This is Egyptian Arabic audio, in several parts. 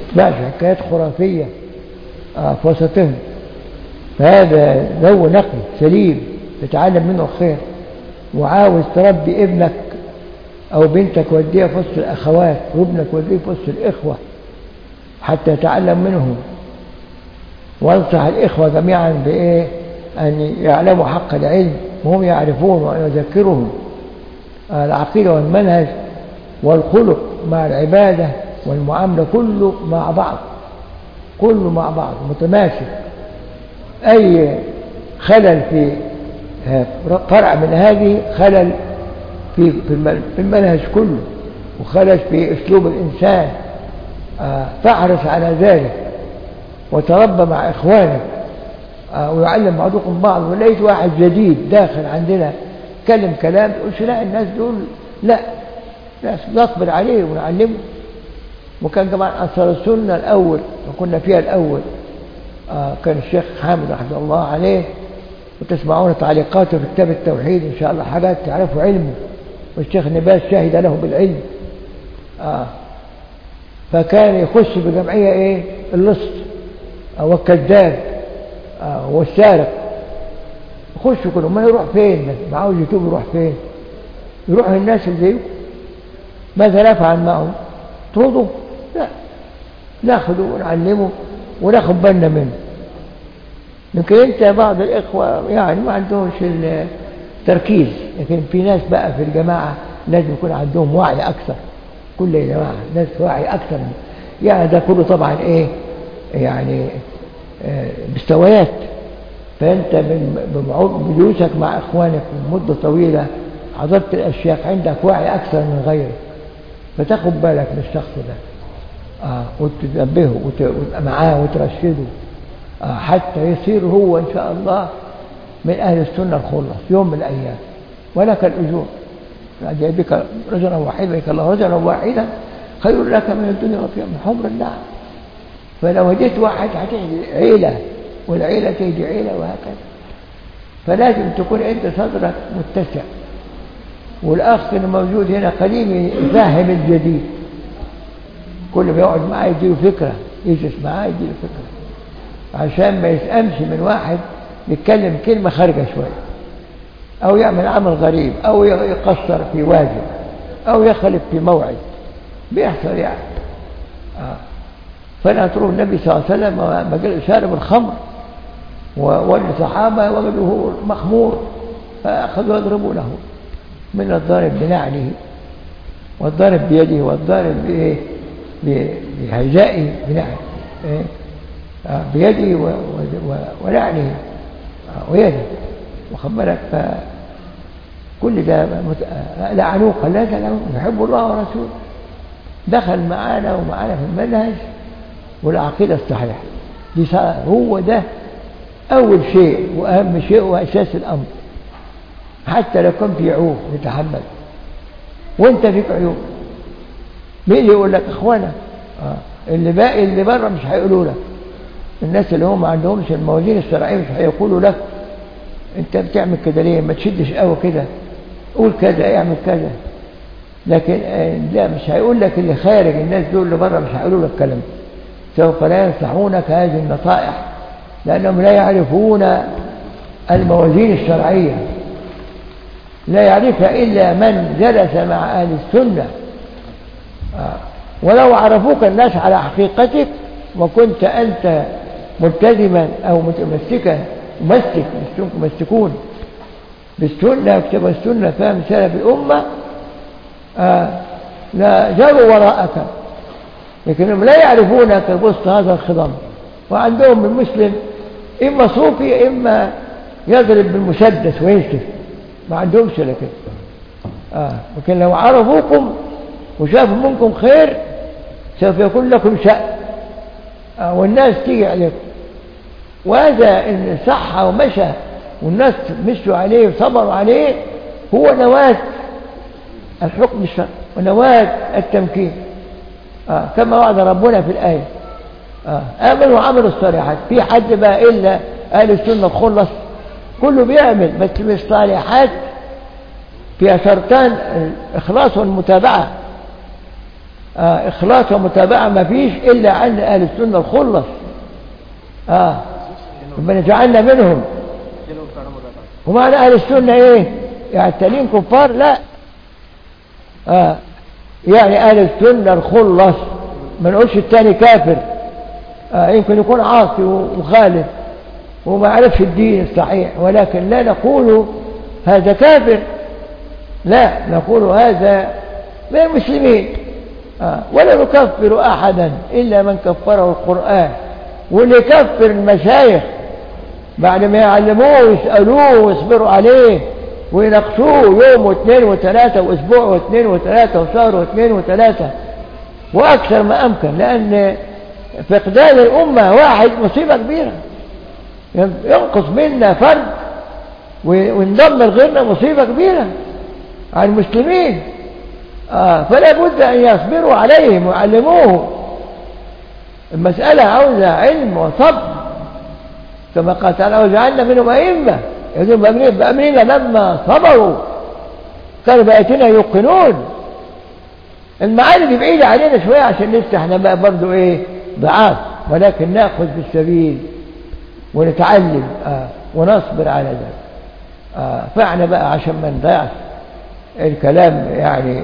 تسمعش حكايات خرافية آه، في وسطهم فهذا ذو نقل سليم تتعلم منه الخير وعاوز تربي ابنك أو بنتك وديها في وسط الأخوات وابنك وديه في وسط الإخوة حتى يتعلم منهم وانصح الإخوة جميعا بإيه أن يعلموا حق العلم وهم يعرفون وأن يذكرهم العقيدة والمنهج والخلق مع العبادة والمعاملة كله مع بعض كله مع بعض متماسك أي خلل في فرع من هذه خلل في في المنهج كله وخلل في أسلوب الإنسان فاحرص على ذلك وتربى مع إخوانك ويعلم بعضكم بعض ولقيت واحد جديد داخل عندنا كلم كلام تقولش لا الناس دول لا لا نصبر عليه ونعلمه وكان كمان أنصار السنة الأول وكنا فيها الأول آه كان الشيخ حامد رحمه الله عليه وتسمعون تعليقاته في كتاب التوحيد إن شاء الله حاجات تعرفوا علمه والشيخ نباس شهد له بالعلم آه فكان يخش بجمعية إيه اللص أو الكذاب آه والسارق يخش كلهم ما يروح فين ما عاوز يتوب يروح فين يروح الناس اللي زيكم ماذا نفعل معهم طردوا لا ناخده ونعلمه وناخد بالنا منه يمكن انت بعض الاخوه يعني ما عندهمش التركيز لكن في ناس بقى في الجماعه لازم يكون عندهم وعي اكثر كل يا جماعه ناس وعي اكثر يعني ده كله طبعا ايه يعني مستويات فانت من بجلوسك مع اخوانك من مده طويله حضرت الاشياء عندك وعي اكثر من غيرك فتاخد بالك من الشخص ده آه وتنبهه وتبقى معاه وترشده آه حتى يصير هو إن شاء الله من أهل السنة الخلص يوم من الأيام ولك الأجور يعني بك رجلا واحدا بك الله رجلا واحدا خير لك من الدنيا وفيها من حمر النعم فلو وجدت واحد هتهدي عيلة والعيلة تهدي عيلة وهكذا فلازم تكون أنت صدرك متسع والأخ اللي موجود هنا قليل يفهم الجديد كل ما يقعد معاه يديله فكرة يجلس معاه يديله فكرة عشان ما يسأمش من واحد يتكلم كلمة خارجة شوية أو يعمل عمل غريب أو يقصر في واجب أو يخلف في موعد بيحصل يعني آه. فأنا تروح النبي صلى الله عليه وسلم شارب الخمر والصحابة وجدوه مخمور فأخذوا يضربونه من الضارب بنعله والضارب بيده والضارب بإيه بهجائه بنعله إيه؟ آه بيده ونعله آه ويده واخد بالك كل ده لعنوه قال لا تلعنوه يحب الله ورسوله دخل معانا ومعانا في المنهج والعقيدة الصحيحة دي هو ده أول شيء وأهم شيء وأساس الأمر حتى لو كان في عيوب نتحمل وانت فيك عيوب مين اللي يقول لك اخوانا آه. اللي باقي اللي بره مش هيقولوا لك الناس اللي هم ما عندهمش الموازين الشرعيه مش هيقولوا لك انت بتعمل كده ليه ما تشدش قوي كده قول كذا اعمل كذا لكن لا مش هيقول لك اللي خارج الناس دول اللي بره مش هيقولوا لك الكلام سوف لا ينصحونك هذه النصائح لانهم لا يعرفون الموازين الشرعيه لا يعرفها إلا من جلس مع أهل السنة آه. ولو عرفوك الناس على حقيقتك وكنت أنت ملتزما أو متمسكا ممسك ممسكون بالسنة كتب السنة فهم سلف الأمة آه. لا جروا وراءك لكنهم لا يعرفونك وسط هذا الخضم وعندهم المسلم إما صوفي إما يضرب بالمسدس ويشتف ما عندهمش الا كده آه. لكن لو عرفوكم وشافوا منكم خير سوف يكون لكم شأن آه. والناس تيجي عليكم وهذا إن صح ومشى والناس مشوا عليه وصبروا عليه هو نواة الحكم الشرعي ونواة التمكين آه. كما وعد ربنا في الآية آه. آمنوا وعملوا الصالحات في حد بقى إلا أهل السنة خلص كله بيعمل بس مش صالحات فيها شرطان الإخلاص والمتابعة آه إخلاص ومتابعة ما فيش إلا عند أهل السنة الخلص آه ربنا جعلنا منهم ومعنى أهل السنة إيه يعني التانيين كفار لا آه يعني أهل السنة الخلص ما نقولش التاني كافر آه يمكن يكون عاصي ومخالف وما عرفش الدين الصحيح ولكن لا نقول هذا كافر لا نقول هذا من المسلمين آه ولا نكفر أحدا إلا من كفره القرآن واللي يكفر المشايخ بعد ما يعلموه ويسألوه ويصبروا عليه ويناقشوه يوم واثنين وثلاثة واسبوع واثنين وثلاثة وشهر واثنين وثلاثة واكثر ما امكن لان فقدان الامة واحد مصيبة كبيرة ينقص منا فرد وينضم لغيرنا مصيبة كبيرة على المسلمين آه فلا بد ان يصبروا عليهم ويعلموه المسألة عاوزة علم وصبر كما قال تعالى وجعلنا منهم أئمة يقولون بأمرنا لما صبروا كانوا بآياتنا يوقنون المعاني دي بعيدة علينا شوية عشان لسه احنا بقى برضه ايه ضعاف ولكن ناخذ بالسبيل ونتعلم آه ونصبر على ذلك آه فاحنا بقى عشان ما نضيعش الكلام يعني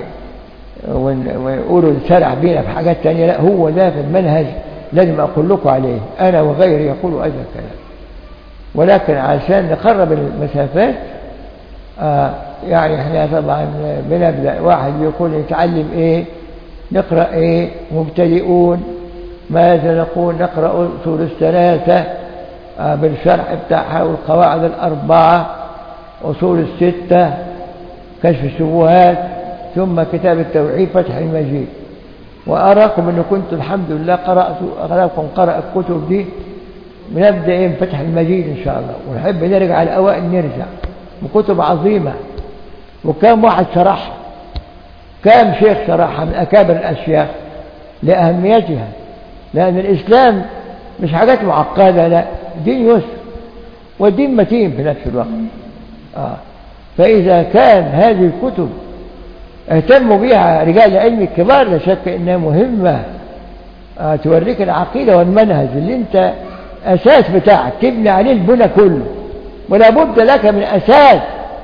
ويقولوا نسرع بينا في حاجات تانية لا هو ده في المنهج لازم أقول لكم عليه أنا وغيري يقولوا هذا الكلام ولكن عشان نقرب المسافات آه يعني احنا طبعا بنبدأ واحد يقول يتعلم ايه نقرأ ايه مبتدئون ماذا نقول نقرأ أصول الثلاثة آه بالشرح بتاعها والقواعد الأربعة أصول الستة كشف الشبهات ثم كتاب التوحيد فتح المجيد وأراكم أنه كنت الحمد لله قرأت أغلبكم قرأ الكتب دي بنبدأ إيه فتح المجيد إن شاء الله ونحب نرجع على الأوائل نرجع وكتب عظيمة وكم واحد شرحها كم شيخ شرحها من أكابر الأشياخ لأهميتها لأن الإسلام مش حاجات معقدة لا دين يسر والدين متين في نفس الوقت آه. فإذا كان هذه الكتب اهتموا بها رجال العلم الكبار لا شك انها مهمة آه توريك العقيدة والمنهج اللي انت اساس بتاعك تبني عليه البنى كله ولا بد لك من اساس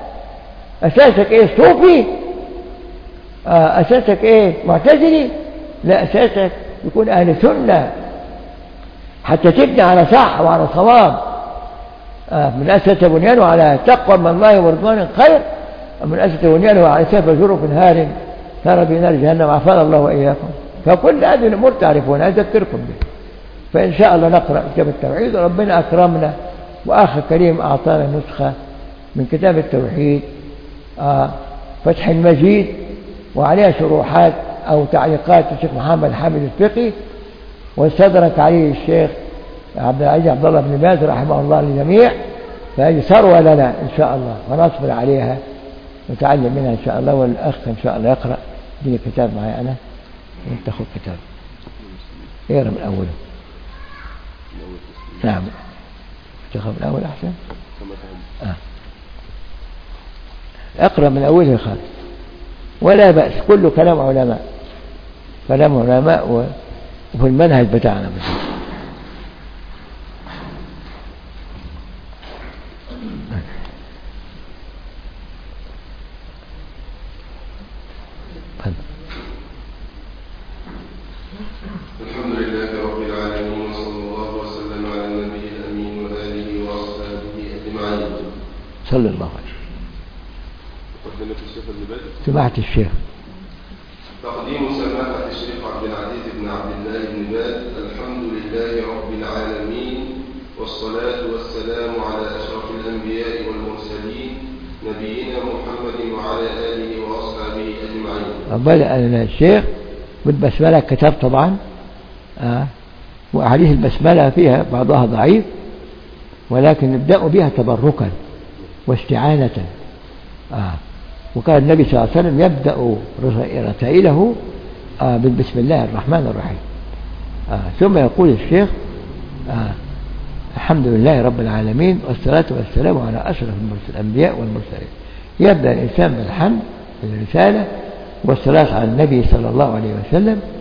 اساسك ايه صوفي آه اساسك ايه معتزلي لا اساسك يكون اهل سنة حتى تبني على صح وعلى صواب آه من اسس بنيانه على تقوى من الله ورضوان خير ومن أسس بنيانه على سيف جرف هار ترى في نار جهنم عافانا الله وإياكم فكل هذه الأمور تعرفونها أذكركم به فإن شاء الله نقرأ كتاب التوحيد وربنا أكرمنا وأخ كريم أعطانا نسخة من كتاب التوحيد آه فتح المجيد وعليها شروحات أو تعليقات الشيخ محمد حامد الفقي واستدرك عليه الشيخ عبد العزيز عبد الله بن باز رحمه الله للجميع فهذه ثروة لنا إن شاء الله ونصبر عليها نتعلم منها إن شاء الله والأخ إن شاء الله يقرأ دي كتاب معي أنا وانت خذ كتاب اقرا من أوله نعم تقرأ من الأول أحسن آه. اقرأ من أوله خالص ولا بأس كله كلام علماء كلام علماء وفي المنهج بتاعنا بس. الحمد لله رب العالمين وصلى الله وسلم على النبي الأمين وآله وأصحابه أجمعين. صلى الله عليه مقدمة الشيخ الزبادي سمعت الشيخ تقديم سماحة الشيخ عبد العزيز بن عبد الله بن باز الحمد لله رب العالمين والصلاة والسلام على أشرف الأنبياء والمرسلين نبينا محمد وعلى آله وأصحابه أجمعين. بدأ الشيخ بالبسملة كتاب طبعا آه وأحاديث البسملة فيها بعضها ضعيف ولكن نبدأ بها تبركا واستعانة آه وكان النبي صلى الله عليه وسلم يبدأ رسائله آه بالبسم الله الرحمن الرحيم آه ثم يقول الشيخ آه الحمد لله رب العالمين والصلاة والسلام على أشرف الأنبياء والمرسلين يبدأ الإنسان بالحمد بالرسالة والصلاة على النبي صلى الله عليه وسلم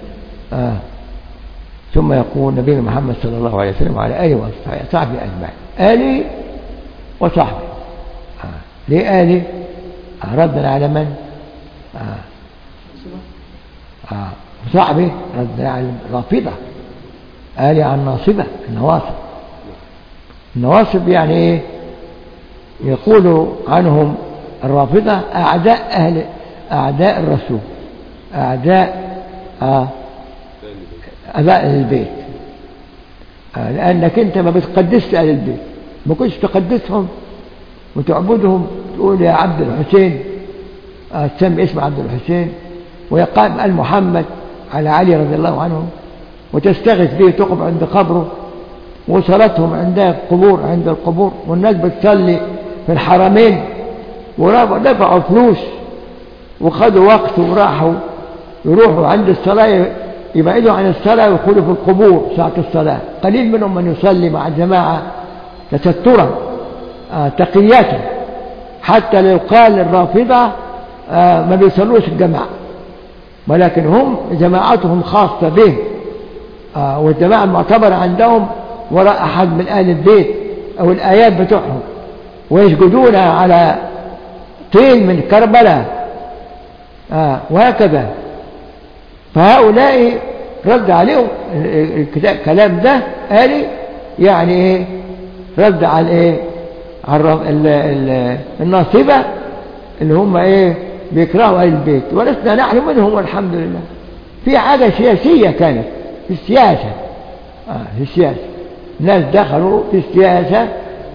آه ثم يقول نبينا محمد صلى الله عليه وسلم وعلى آله وصحبه أجمعين آله وصحبه آه. ليه آله آه ردنا على من آه. آه. صحبه ردنا على الرافضة آله عن ناصبة النواصب النواصب يعني ايه يقول عنهم الرافضة أعداء أهل أعداء الرسول أعداء آه أباء البيت آه لأنك أنت ما بتقدسش أهل البيت ما كنتش تقدسهم وتعبدهم تقول يا عبد الحسين آه تسمي اسم عبد الحسين ويقام آل محمد على علي رضي الله عنه وتستغيث به تقف عند قبره وصلتهم عندها القبور عند القبور والناس بتصلي في الحرمين ودفعوا فلوس وخدوا وقت وراحوا يروحوا عند الصلاة يبعدوا عن الصلاة ويدخلوا في القبور ساعة الصلاة قليل منهم من يصلي مع الجماعة تسترا آه تقية حتى لو قال الرافضة آه ما بيصلوش الجماعة ولكن هم جماعتهم خاصة به آه والجماعة المعتبرة عندهم وراء أحد من أهل البيت أو الآيات بتوعهم ويسجدون على طين من كربلاء آه وهكذا فهؤلاء رد عليهم الكلام ده قال يعني ايه رد على ايه على الناصبة اللي هم ايه بيكرهوا اهل البيت ولسنا نحن منهم والحمد لله في حاجة سياسية كانت في السياسة آه في السياسة ناس دخلوا في السياسة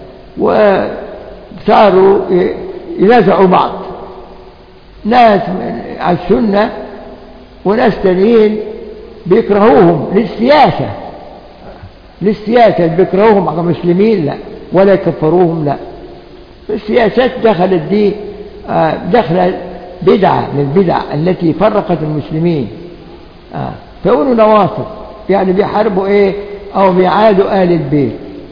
وصاروا ينازعوا بعض ناس على السنة وناس تانيين بيكرهوهم للسياسة للسياسة اللي بيكرهوهم على المسلمين لا ولا يكفروهم لا السياسات دخلت دي دخل بدعة من البدع التي فرقت المسلمين فيقولوا نواصب يعني بيحاربوا ايه او بيعادوا اهل البيت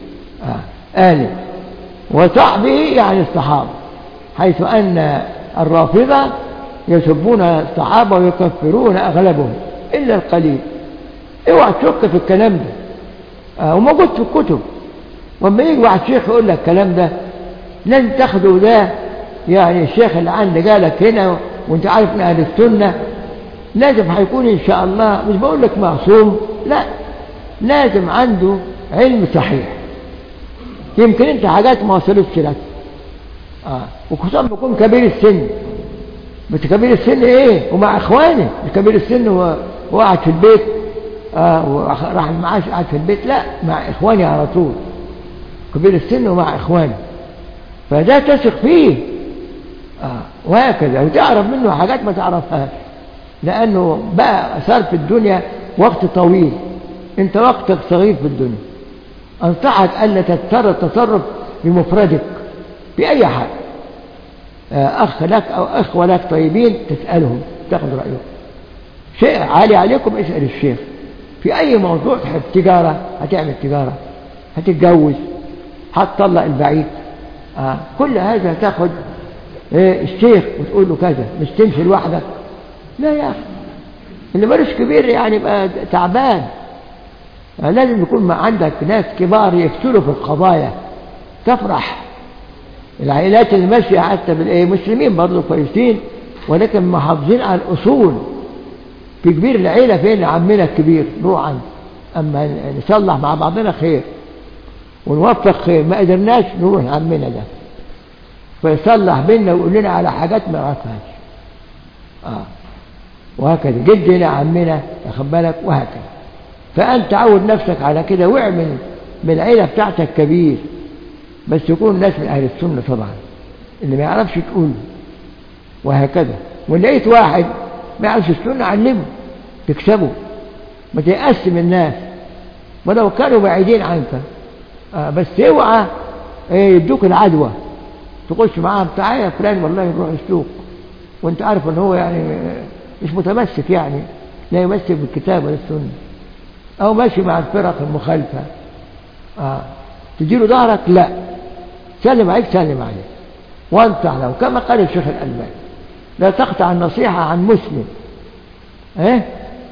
اهل وصحبه يعني الصحابة حيث ان الرافضة يسبون الصحابة ويكفرون أغلبهم إلا القليل اوعى تشك في الكلام ده آه وموجود في الكتب وما يجي واحد شيخ يقول لك الكلام ده لن تاخده ده يعني الشيخ اللي عندي قالك هنا وانت عارف ان اهل السنة لازم هيكون ان شاء الله مش بقول لك معصوم لا لازم عنده علم صحيح يمكن انت حاجات ما وصلتش لك آه. وخصوصا بيكون كبير السن بس كبير السن ايه ومع اخوانه كبير السن هو قاعد في البيت آه وراح المعاش قاعد في البيت لا مع اخواني على طول كبير السن ومع اخوانه فده تثق فيه آه وهكذا وتعرف منه حاجات ما تعرفهاش لانه بقى صار في الدنيا وقت طويل انت وقتك صغير في الدنيا انصحك الا تتصرف تصرف بمفردك باي حاجه أخ لك أو أخوة لك طيبين تسألهم تاخذ رأيهم شيء عالي عليكم اسأل الشيخ في أي موضوع تحب تجارة هتعمل تجارة هتتجوز هتطلق البعيد آه. كل هذا تاخذ إيه الشيخ وتقول له كذا مش تمشي لوحدك لا يا أخي اللي مالوش كبير يعني يبقى تعبان آه لازم يكون ما عندك ناس كبار يفتلوا في القضايا تفرح العائلات اللي ماشيه حتى بالايه مسلمين برضه كويسين ولكن محافظين على الاصول في كبير العيله فين عمنا الكبير نروح عنده اما نصلح مع بعضنا خير ونوفق خير ما قدرناش نروح لعمنا ده فيصلح بينا ويقول لنا على حاجات ما نعرفهاش اه وهكذا جدنا عمنا واخد بالك وهكذا فانت عود نفسك على كده واعمل من العيله بتاعتك كبير بس يكون الناس من أهل السنة طبعا اللي ما يعرفش تقول وهكذا ولقيت واحد ما يعرفش السنة علمه تكسبه ما تيأس من الناس ولو كانوا بعيدين عنك آه بس اوعى ايه يدوك العدوى تخش معاهم تعالى يا فلان والله نروح السوق وانت عارف ان هو يعني مش متمسك يعني لا يمسك بالكتاب ولا السنة او ماشي مع الفرق المخالفة آه. تديله ظهرك لا سلم عليك سلم عليك وانصح له كما قال الشيخ الألباني لا تقطع النصيحة عن مسلم ايه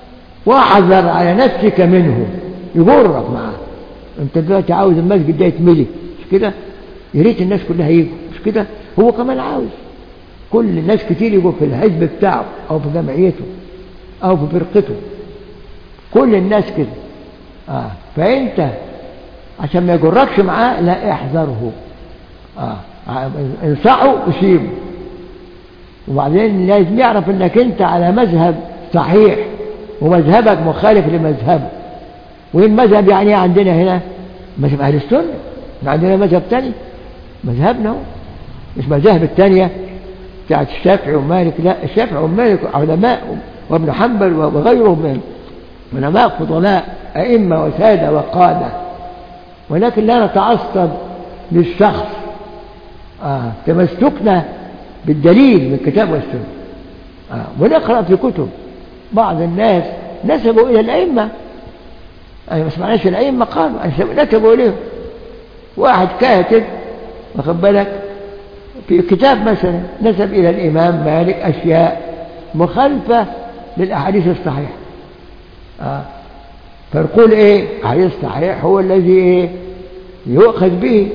واحذر على نفسك منه يجرك معاه انت دلوقتي عاوز المسجد ده يتملي مش كده يا ريت الناس كلها يجوا مش كده هو كمان عاوز كل الناس كتير يجوا في الحزب بتاعه او في جمعيته او في فرقته كل الناس كده آه. فانت عشان ما يجركش معاه لا احذره آه. انصحه وسيبه وبعدين لازم يعرف انك انت على مذهب صحيح ومذهبك مخالف لمذهبه وايه المذهب يعني ايه عندنا هنا مذهب اهل السنه احنا عندنا مذهب تاني مذهبنا هو مش مذاهب التانية بتاعت الشافعي ومالك لا الشافعي ومالك علماء وابن حنبل وغيرهم من علماء فضلاء أئمة وسادة وقادة ولكن لا نتعصب للشخص آه. تمسكنا بالدليل من الكتاب والسنة آه. ونقرأ في كتب بعض الناس نسبوا إلى الأئمة أنا ما سمعناش الأئمة قالوا نسبوا إليهم واحد كاتب واخد بالك في كتاب مثلا نسب إلى الإمام مالك أشياء مخالفة للأحاديث الصحيحة آه. فنقول إيه الحديث الصحيح هو الذي إيه يؤخذ به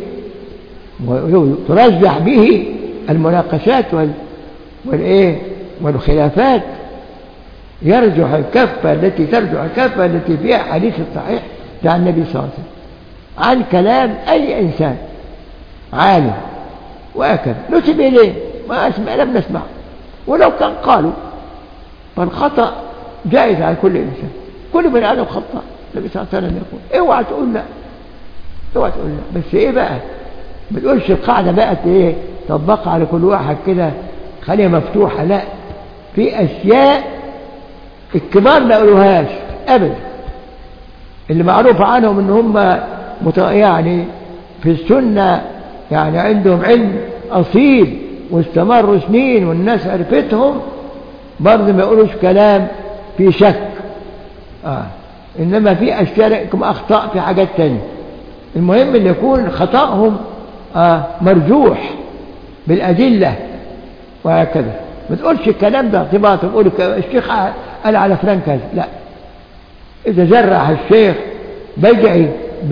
وترجح به المناقشات وال والإيه والخلافات يرجح الكفة التي ترجح الكفة التي فيها حديث الصحيح عن النبي صلى الله عليه وسلم عن كلام أي إنسان عالم وهكذا نسب إليه ما أسمع لم نسمع ولو كان قالوا فالخطأ جائز على كل إنسان كل بني آدم خطأ النبي صلى الله عليه وسلم يقول اوعى تقول لا اوعى تقول لا بس ايه بقى ما تقولش القاعدة بقت ايه طبقها على كل واحد كده خليها مفتوحة لا في أشياء الكبار ما يقولوهاش أبدا اللي معروف عنهم ان هم مت... يعني في السنة يعني عندهم علم أصيل واستمروا سنين والناس عرفتهم برضه ما يقولوش كلام في شك آه. إنما في أشياء أخطاء في حاجات تانية المهم أن يكون خطأهم آه مرجوح بالأدلة وهكذا ما تقولش الكلام ده ارتباط تقول الشيخ قال على فلان كذا لا إذا جرح الشيخ بدعي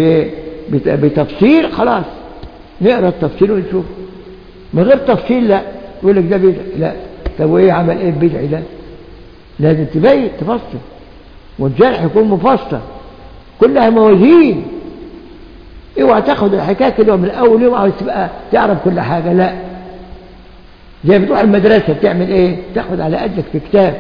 بتفسير خلاص نقرا التفسير ونشوف من غير تفصيل لا يقول لك ده بدعي لا طب وايه عمل ايه البدعي ده لازم تبين تفصل والجرح يكون مفصل كلها موازين اوعى تاخد الحكايه كده من الاول اوعى تبقى تعرف كل حاجه لا زي بتروح المدرسه بتعمل ايه تاخد على قدك في كتاب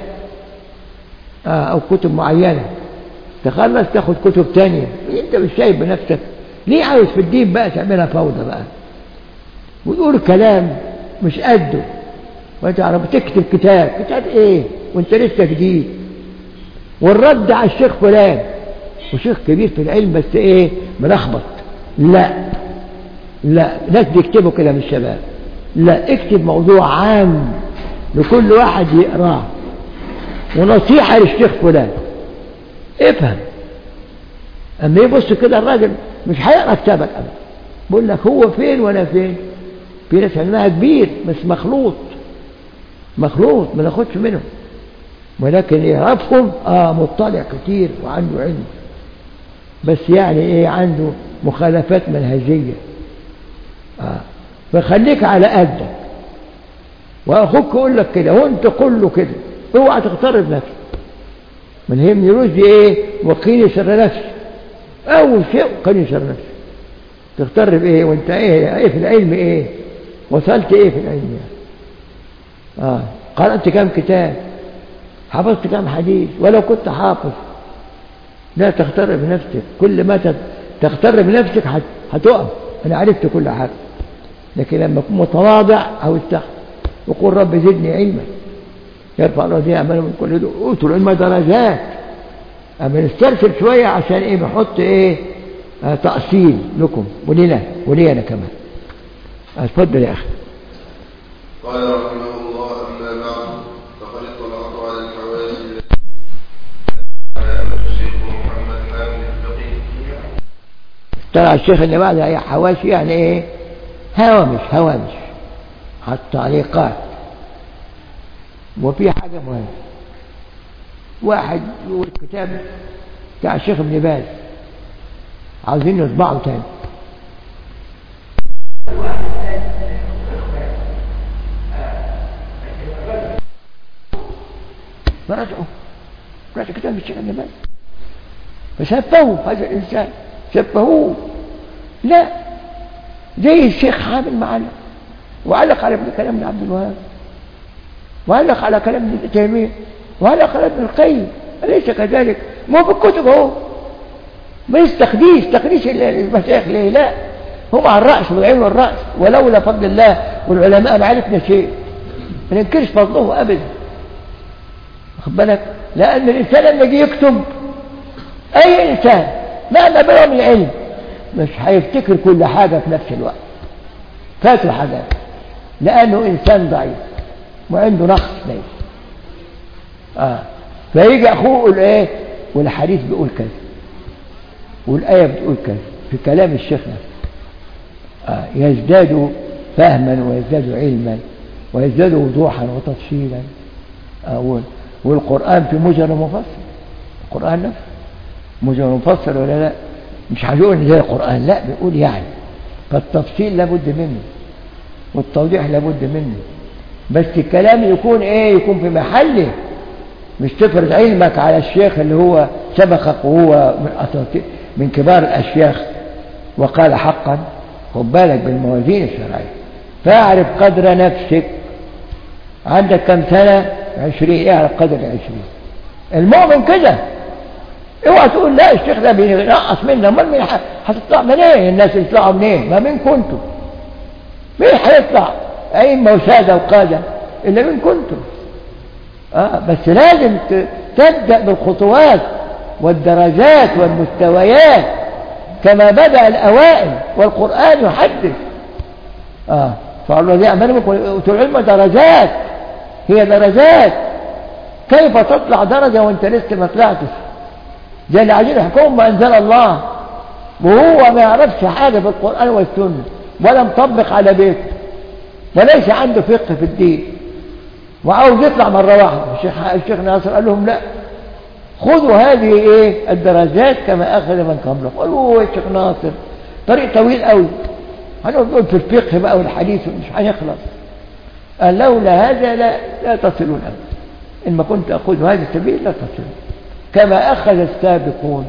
آه او كتب معينه تخلص تاخد كتب تانية انت مش شايف بنفسك ليه عاوز في الدين بقى تعملها فوضى بقى وتقول كلام مش قده وتعرف تكتب كتاب كتاب ايه وانت لسه جديد والرد على الشيخ فلان وشيخ كبير في العلم بس ايه ملخبط لا لا ناس بيكتبوا كده من الشباب لا اكتب موضوع عام لكل واحد يقراه ونصيحة للشيخ فلان افهم اما يبص كده الراجل مش هيقرا كتابك ابدا بقول لك هو فين وانا فين في ناس علمها كبير بس مخلوط مخلوط ما ناخدش منهم ولكن يعرفهم اه مطلع كتير وعنده علم بس يعني ايه عنده مخالفات منهجيه اه فخليك على قدك واخوك يقول لك كده وانت قول له كده اوعى تغترب نفسك من يهمني رشدي ايه وقيني شر نفسي اول شيء وقيني شر نفسي تغتر بايه وانت ايه ايه في العلم ايه وصلت ايه في العلم يعني. اه قرأت كام كتاب حفظت كام حديث ولو كنت حافظ لا تغتر بنفسك كل ما تغتر بنفسك هتقف انا عرفت كل حاجه لكن لما تكون متواضع او استخف وقول رب زدني علما يرفع الله دي أعماله من كل دول أوتوا العلم درجات أما نسترسل شوية عشان إيه بحط إيه آه تأصيل لكم ولنا ولي أنا كمان اتفضل يا أخي قال رحمه الله أما بعد فقد اطلعت على الحواشي الشيخ محمد حامد الفقيه طلع الشيخ اللي بعدها هي حواشي يعني إيه هوامش هوامش التعليقات وفي حاجة مهمة واحد يقول كتاب بتاع الشيخ ابن باز عاوزين يطبعوا تاني فرجعوا رجع كتاب الشيخ ابن باز فشبهوا هذا الإنسان شبهوه لا زي الشيخ حامد معلق وعلق على ابن كلام ابن عبد الوهاب وعلق على كلام ابن تيمية وعلق على ابن القيم أليس كذلك ما هو بالكتب اهو ما يستخديش تخديش المشايخ ليه لا هم على الرأس والعين والرأس ولولا فضل الله والعلماء ما عرفنا شيء ما ننكرش فضله أبدا واخد بالك لأن الإنسان لما يجي يكتب أي إنسان مهما بلغ من العلم مش هيفتكر كل حاجة في نفس الوقت فاتوا حاجات لأنه إنسان ضعيف وعنده نقص ليس آه. فيجي أخوه يقول إيه والحديث بيقول كذا والآية بتقول كذا في كلام الشيخ نفسه آه. يزداد فهما ويزداد علما ويزداد وضوحا وتفصيلا آه. والقرآن في مجرد مفصل القرآن نفسه مجرد مفصل ولا لا مش هنقول زي القرآن لا بيقول يعني فالتفصيل لابد منه والتوضيح لابد منه بس الكلام يكون ايه يكون في محله مش تفرض علمك على الشيخ اللي هو سبقك وهو من, من كبار الأشياخ وقال حقا خد بالك بالموازين الشرعية فاعرف قدر نفسك عندك كم سنة عشرين اعرف قدر العشرين المؤمن كده اوعى تقول لا الشيخ ده بينقص منا امال مين هتطلع منين الناس يطلعوا منين ما مين كنتم مين هيطلع ائمه وساده وقاده الا مين كنتم اه بس لازم تبدا بالخطوات والدرجات والمستويات كما بدا الاوائل والقران يحدث اه فالله امنوا اوتوا العلم درجات هي درجات كيف تطلع درجه وانت لسه ما طلعتش زي اللي عايزين يحكموا ما انزل الله وهو ما يعرفش حاجه في القران والسنه ولا مطبق على بيته وليس عنده فقه في الدين وعاوز يطلع مره واحده الشيخ الشيخ ناصر قال لهم لا خذوا هذه ايه الدرجات كما اخذ من قبلكم قالوا يا شيخ ناصر طريق طويل قوي هنقول في الفقه بقى والحديث مش هيخلص قال لولا هذا لا لا تصلون ابدا ان ما كنت اخذ هذا السبيل لا تصلون كما أخذ السابقون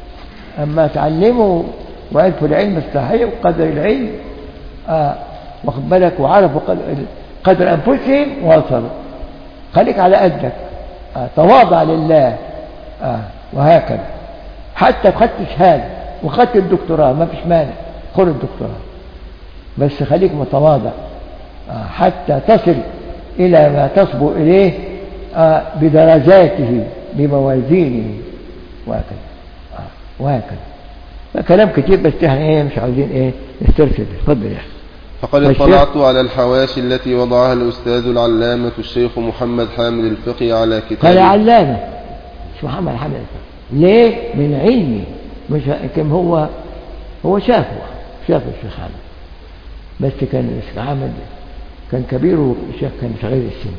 أما تعلموا وعرفوا العلم الصحيح وقدر العلم آه واخد بالك وعرفوا قدر, قدر أنفسهم وصلوا خليك على قدك آه تواضع لله آه وهكذا حتى خدت شهادة وخدت الدكتوراه ما فيش مانع خذ الدكتوراه بس خليك متواضع آه حتى تصل إلى ما تصبو إليه آه بدرجاته بموازينه وهكذا آه. وهكذا كلام كتير بس احنا ايه مش عاوزين ايه نسترسل اتفضل يا فقد اطلعت على الحواشي التي وضعها الأستاذ العلامة الشيخ محمد حامد الفقي على كتاب قال علامة مش محمد حامد الفقي ليه؟ من علمي مش كم هو هو شافه شافه الشيخ حامد بس كان الشيخ حامد كان كبير والشيخ كان صغير السن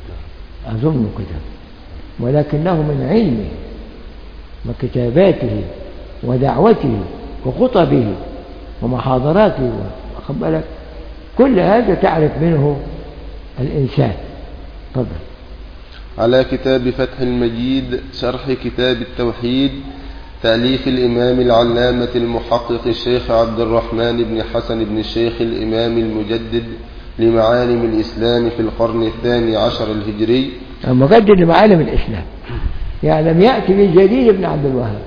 أظن كده ولكنه من علمه وكتاباته ودعوته وخطبه ومحاضراته واخد بالك كل هذا تعرف منه الإنسان تفضل على كتاب فتح المجيد شرح كتاب التوحيد تأليف الإمام العلامة المحقق الشيخ عبد الرحمن بن حسن بن الشيخ الإمام المجدد لمعالم الإسلام في القرن الثاني عشر الهجري مجدد لمعالم الإسلام يعني لم يأتي بالجديد ابن عبد الوهاب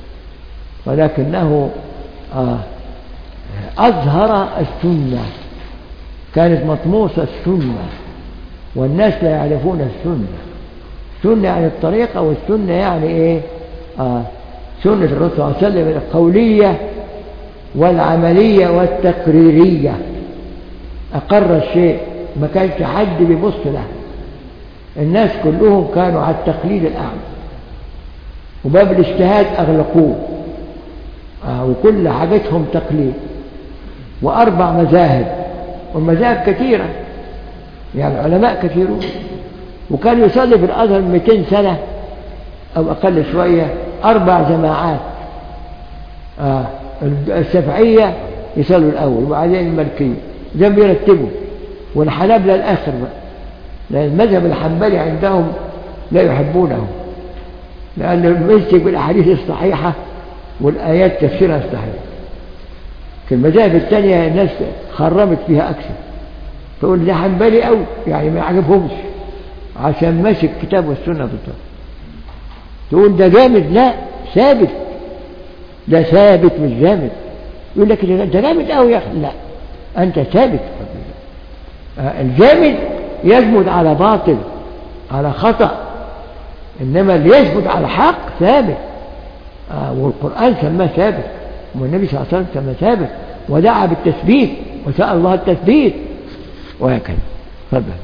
ولكنه آه أظهر السنة كانت مطموسة السنة والناس لا يعرفون السنة السنة يعني الطريقة والسنة يعني إيه آه سنة الرسول صلى الله عليه وسلم القولية والعملية والتقريرية أقر الشيء ما كانش حد بيبص له الناس كلهم كانوا على التقليد الأعمى وباب الاجتهاد أغلقوه آه وكل حاجتهم تقليد وأربع مذاهب والمذاهب كثيرة يعني علماء كثيرون وكان يصلي في الأزهر 200 سنة أو أقل شوية أربع جماعات آه الشافعية يصلوا الأول وبعدين المالكية زي ما بيرتبوا والحنابلة الآخر بقى لأن المذهب الحنبلي عندهم لا يحبونه لأنه يمسك بالأحاديث الصحيحة والآيات تفسيرها الصحيح في المذاهب الثانية الناس خرمت فيها أكثر تقول ده حنبلي أوي يعني ما يعجبهمش عشان ماسك كتاب والسنة بالضبط تقول ده جامد لا ثابت ده ثابت مش جامد يقول لك انت جامد قوي يا اخي لا انت ثابت آه، الجامد يجمد على باطل على خطأ انما اللي يثبت على حق ثابت آه، والقرآن سماه ثابت والنبي صلى الله عليه وسلم سماه ثابت ودعا بالتثبيت وسأل الله التثبيت وهكذا تفضل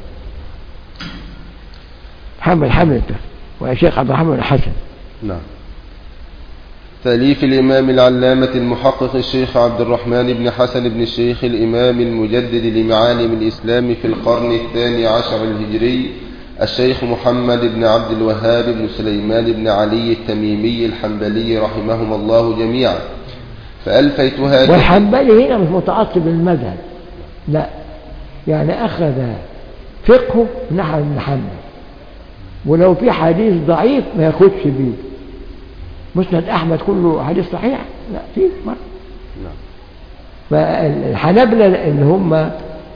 محمد حمد ويا شيخ عبد الرحمن الحسن نعم تأليف الإمام العلامة المحقق الشيخ عبد الرحمن بن حسن بن الشيخ الإمام المجدد لمعالم الإسلام في القرن الثاني عشر الهجري الشيخ محمد بن عبد الوهاب بن سليمان بن علي التميمي الحنبلي رحمهما الله جميعا فألفيتها والحنبلي هنا مش متعصب للمذهب لا يعني أخذ فقهه نحو ابن حنبل ولو في حديث ضعيف ما ياخدش بيه مسند أحمد كله حديث صحيح لا في مرة نعم. فالحنابلة اللي هم آه،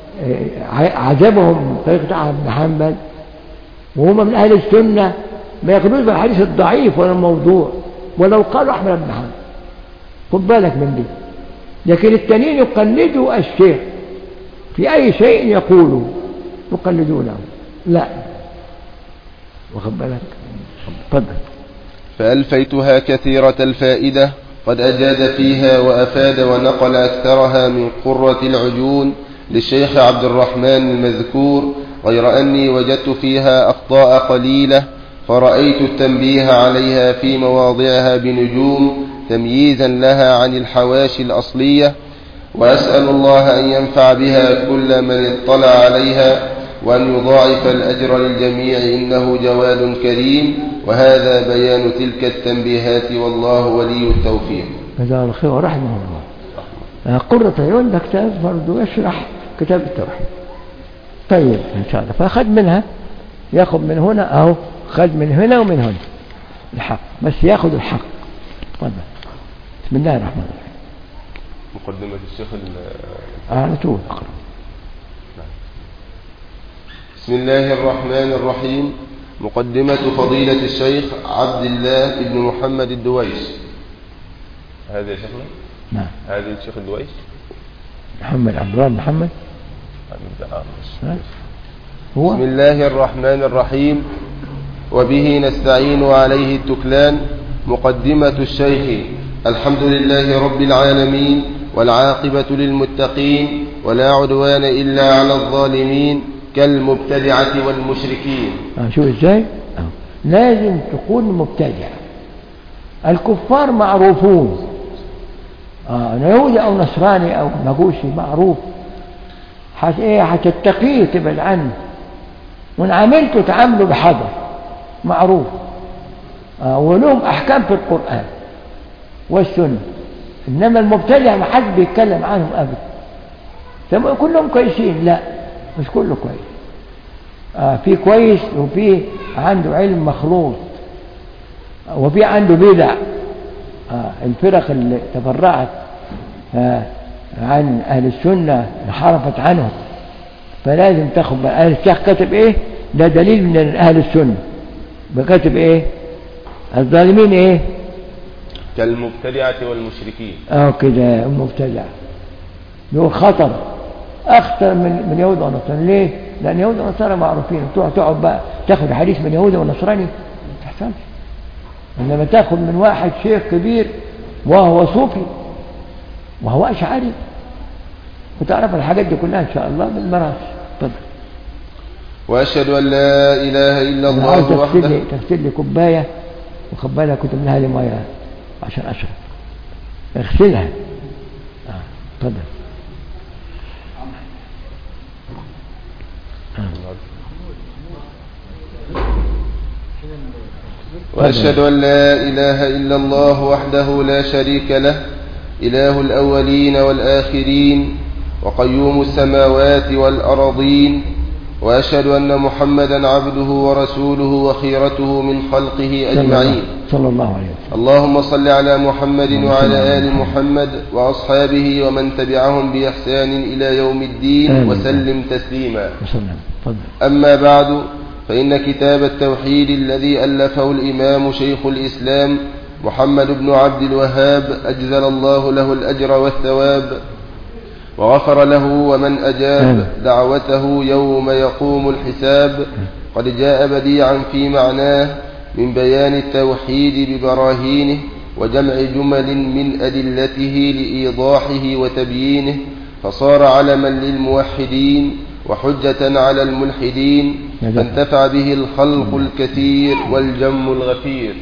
عجبهم طريقة أحمد بن حنبل وهم من أهل السنة ما ياخدوش بالحديث الضعيف ولا الموضوع ولو قالوا أحمد بن حنبل خد بالك من دي لكن التانيين يقلدوا الشيخ في أي شيء يقولوا يقلدونه لا واخد بالك تفضل فألفيتها كثيرة الفائدة قد أجاد فيها وأفاد ونقل أكثرها من قرة العجون للشيخ عبد الرحمن المذكور غير أني وجدت فيها أخطاء قليلة فرأيت التنبيه عليها في مواضعها بنجوم تمييزا لها عن الحواشي الأصلية وأسأل الله أن ينفع بها كل من اطلع عليها وأن يضاعف الأجر للجميع إنه جواد كريم وهذا بيان تلك التنبيهات والله ولي التوفيق جزاه الله خير ورحمه الله آه، قرة عيون ده كتاب برضه يشرح كتاب التوحيد طيب إن شاء الله فأخذ منها ياخذ من هنا أهو خذ من هنا ومن هنا الحق بس ياخذ الحق تفضل بسم الله الرحمن الرحيم مقدمة الشيخ على طول اقرأ بسم الله الرحمن الرحيم مقدمة فضيلة الشيخ عبد الله بن محمد الدويس هذا يا شيخنا نعم هذا الشيخ الدويس محمد عبد الله محمد ها؟ هو بسم الله الرحمن الرحيم وبه نستعين عليه التكلان مقدمة الشيخ الحمد لله رب العالمين والعاقبة للمتقين ولا عدوان إلا على الظالمين كالمبتدعة والمشركين آه، شوف ازاي آه. لازم تكون مبتدع الكفار معروفون آه يهودي او نصراني او مجوسي معروف حت ايه هتتقيه تبعد عنه وان عملته تعامله بحذر معروف آه ولهم احكام في القران والسنه انما المبتدع ما حد بيتكلم عنهم ابدا طب كلهم كويسين لا مش كله كويس آه في كويس وفي عنده علم مخلوط آه وفي عنده بدع آه الفرق اللي تفرعت آه عن أهل السنة انحرفت عنهم فلازم تاخد بقى أهل الشيخ كاتب إيه ده دليل من أهل السنة بكاتب إيه الظالمين إيه كالمبتدعة والمشركين اه كده مبتدع دول خطر اخطر من من يهود ونصارى ليه؟ لان يهود ونصارى معروفين تقعد تقعد بقى تاخد حديث من يهودي ونصراني ما تحصلش انما تاخد من واحد شيخ كبير وهو صوفي وهو اشعري وتعرف الحاجات دي كلها ان شاء الله بالمراس اتفضل وأشهد أن لا إله إلا انا عاوز الله تغسل وحده لي تغسل لي كوبايه وخد بالك كنت منها لي ميه عشان اشرب اغسلها اه اتفضل وأشهد أن لا إله إلا الله وحده لا شريك له إله الأولين والآخرين وقيوم السماوات والأرضين وأشهد أن محمدا عبده ورسوله وخيرته من خلقه أجمعين صلى الله عليه وسلم اللهم صل على محمد اللهم صل وعلى على آل محمد وأصحابه ومن تبعهم بإحسان إلى يوم الدين آمين. وسلم تسليما وسلم تفضل أما بعد فإن كتاب التوحيد الذي ألفه الإمام شيخ الإسلام محمد بن عبد الوهاب أجزل الله له الأجر والثواب وغفر له ومن أجاب آمين. دعوته يوم يقوم الحساب قد جاء بديعا في معناه من بيان التوحيد ببراهينه وجمع جمل من أدلته لإيضاحه وتبيينه فصار علما للموحدين وحجة على الملحدين نعم. فانتفع به الخلق الكثير والجم الغفير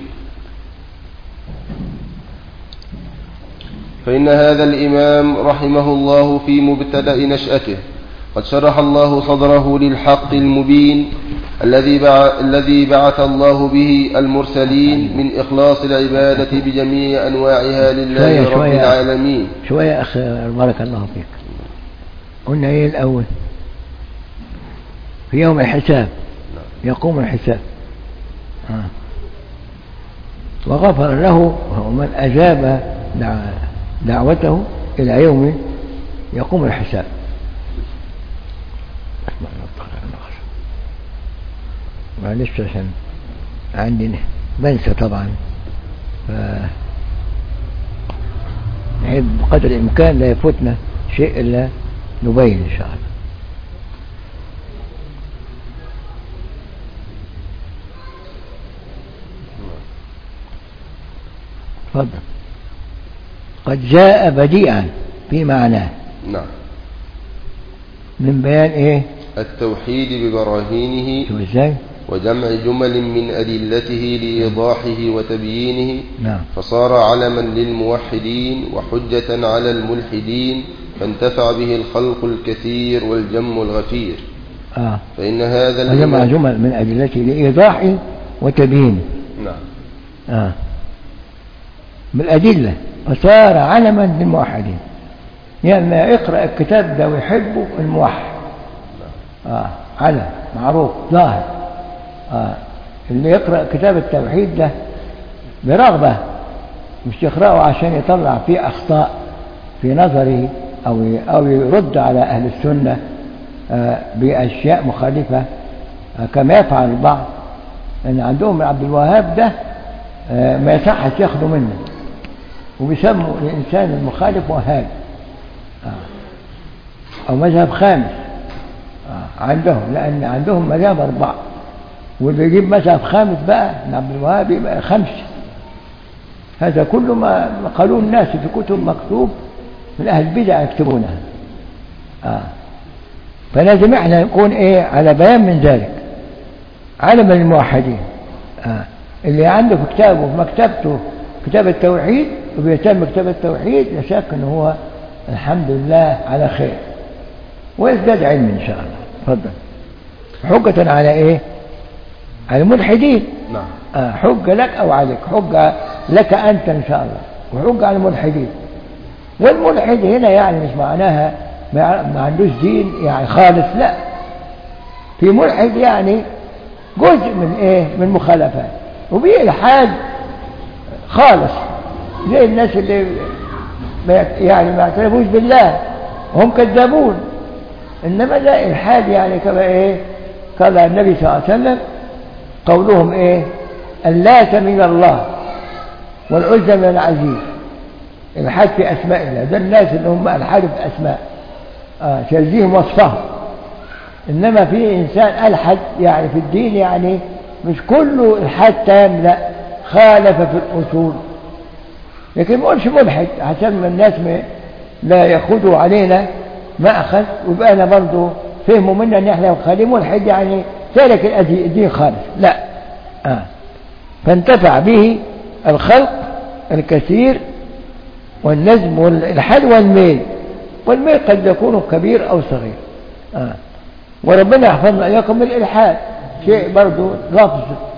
فإن هذا الإمام رحمه الله في مبتدأ نشأته قد شرح الله صدره للحق المبين الذي بع... الذي بعث الله به المرسلين من إخلاص العبادة بجميع أنواعها لله شوية- رب شوية. العالمين شوية يا أخي بارك الله فيك قلنا إيه الأول في يوم الحساب يقوم الحساب آه. وغفر له ومن أجاب دع- دعوته إلى يوم يقوم الحساب اسمع الله تعالى النهار. معلش عشان عندي ن- بنسى طبعا ف نحب بقدر الإمكان لا يفوتنا شيء إلا نبين إن شاء الله تفضل قد جاء بديعا في معناه نعم من بيان ايه التوحيد ببراهينه شوف ازاي وجمع جمل من أدلته لإيضاحه وتبيينه نعم فصار علما للموحدين وحجة على الملحدين فانتفع به الخلق الكثير والجم الغفير اه فإن هذا وجمع الإمام جمل من أدلته لإيضاح وتبيين نعم آه. بالأدلة فصار علما للموحدين يعني ما يقرأ الكتاب ده ويحبه الموحد آه. علم معروف ظاهر آه. اللي يقرأ كتاب التوحيد ده برغبة مش يقرأه عشان يطلع فيه أخطاء في نظره أو أو يرد على أهل السنة آه، بأشياء مخالفة آه، كما يفعل البعض أن عندهم عبد الوهاب ده آه، ما يصحش ياخدوا منه وبيسموا الإنسان المخالف وهاب آه. أو مذهب خامس آه. عندهم لأن عندهم مذاهب أربعة واللي يجيب مذهب خامس بقى من عبد الوهاب يبقى خمسة هذا كل ما ما قالوه الناس في كتب مكتوب من أهل البدع يكتبونها آه. فلازم احنا نكون ايه على بيان من ذلك علم الموحدين آه. اللي عنده في كتابه في مكتبته كتاب التوحيد وبيهتم بكتاب التوحيد لا شك ان هو الحمد لله على خير ويزداد علم ان شاء الله تفضل حجة على ايه على الملحدين نعم آه، حجة لك أو عليك حجة لك أنت إن شاء الله وحجة على الملحدين والملحد هنا يعني مش معناها ما يع- ما عندوش دين يعني خالص لا في ملحد يعني جزء من ايه من مخالفات وفي الحاد خالص زي الناس اللي ما يعت- يعني ما يعترفوش بالله هم كذابون انما ده الحاد يعني كما ايه قال النبي صلى الله عليه وسلم قولهم ايه اللات من الله والعزى من العزيز الحاد في اسماء الله ده الناس اللي هم الحاد في اسماء آه تلزيهم وصفهم انما في انسان الحد يعني في الدين يعني مش كله الحاد تام لا خالف في الاصول لكن ما قولش ملحد عشان ما الناس ما لا ياخذوا علينا ما اخذ ويبقى انا برضه فهموا منا ان احنا خليه ملحد يعني تارك الأدي- الدين خالص لا آه. فانتفع به الخلق الكثير والنزم والإلحاد والميل والميل قد يكون كبير أو صغير آه. وربنا يحفظنا إياكم من الإلحاد شيء برضو لفظ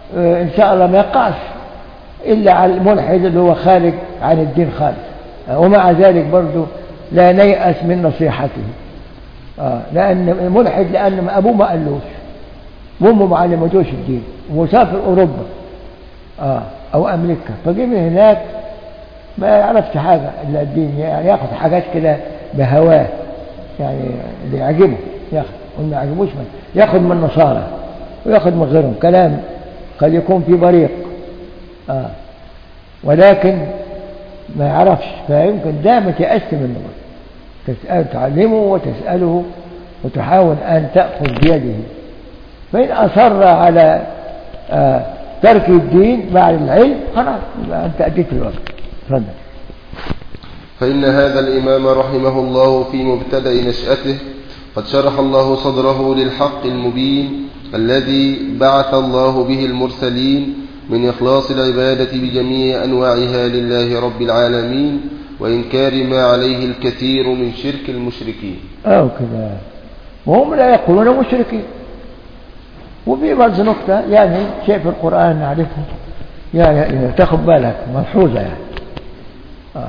آه، إن شاء الله ما يقعش إلا على الملحد اللي هو خارج عن الدين خالص آه، ومع ذلك برضه لا نيأس من نصيحته آه لأن الملحد لأن أبوه ما قالوش وأمه ما علمتوش الدين وسافر أوروبا آه أو أمريكا فجه من هناك ما يعرفش حاجة إلا الدين يعني ياخد حاجات كده بهواه يعني اللي يعجبه ياخد وما يعجبوش من ياخد من النصارى وياخد من غيرهم كلام قد يكون في بريق آه. ولكن ما يعرفش فيمكن ده ما تيأس منه تسأل تعلمه وتسأله وتحاول أن تأخذ بيده فإن أصر على آه ترك الدين بعد العلم خلاص يبقى أنت أديت الوقت تفضل فإن هذا الإمام رحمه الله في مبتدأ نشأته قد شرح الله صدره للحق المبين الذي بعث الله به المرسلين من إخلاص العبادة بجميع أنواعها لله رب العالمين وإنكار ما عليه الكثير من شرك المشركين أو كده وهم لا يقولون مشركين وفي برضه نقطة يعني شيء في القرآن نعرفه يعني تاخد بالك ملحوظة يعني آه.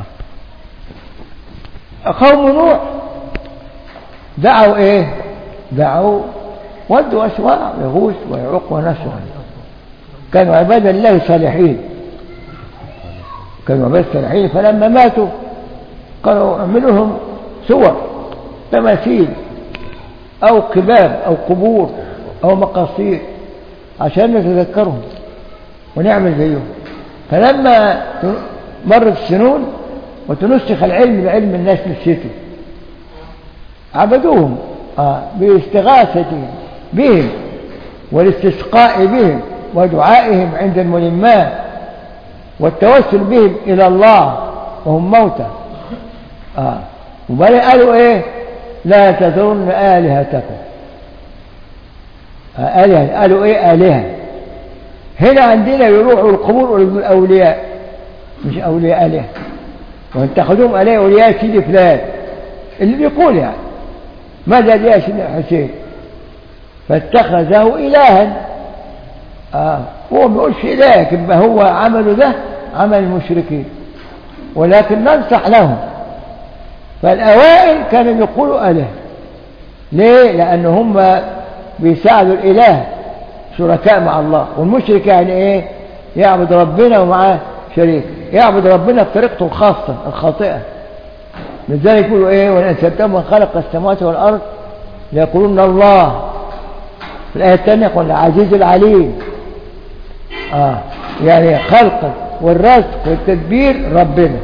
قوم نوح دعوا ايه دعوا ودوا أسواع يغوث ويعوق ونسرا كانوا عباد الله صالحين كانوا عباد صالحين فلما ماتوا قالوا اعملوا لهم صور تماثيل أو قباب أو قبور أو مقاصير عشان نتذكرهم ونعمل زيهم فلما مرت السنون وتنسخ العلم بعلم الناس نسيته عبدوهم آه باستغاثة بهم والاستسقاء بهم ودعائهم عند الملمات والتوسل بهم إلى الله وهم موتى آه. وبعدين قالوا إيه لا تذرن آلهتكم آه آلهة قالوا إيه آلهة هنا عندنا يروحوا القبور الأولياء مش أولياء آلهة وأن تأخذوهم آلهة أولياء سيدي فلان اللي بيقول يعني ماذا جاء سيدي حسين فاتخذه إلها آه هو ما بيقولش إله لكن هو عمله ده عمل المشركين ولكن ننصح لهم فالأوائل كانوا يقولوا أله ليه؟ لأن هم بيساعدوا الإله شركاء مع الله والمشرك يعني إيه؟ يعبد ربنا ومعاه شريك يعبد ربنا بطريقته الخاصة الخاطئة لذلك يقولوا إيه وإن أنسبتهم من خلق السماوات والأرض ليقولون الله في الآية الثانية يقول العزيز العليم آه يعني خلق والرزق والتدبير ربنا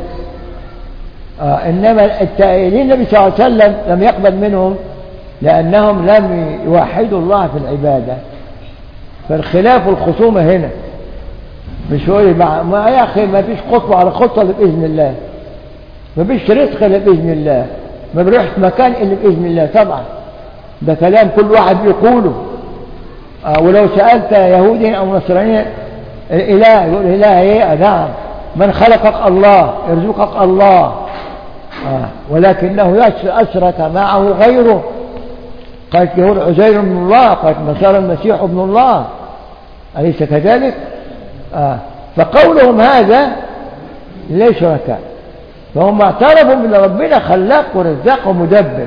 آه إنما التائلين النبي صلى الله عليه وسلم لم يقبل منهم لأنهم لم يوحدوا الله في العبادة فالخلاف والخصومة هنا مش هو مع ما يا أخي ما فيش خطوة على خطوة إلا بإذن الله ما فيش رزق إلا بإذن الله ما بروحش مكان إلا بإذن الله طبعا ده كلام كل واحد بيقوله آه ولو سألت يهودي أو نصراني الإله يقول الإله إيه نعم من خلقك الله يرزقك الله آه ولكنه أشرك معه غيره قالت يهود عزير ابن الله قالت نصارى المسيح ابن الله أليس كذلك آه فقولهم هذا ليس شركاء فهم اعترفوا بأن ربنا خلاق ورزاق ومدبر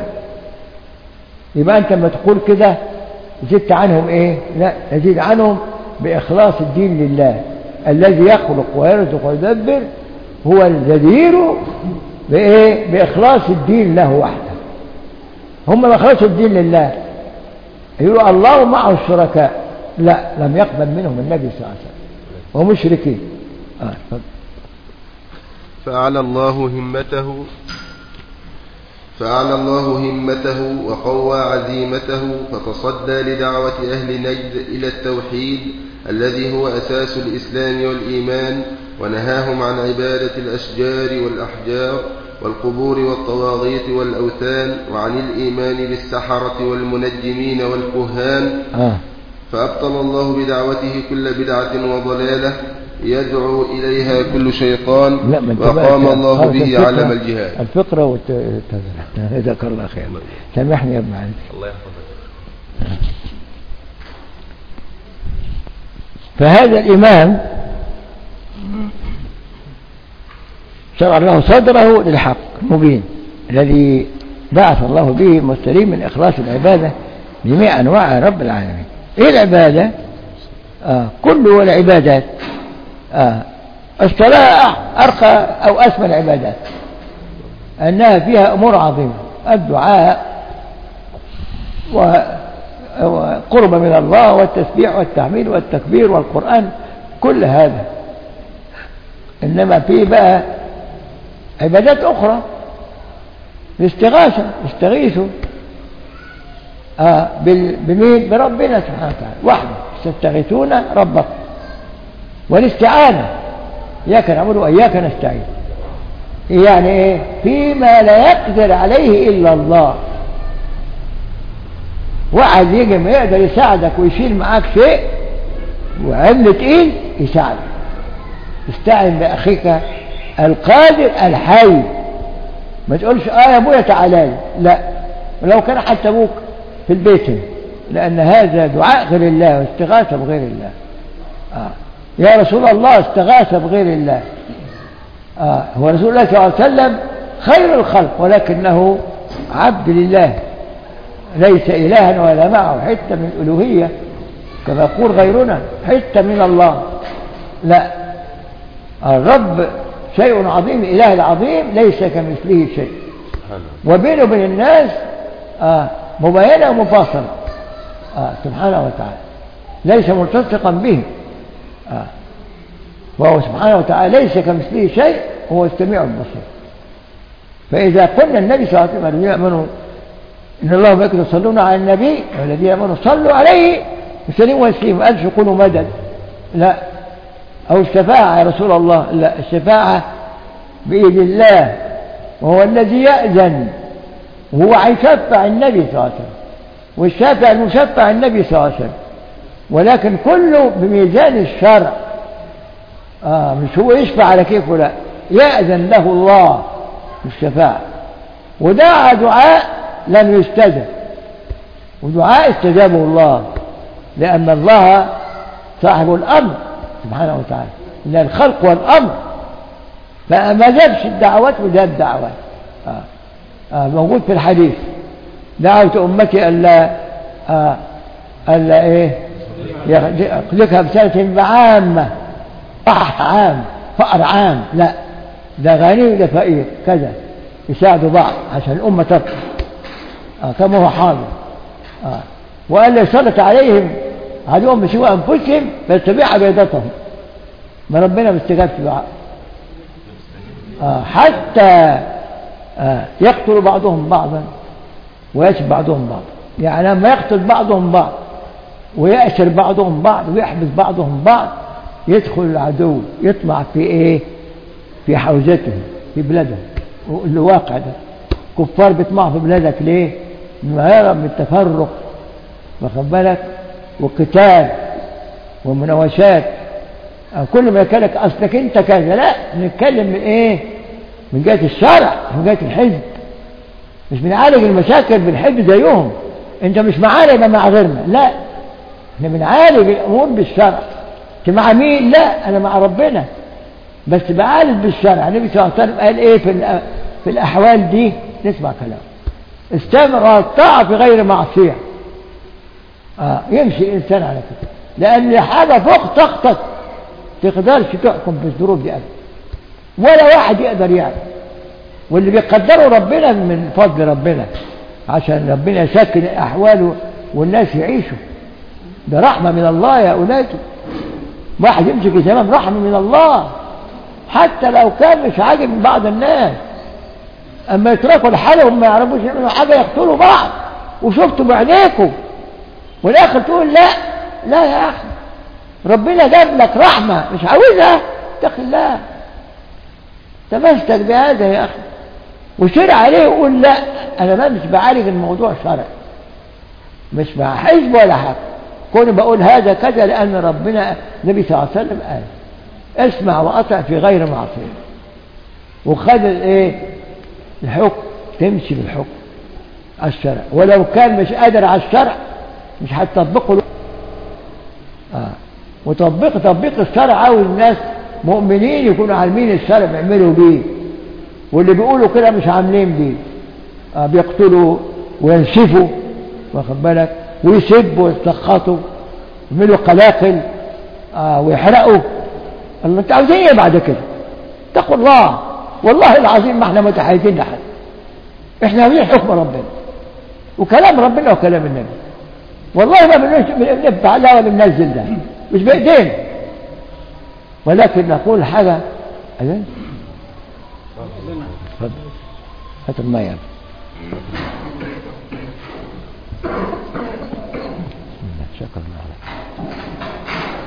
يبقى أنت لما تقول كده زدت عنهم إيه لا تزيد عنهم بإخلاص الدين لله الذي يخلق ويرزق ويدبر هو الجدير بإيه بإخلاص الدين له وحده هم ما أخلصوا الدين لله يقولوا الله معه الشركاء لا لم يقبل منهم النبي صلى الله عليه وسلم ومشركين آه. فأعلى الله همته فأعلى الله همته وقوى عزيمته فتصدى لدعوة أهل نجد إلى التوحيد الذي هو أساس الإسلام والإيمان ونهاهم عن عبادة الأشجار والأحجار والقبور والطواغيت والأوثان وعن الإيمان بالسحرة والمنجمين والكهان آه. فأبطل الله بدعوته كل بدعة وضلالة يدعو إليها كل شيطان لا ما انت وقام بقى- الله خلاص به الفكرة- علم الجهاد الفقرة والت... جزاك الله خير سامحني يا ابن علي الله يحفظك فهذا الإمام شرع له صدره للحق المبين الذي بعث الله به المرسلين من إخلاص العبادة جميع أنواع رب العالمين إيه العبادة؟ آه كل العبادات آه الصلاة أرقى أو أسمى العبادات أنها فيها أمور عظيمة الدعاء وقرب من الله والتسبيح والتحميد والتكبير والقرآن كل هذا إنما في بقى عبادات أخرى الاستغاثة استغيثوا آه بمين بربنا سبحانه وتعالى وحده تستغيثون ربكم والاستعانة إياك نعبد وإياك نستعين يعني إيه فيما لا يقدر عليه إلا الله واحد يجي ما يقدر يساعدك ويشيل معاك شيء وعمل تقيل يساعدك استعن بأخيك القادر الحي ما تقولش اه يا ابويا تعالى لي لا ولو كان حتى ابوك في البيت لان هذا دعاء غير الله واستغاثه بغير الله آه. يا رسول الله استغاث بغير الله آه. هو رسول الله صلى الله عليه وسلم خير الخلق ولكنه عبد لله ليس إلها ولا معه حتة من الألوهية كما يقول غيرنا حتة من الله لا الرب شيء عظيم الإله العظيم ليس كمثله شيء وبينه وبين الناس آه مبينة ومفاصلة آه سبحانه وتعالى ليس ملتصقا به آه وهو سبحانه وتعالى ليس كمثله شيء هو السميع البصير فإذا قلنا النبي صلى الله عليه وسلم الذين يؤمنوا إن الله وملائكته يصلون على النبي والذين آمنوا صلوا عليه وسلموا ويسلموا قالش يقولوا مدد لا أو الشفاعة يا رسول الله لا الشفاعة بإذن الله وهو الذي يأذن وهو هيشفع النبي صلى الله عليه وسلم والشافع المشفع النبي صلى الله عليه وسلم ولكن كله بميزان الشرع آه مش هو يشفع على كيفه لا يأذن له الله بالشفاعة ودعا دعاء لم يستجب ودعاء استجابه الله لأن الله صاحب الأمر سبحانه وتعالى إن الخلق والأمر فما جابش الدعوات وجاب دعوات آه. آه. موجود في الحديث دعوت أمتي ألا آه. ألا إيه يخلقها بسنة بعامة قحط عام فقر عام لا ده غني وده فقير كذا يساعدوا بعض عشان الأمة تبقى آه كما هو حاضر آه وقال لي يسلط عليهم عدوهم بسوء أنفسهم فيتبع بيضتهم ما ربنا ما استجابش دعاء آه حتى آه يقتل بعضهم بعضا ويسب بعضهم بعضا يعني لما يقتل بعضهم بعض ويأسر بعضهم بعض ويحبس بعضهم بعض يدخل العدو يطمع في ايه في حوزتهم في بلادهم اللي واقع ده كفار بيطمعوا في بلادك ليه ما يرى من التفرق واخد بالك وقتال ومناوشات كل ما يكلك اصلك انت كذا لا نتكلم من ايه من جهه الشرع من جهه الحزب مش بنعالج المشاكل بالحزب زيهم انت مش معانا يبقى مع غيرنا لا احنا بنعالج الامور بالشرع انت مع مين لا انا مع ربنا بس بعالج بالشرع النبي صلى الله عليه وسلم قال ايه في في الاحوال دي نسمع كلام استمر الطاعه في غير معصيه آه يمشي الانسان على كده لان حاجه فوق طاقتك تقدرش تحكم في الظروف دي ابدا ولا واحد يقدر يعمل واللي بيقدره ربنا من فضل ربنا عشان ربنا يسكن الاحوال والناس يعيشوا ده رحمه من الله يا اولادي واحد يمسك زمان رحمه من الله حتى لو كان مش عاجب بعض الناس اما يتركوا لحالهم ما يعرفوش يعملوا حاجه يقتلوا بعض وشفتوا بعينيكم والاخر تقول لا لا يا اخي ربنا جاب لك رحمه مش عاوزها اتق الله تمسك بهذا يا اخي وشير عليه وقول لا انا ما مش بعالج الموضوع شرعي مش مع حزب ولا حاجه كوني بقول هذا كذا لان ربنا النبي صلى الله عليه وسلم قال اسمع واطع في غير معصيه وخد الايه الحكم تمشي بالحكم الشرع ولو كان مش قادر على الشرع مش هتطبقه له. آه. وتطبيق تطبيق الشرع عاوز الناس مؤمنين يكونوا عالمين الشرع بيعملوا بيه واللي بيقولوا كده مش عاملين بيه آه بيقتلوا وينسفوا واخد بالك ويسبوا ويسخطوا يعملوا قلاقل آه ويحرقوا الله انت عاوزين ايه بعد كده اتقوا الله والله العظيم ما احنا متحيزين لحد احنا عاوزين حكم ربنا وكلام ربنا وكلام النبي والله ما بنفعل لا ولا بننزل ده مش بايدينا ولكن نقول حاجه اذن اتفضل هات الميه بسم الله شكرا الله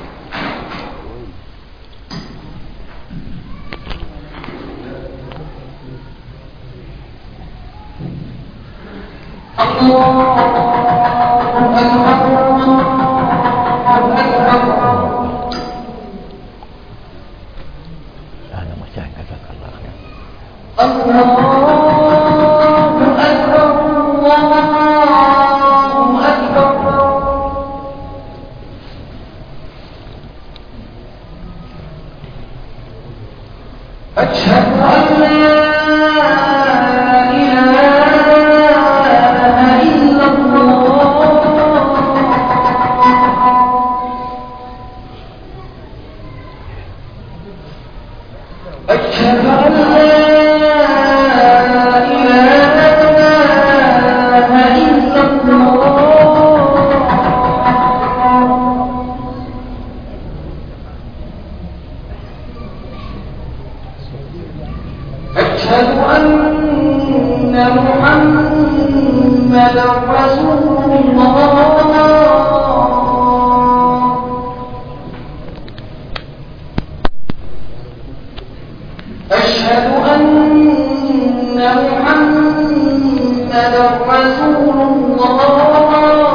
اهلا وسهلا جزاك الله خير أشهد أن لا إله إلا الله أشهد أن لا إله إلا الله أشهد أن محمدا رسول الله أشهد أن محمدا رسول الله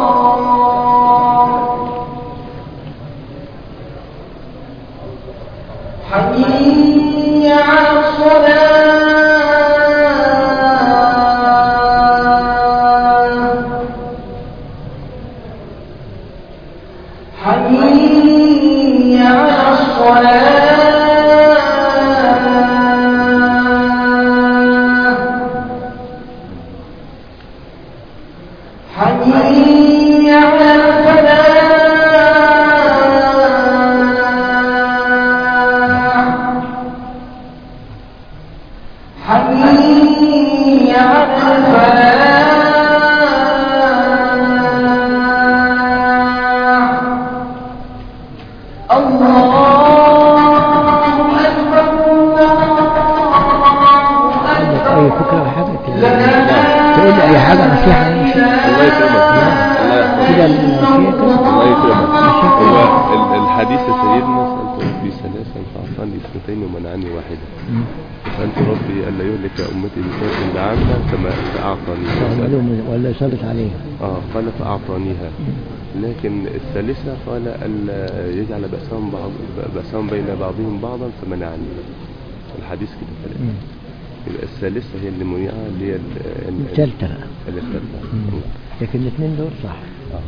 حي على الصلاة حي على الصلاة حي على الفلاح حي على الفلاح الله أكبر الله عندك أكبر اي فكره ولا حاجه ت- لا تقول لي اي حاجه نصيحه الله يكرمك الله يحفظك كده المشيه كده الله يكرمك ماشي. هو ال- الحديث يا سيدنا سألت ربي ثلاثا فأعطاني اثنتين ومنعني واحدة مم. سألت ربي ألا يهلك أمتي بشرك بعامة كما فأعطاني معلوم ولا صلت عليه آه قال فأعطانيها لكن الثالثة قال ألا يجعل بأسهم بعض بأسهم بين بعضهم بعضا فمنعني الحديث كده ثلاثة مم. يبقى الثالثة هي اللي منيعة اللي هي ال- ال- الثالثه بقى اللي الثالثة مم. لكن الاثنين دول صح آه.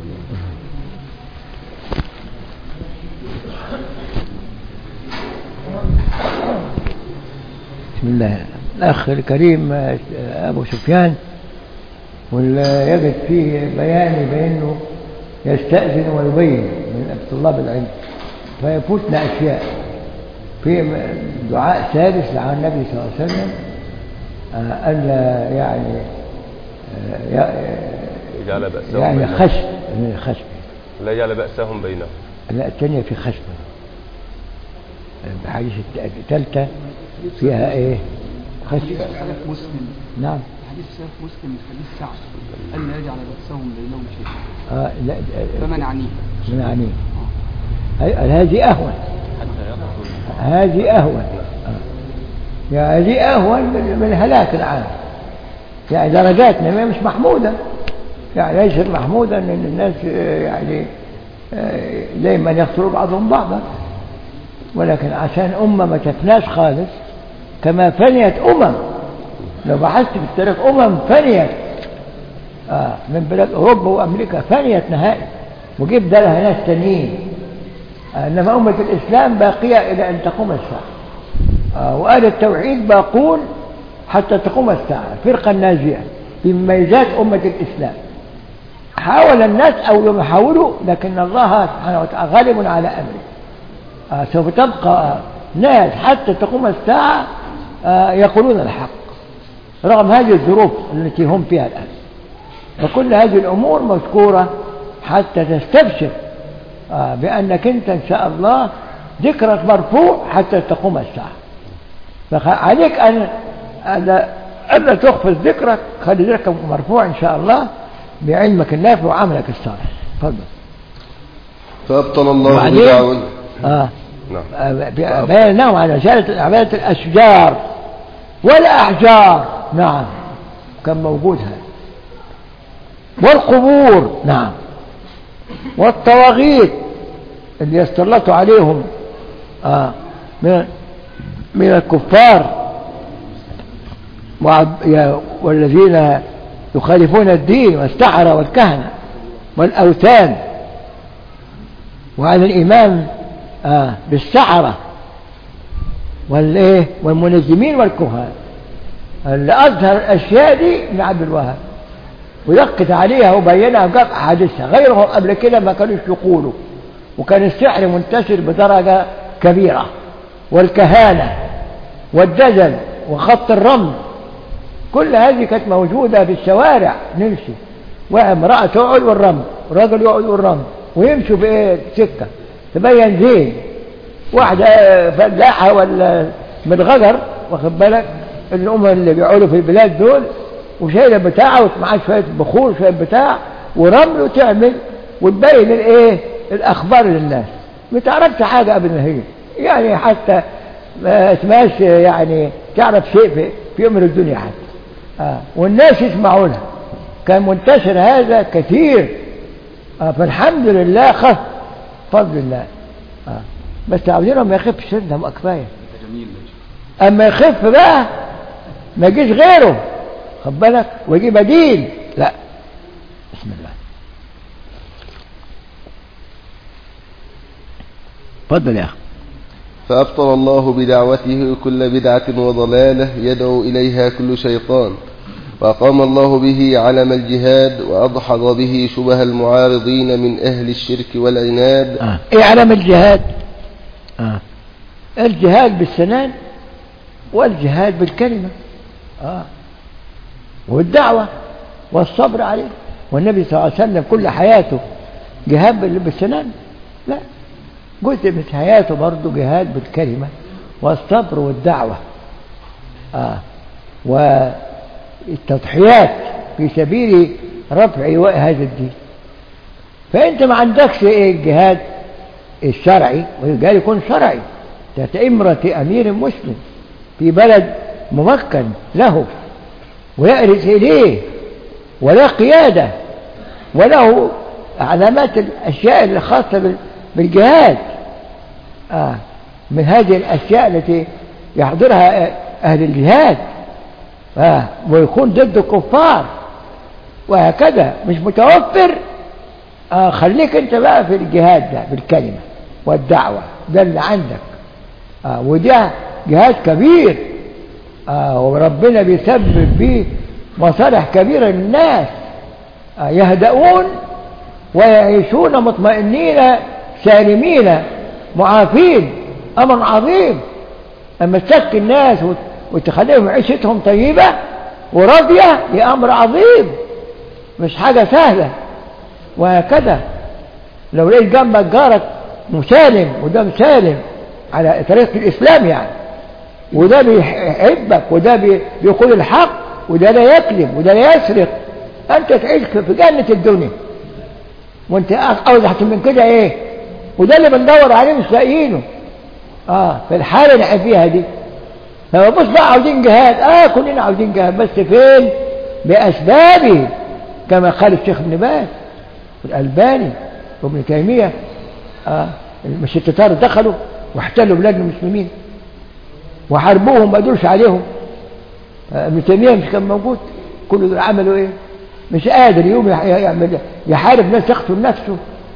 بسم الله الأخ الكريم آه، أبو سفيان واللي يجد فيه بيان بأنه يستأذن ويبين من طلاب العلم فيفوتنا أشياء في دعاء ثالث على النبي صلى الله عليه وسلم آه، ألا يعني آه، ي- يجعل بأسهم يعني بينهم. خشب من الخشب لا يجعل بأسهم بينهم لا الثانية في خشب الحديث الثالثة فيها ايه خشب حديث مسلم نعم حديث سيف مسلم حديث سعد ألا يجعل بأسهم بينهم شيء آه لا آه، فمنعني من عني هي- هذه أهون هذه أهون آه. يعني هذه أهون من من الهلاك العام يعني درجاتنا ما مش محمودة يعني ليست محمودة أن الناس آه، يعني آه، دايما يقتلوا بعضهم بعضا ولكن عشان أمة ما تفناش خالص كما فنيت أمم لو بحثت في التاريخ أمم فنيت آه من بلاد أوروبا وأمريكا فنيت نهائي وجيب ده لها ناس تانيين آه، إنما أمة الإسلام باقية إلى أن تقوم الساعة آه، وأهل التوحيد باقون حتى تقوم الساعة الفرقة الناجية بمميزات أمة الإسلام حاول الناس أو يحاولوا لكن الله سبحانه وتعالى غالب على أمره آه، سوف تبقى ناس حتى تقوم الساعة آه، يقولون الحق رغم هذه الظروف التي هم فيها الآن فكل هذه الأمور مذكورة حتى تستبشر آه، بأنك أنت إن شاء الله ذكرك مرفوع حتى تقوم الساعة فعليك أن أن ألا تخفض ذكرك خلي ذكرك مرفوع إن شاء الله بعلمك النافع وعملك الصالح تفضل فأبطل الله وبعدين؟ بدعوة آه. نعم آه، بينهم على عبادة عبادة الأشجار والأحجار نعم كان موجود هذا والقبور نعم والطواغيت اللي يستلطوا عليهم آه من من الكفار وعب- يا- والذين يخالفون الدين والسحرة والكهنة والأوثان وعلى الإيمان آه بالسحرة والإيه والمنجمين والكهان اللي أظهر الأشياء دي ابن عبد الوهاب ويقت عليها وبينها وقال أحاديثها غيرهم قبل كده ما كانوش يقولوا وكان السحر منتشر بدرجة كبيرة والكهانة والدجل وخط الرمل كل هذه كانت موجودة في الشوارع نمشي وامرأة تقعد والرمل ورجل يقعد والرمل ويمشوا في ايه سكة تبين زين واحدة فلاحة ولا من غجر واخد بالك اللي هم اللي بيقعدوا في البلاد دول وشايله بتاعه ومعاه شويه بخور شويه بتاع ورمل وتعمل وتبين الايه الاخبار للناس ما تعرفش حاجه قبل ما هي يعني حتى ما اسمهاش يعني تعرف شيء في, في امر الدنيا حتى آه. والناس يسمعونها كان منتشر هذا كثير آه. فالحمد لله خف فضل الله آه. بس عاوزينهم ما يخفش سنهم كفايه جميل يا شيخ. اما يخف بقى ما يجيش غيره خد بالك ويجي بديل لا بسم الله اتفضل يا اخي فأبطل الله بدعوته كل بدعة وضلالة يدعو إليها كل شيطان وأقام الله به علم الجهاد وأضحض به شبه المعارضين من أهل الشرك والعناد آه. ايه علم الجهاد آه. الجهاد بالسنان والجهاد بالكلمة آه. والدعوة والصبر عليه والنبي صلى الله عليه وسلم كل حياته جهاد بال- بالسنان لا جزء من حياته برضه جهاد بالكلمة والصبر والدعوة آه. والتضحيات في سبيل رفع لواء هذا الدين فأنت ما عندكش إيه الجهاد الشرعي والجهاد يكون شرعي تحت إمرة أمير مسلم في بلد ممكن له ويأرث إليه ولا قيادة وله علامات الأشياء الخاصة بال- بالجهاد آه من هذه الأشياء التي يحضرها أهل الجهاد آه ويكون ضد الكفار وهكذا مش متوفر آه خليك انت بقى في الجهاد ده بالكلمة والدعوة ده اللي عندك آه وده جهاد كبير آه وربنا بيسبب به مصالح كبيرة للناس آه يهدؤون ويعيشون مطمئنين سالمين معافين أمر عظيم أما تسكي الناس وت- وتخليهم عيشتهم طيبة وراضية دي أمر عظيم مش حاجة سهلة وهكذا لو لقيت جنبك جارك مسالم وده مسالم على طريقة الإسلام يعني وده بيحبك وده بي- بيقول الحق وده لا يكذب وده لا يسرق أنت تعيش في جنة الدنيا وانت أوضح من كده ايه وده اللي بندور عليه مش لاقيينه اه في الحالة اللي احنا فيها دي لما بص بقى عاوزين جهاد اه كلنا عاوزين جهاد بس فين بأسبابه كما قال الشيخ ابن باز والألباني وابن تيمية آه مش التتار دخلوا واحتلوا بلاد المسلمين وحاربوهم ما قدروش عليهم آه ابن تيمية مش كان موجود كل دول عملوا ايه مش قادر يوم يح- يعمل يحارب ناس يقتل نفسه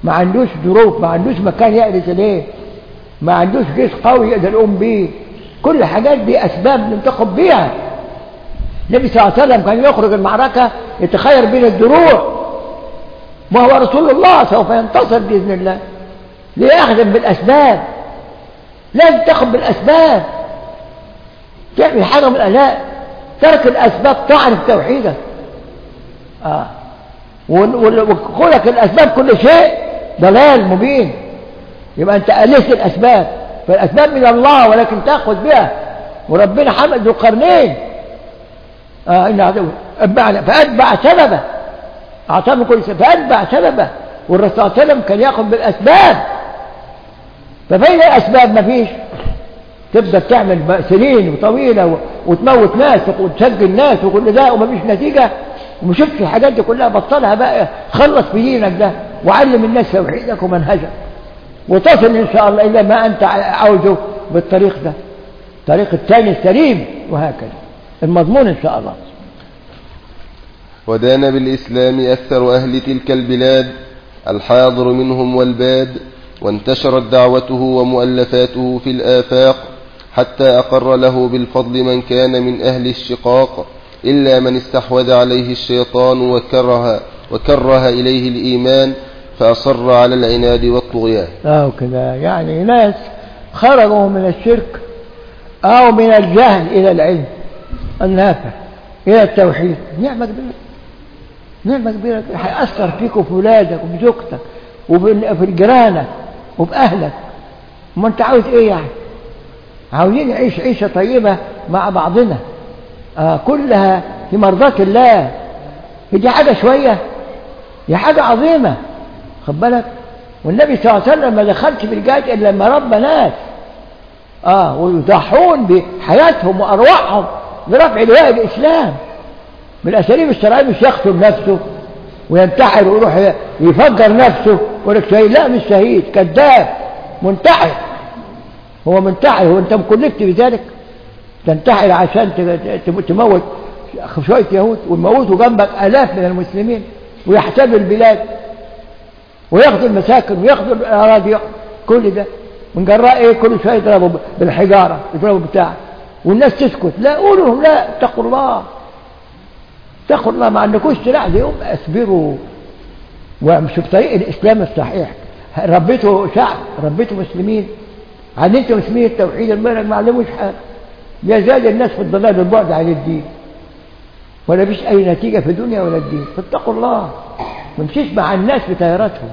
ما عندوش ظروف ما عندوش مكان يقلس ليه ما عندوش جيش قوي يقدر يقوم بيه كل الحاجات دي أسباب ننتخب بيها النبي صلى الله عليه وسلم كان يخرج المعركة يتخير بين الدروع ما هو رسول الله سوف ينتصر بإذن الله ليخدم بالأسباب لازم تاخد بالأسباب تعمل حاجة من الألاء ترك الأسباب تعرف توحيدك آه. وال- وال- وخلق الأسباب كل شيء ضلال مبين يبقى أنت ألست الأسباب فالأسباب من الله ولكن تأخذ بها وربنا حمد ذو القرنين آه إن عدو أتبعنا فأتبع سببه أعطاه كل سبب فأتبع سببه والرسول صلى الله عليه وسلم كان يأخذ بالأسباب ففين الأسباب ما فيش تبدأ تعمل بقى سنين وطويلة و- وتموت ناس وتسجل ناس وكل ده ومفيش نتيجة وما شفتش الحاجات دي كلها بطلها بقى خلص في دينك ده وعلم الناس توحيدك ومنهجك وتصل إن شاء الله إلى ما أنت عاوزه بالطريق ده الطريق الثاني السليم وهكذا المضمون إن شاء الله ودان بالإسلام أكثر أهل تلك البلاد الحاضر منهم والباد وانتشرت دعوته ومؤلفاته في الآفاق حتى أقر له بالفضل من كان من أهل الشقاق إلا من استحوذ عليه الشيطان وكره, وكره إليه الإيمان فأصر على العناد والطغيان أو كذا يعني ناس خرجوا من الشرك أو من الجهل إلى العلم النافع إلى التوحيد نعمة كبيرة نعمة كبيرة هيأثر فيك وفي ولادك وفي زوجتك وفي في جيرانك وفي أهلك ما أنت عاوز إيه يعني عاوزين نعيش عيشة طيبة مع بعضنا آه كلها في مرضاة الله هي دي حاجة شوية دي حاجة عظيمة خد بالك والنبي صلى الله عليه وسلم ما دخلش في الجهاد إلا لما ربى ناس آه ويضحون بحياتهم وأرواحهم لرفع لواء الإسلام بالأساليب الشرعية مش يقتل نفسه وينتحر ويروح يفجر نفسه ويقول لك شهيد لا مش شهيد كذاب منتحر هو منتحر هو أنت مكلفت بذلك تنتحر عشان ت- ت- تموت شوية يهود ويموتوا جنبك آلاف من المسلمين ويحتلوا البلاد وياخدوا المساكن وياخدوا الأراضي كل ده من جراء ايه كل شويه يضربوا بالحجاره يضربوا بتاع والناس تسكت لا قولوا لهم لا اتقوا الله اتقوا الله ما عندكوش سلاح زيهم اصبروا ومش في طريق الاسلام الصحيح ربيتوا شعب ربيتوا مسلمين علمتوا مسلمين التوحيد المنهج ما علموش حاجه يزال الناس في الضلال والبعد عن الدين ولا فيش اي نتيجه في الدنيا ولا الدين فاتقوا الله ما نمشيش مع الناس بتياراتهم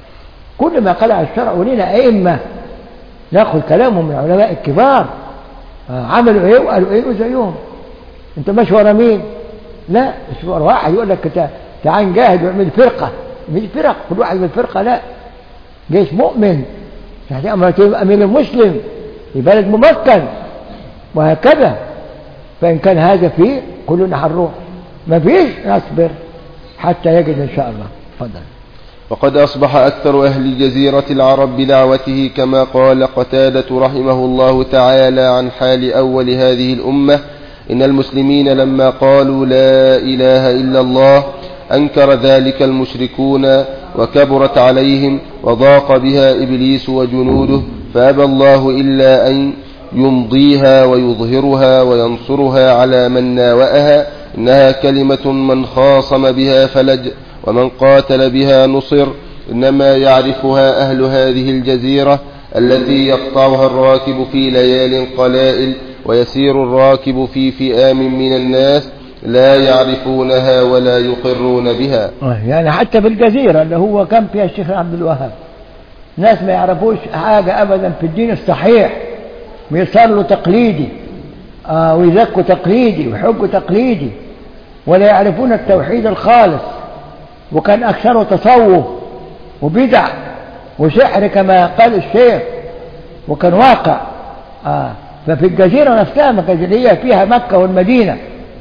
كل ما قال على الشرع ولنا أئمة ناخذ كلامهم من العلماء الكبار آه، عملوا ايه وقالوا ايه وزيهم انت ماشي ورا مين لا مش ورا واحد يقول لك تع- تعال نجاهد واعمل فرقة مش فرق كل واحد من فرقة لا جيش مؤمن يعني أما تبقى أمير المسلم في بلد ممكن وهكذا فإن كان هذا فيه كلنا هنروح ما فيش نصبر حتى يجد إن شاء الله تفضل وقد أصبح أكثر أهل جزيرة العرب بدعوته كما قال قتادة رحمه الله تعالى عن حال أول هذه الأمة إن المسلمين لما قالوا لا إله إلا الله أنكر ذلك المشركون وكبرت عليهم وضاق بها إبليس وجنوده فأبى الله إلا أن يمضيها ويظهرها وينصرها على من ناوأها إنها كلمة من خاصم بها فلج ومن قاتل بها نصر إنما يعرفها أهل هذه الجزيرة التي يقطعها الراكب في ليال قلائل ويسير الراكب في فئام من الناس لا يعرفونها ولا يقرون بها يعني حتى في الجزيرة اللي هو كان فيها الشيخ عبد الوهاب ناس ما يعرفوش حاجة أبدا في الدين الصحيح بيصلوا تقليدي آه ويزكوا تقليدي ويحجوا تقليدي ولا يعرفون التوحيد الخالص وكان أكثره تصوف وبدع وسحر كما قال الشيخ وكان واقع آه ففي الجزيرة نفسها ما كانت اللي هي فيها مكة والمدينة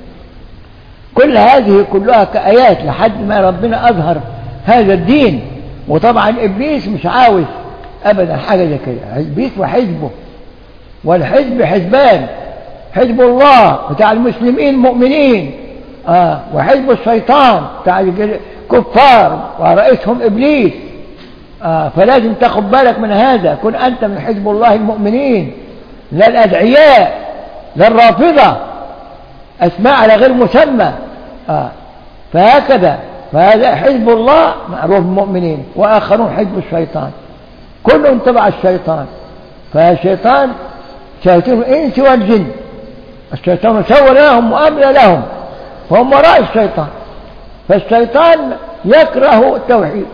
كل هذه كلها كآيات لحد ما ربنا أظهر هذا الدين وطبعا إبليس مش عاوز أبدا حاجة زي كده إبليس وحزبه والحزب حزبان حزب الله بتاع المسلمين مؤمنين آه وحزب الشيطان بتاع الكفار ورئيسهم إبليس آه فلازم تاخد بالك من هذا كن أنت من حزب الله المؤمنين لا الأدعياء لا الرافضة أسماء على غير مسمى آه فهكذا فهذا حزب الله معروف المؤمنين وآخرون حزب الشيطان كلهم تبع الشيطان فالشيطان شياطين الإنس والجن الشيطان سوى لهم وأملى لهم فهم وراء الشيطان فالشيطان يكره التوحيد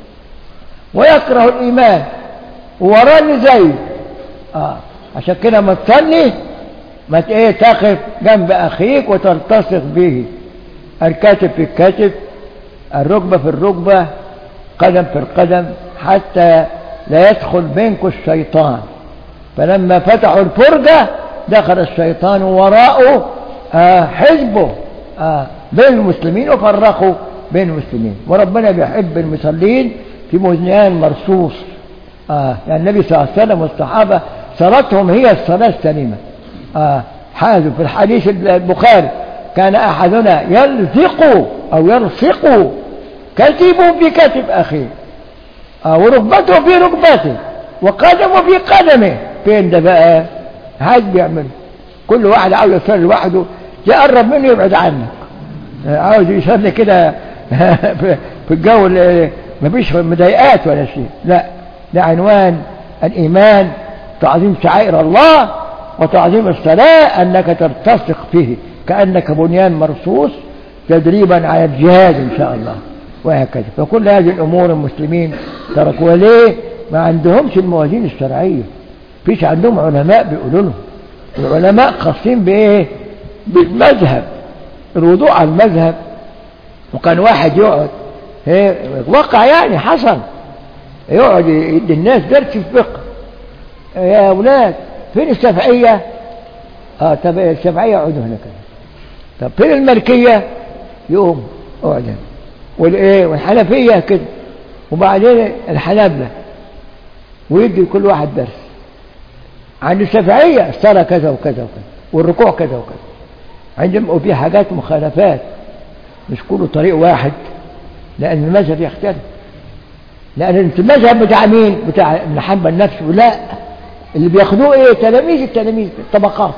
ويكره الإيمان ووراه اللي زيه آه. عشان كده ما تصلي ما ت- ايه تقف جنب أخيك وتلتصق به الكاتب في الكاتب الركبة في الركبة قدم في القدم حتى لا يدخل بينكم الشيطان فلما فتحوا الفرجة دخل الشيطان وراءه آه حزبه آه بين المسلمين وفرقوا بين المسلمين وربنا بيحب المصلين في مزنيان مرصوص آه يعني النبي صلى الله عليه وسلم والصحابة صلاتهم هي الصلاة السليمة آه حاذوا في الحديث البخاري كان أحدنا يلزق أو يلصق كتبه بكتب أخيه آه وركبته في ركبته وقدمه في قدمه فين ده بقى هاد بيعمل كل واحد عاوز يصلي لوحده يقرب منه يبعد عنك آه، عاوز يصلي كده في في الجو اللي مفيش مضايقات ولا شيء لا ده عنوان الإيمان تعظيم شعائر الله وتعظيم الصلاة أنك ترتسق فيه كأنك بنيان مرصوص تدريبا على الجهاد إن شاء الله وهكذا فكل هذه الأمور المسلمين تركوها ليه ما عندهمش الموازين الشرعية فيش عندهم علماء بيقولوا لهم العلماء خاصين بإيه بالمذهب الوضوء على المذهب وكان واحد يقعد إيه واقع يعني حصل يقعد يدي الناس درس في الفقه يا أولاد فين الشافعية اه طب الشافعية اقعدوا هنا كده طب فين الملكية يقوم اقعد هنا والايه والحنفية كده وبعدين الحنابلة ويدي كل واحد درس عند الشافعية الصلاة كذا وكذا وكذا والركوع كذا وكذا عندهم وفي حاجات مخالفات مش كله طريق واحد لأن المذهب يختلف لأن المذهب بتاع مين؟ بتاع ابن حنبل نفسه لا اللي بياخدوه ايه؟ تلاميذ التلاميذ طبقات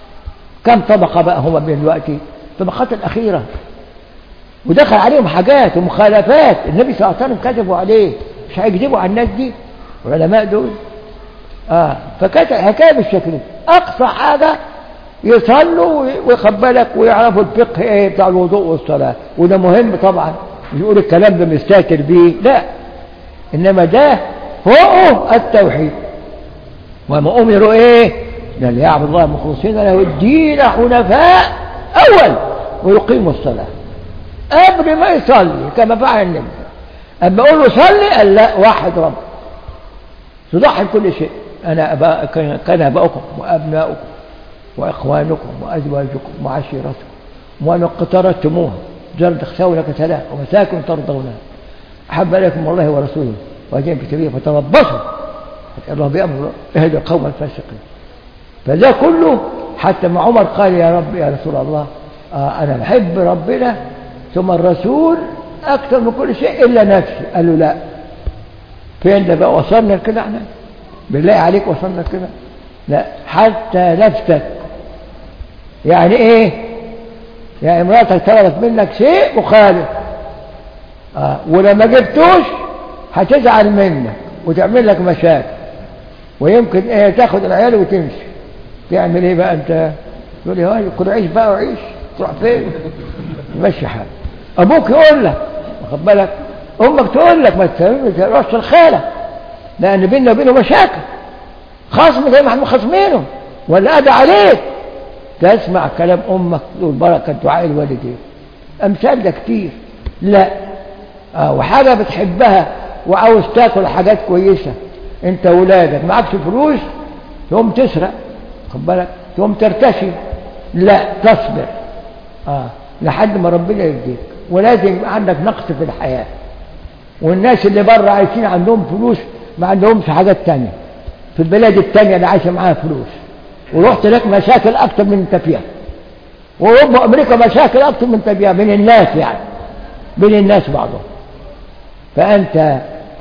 كم طبقة بقى هم من دلوقتي؟ الطبقات الأخيرة ودخل عليهم حاجات ومخالفات النبي صلى الله عليه وسلم كتبوا عليه مش هيكذبوا على الناس دي العلماء دول اه فكانت الحكايه بالشكل ده اقصى حاجه يصلوا ويقبلك ويعرفوا الفقه ايه بتاع الوضوء والصلاه وده مهم طبعا مش يقول الكلام ده مستهتر بيه لا انما ده فوقه التوحيد وما امروا ايه قال يعبد الله مخلصين له الدين حنفاء اول ويقيموا الصلاه قبل ما يصلي كما فعل النبي اما اقول له صلي قال لا واحد رب تضحي بكل شيء انا أبا كان كان اباؤكم وابناؤكم واخوانكم وازواجكم وعشيرتكم وان اقترفتموها جرد تخشونك ثلاث ومساكن ترضونها احب اليكم الله ورسوله واجين في سبيله فتربصوا الله بامر اهدى القوم الفاسقين فده كله حتى ما عمر قال يا رب يا رسول الله آه انا بحب ربنا ثم الرسول اكثر من كل شيء الا نفسي قال له لا فين ده بقى وصلنا كده احنا بالله عليك وصلنا كده لا حتى نفسك يعني ايه يعني امرأتك طلبت منك شيء مخالف آه. ولما جبتوش هتزعل منك وتعمل لك مشاكل ويمكن ايه تاخد العيال وتمشي تعمل ايه بقى انت تقول لي هاي كل عيش بقى وعيش تروح فين مشي حالك ابوك يقول لك واخد بالك امك تقول لك ما تروحش الخاله لان بيننا وبينه مشاكل خصم زي ما احنا خصمينه ولا ادى عليك تسمع كلام امك تقول بركه دعاء الوالدين امثال ده كتير لا آه وحاجه بتحبها وعاوز تاكل حاجات كويسه انت ولادك معكش فلوس تقوم تسرق خد بالك تقوم ترتشي لا تصبر اه لحد ما ربنا يديك ولازم يبقى عندك نقص في الحياه والناس اللي بره عايشين عندهم فلوس ما عندهمش حاجات تانية في البلاد التانية اللي عايشة معاها فلوس ورحت لك مشاكل أكتر من انت فيها وأوروبا وأمريكا مشاكل أكتر من انت فيها من الناس يعني بين الناس بعضهم فأنت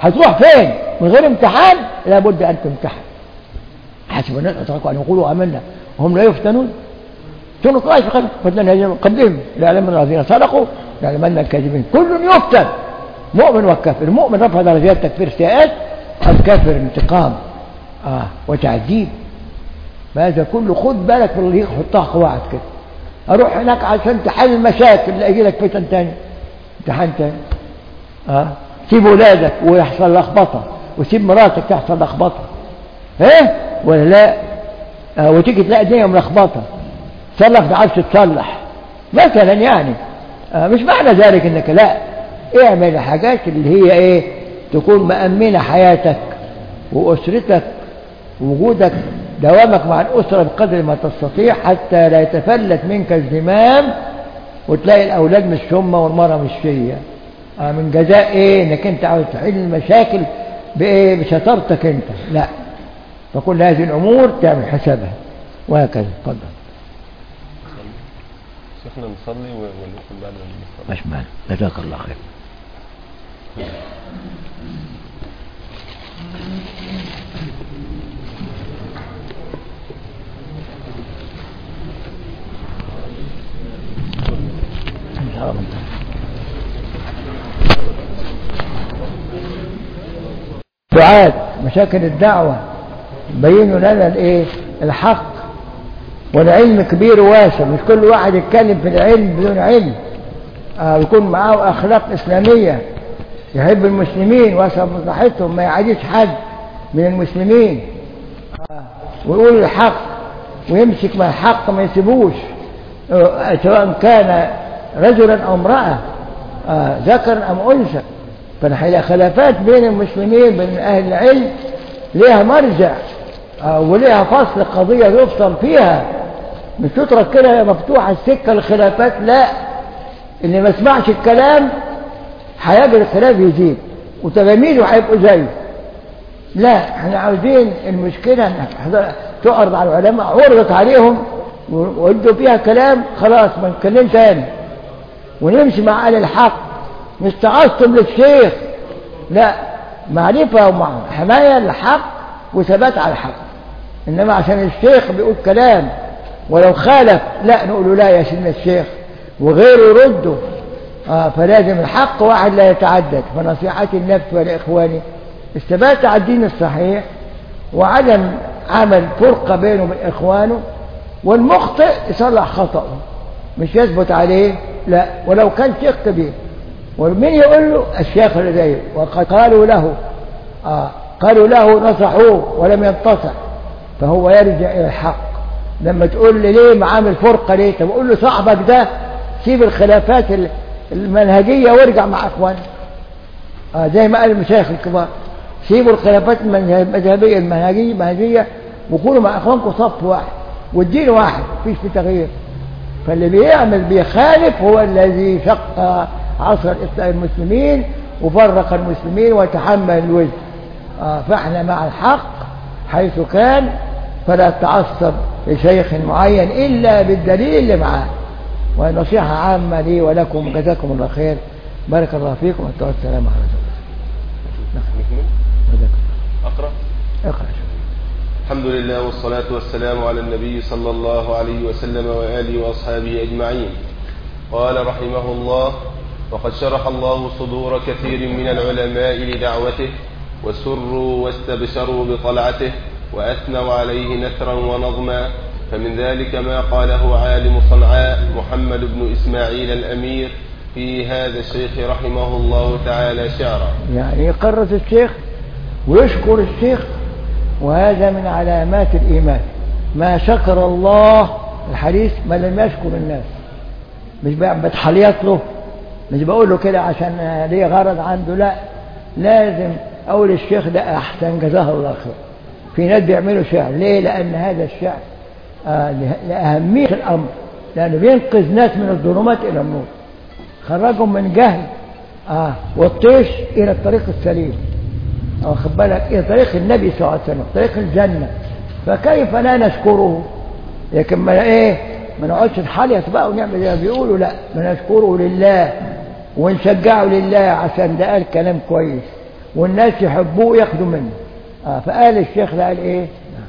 هتروح فين من غير امتحان لابد أن تمتحن حسب الناس أتركوا أن يقولوا آمنا وهم لا يفتنون ثم طائف قال فتنا قبلهم ليعلمن الذين صدقوا ليعلمن الكاذبين كل يفتن مؤمن والكافر المؤمن رفع درجات تكفير سيئات الكافر انتقام آه وتعذيب هذا كله خد بالك في اللي حطها قواعد كده اروح هناك عشان تحل المشاكل لا يجي لك فتن تاني امتحان تاني اه سيب ولادك ويحصل لخبطه وسيب مراتك تحصل لخبطه ايه ولا لا آه وتيجي تلاقي الدنيا ملخبطه تصلح ما تعرفش تصلح مثلا يعني آه مش معنى ذلك انك لا اعمل الحاجات اللي هي ايه تكون مأمنة حياتك وأسرتك ووجودك دوامك مع الأسرة بقدر ما تستطيع حتى لا يتفلت منك الزمام وتلاقي الأولاد مش هم والمرأة مش فيا آه من جزاء ايه انك انت عاوز تحل المشاكل بايه بشطارتك انت لا فكل هذه الامور تعمل حسابها وهكذا اتفضل شيخنا نصلي و- وندخل بعد ما نصلي مش معنى جزاك الله خير إن شاء الله. دعاة مشاكل الدعوة بينوا لنا الايه الحق والعلم كبير وواسع مش كل واحد يتكلم في العلم بدون علم آه يكون معاه أخلاق إسلامية يحب المسلمين ويسعى مصلحتهم ما يعاديش حد من المسلمين آه ويقول الحق ويمسك مع الحق ما يسيبوش آه سواء كان رجلا أو امرأة آه ذكر أم أنثى فنحيل خلافات بين المسلمين بين أهل العلم ليها مرجع آه وليها فصل قضية يفصل فيها مش تترك كده مفتوحة السكة للخلافات لا اللي ما سمعش الكلام هيجري الخلاف يزيد وتلاميذه هيبقوا زيه لا احنا عاوزين المشكلة انك تعرض على العلماء عرضت عليهم وادوا فيها كلام خلاص ما نتكلم تاني ونمشي مع اهل الحق مش تعصب للشيخ لا معرفة وحماية للحق وثبات على الحق انما عشان الشيخ بيقول كلام ولو خالف لا نقول له لا يا سيدنا الشيخ وغيره يرده آه فلازم الحق واحد لا يتعدد فنصيحتي النفس والإخواني الثبات على الدين الصحيح وعدم عمل فرقة بينه وبين إخوانه والمخطئ يصلح خطأه مش يثبت عليه لا ولو كان شيخ كبير ومن يقول له الشيخ اللي زيه وقد قالوا له آه قالوا له نصحوه ولم ينتصح فهو يرجع إلى الحق لما تقول لي ليه معامل فرقة ليه طب قول له صاحبك ده سيب الخلافات المنهجية وارجع مع اخوانك آه زي ما قال المشايخ الكبار سيبوا الخلافات المذهبية المنهجية المنهجية وكونوا مع اخوانكم صف واحد والدين واحد مفيش في تغيير فاللي بيعمل بيخالف هو الذي شق عصر المسلمين وفرق المسلمين وتحمل الوزن آه فاحنا مع الحق حيث كان فلا تعصب لشيخ معين إلا بالدليل اللي معاه ونصيحة عامة لي ولكم جزاكم الله خير بارك الله فيكم والسلام على رسول نكمل الله أقرأ اقرأ الحمد لله والصلاة والسلام على النبي صلى الله عليه وسلم وآله وأصحابه أجمعين قال رحمه الله وقد شرح الله صدور كثير من العلماء لدعوته وسروا واستبشروا بطلعته وأثنوا عليه نثرا ونظما فمن ذلك ما قاله عالم صنعاء محمد بن إسماعيل الأمير في هذا الشيخ رحمه الله تعالى شعرا يعني يقرص الشيخ ويشكر الشيخ وهذا من علامات الإيمان ما شكر الله الحديث ما لم يشكر الناس مش بقى بتحليط له مش بقول له كده عشان ليه غرض عنده لا لازم أقول الشيخ ده أحسن جزاه الله خير في ناس بيعملوا شعر ليه لأن هذا الشعر آه لأهمية الأمر لأنه بينقذ ناس من الظلمات إلى النور خرجهم من جهل آه والطيش إلى الطريق السليم واخد بالك إلى طريق النبي صلى الله عليه وسلم طريق الجنة فكيف لا نشكره لكن ما إيه ما نقعدش نحليط بقى ونعمل زي ما بيقولوا لا ما نشكره لله ونشجعه لله عشان ده قال كلام كويس والناس يحبوه وياخدوا منه آه فقال الشيخ ده قال ايه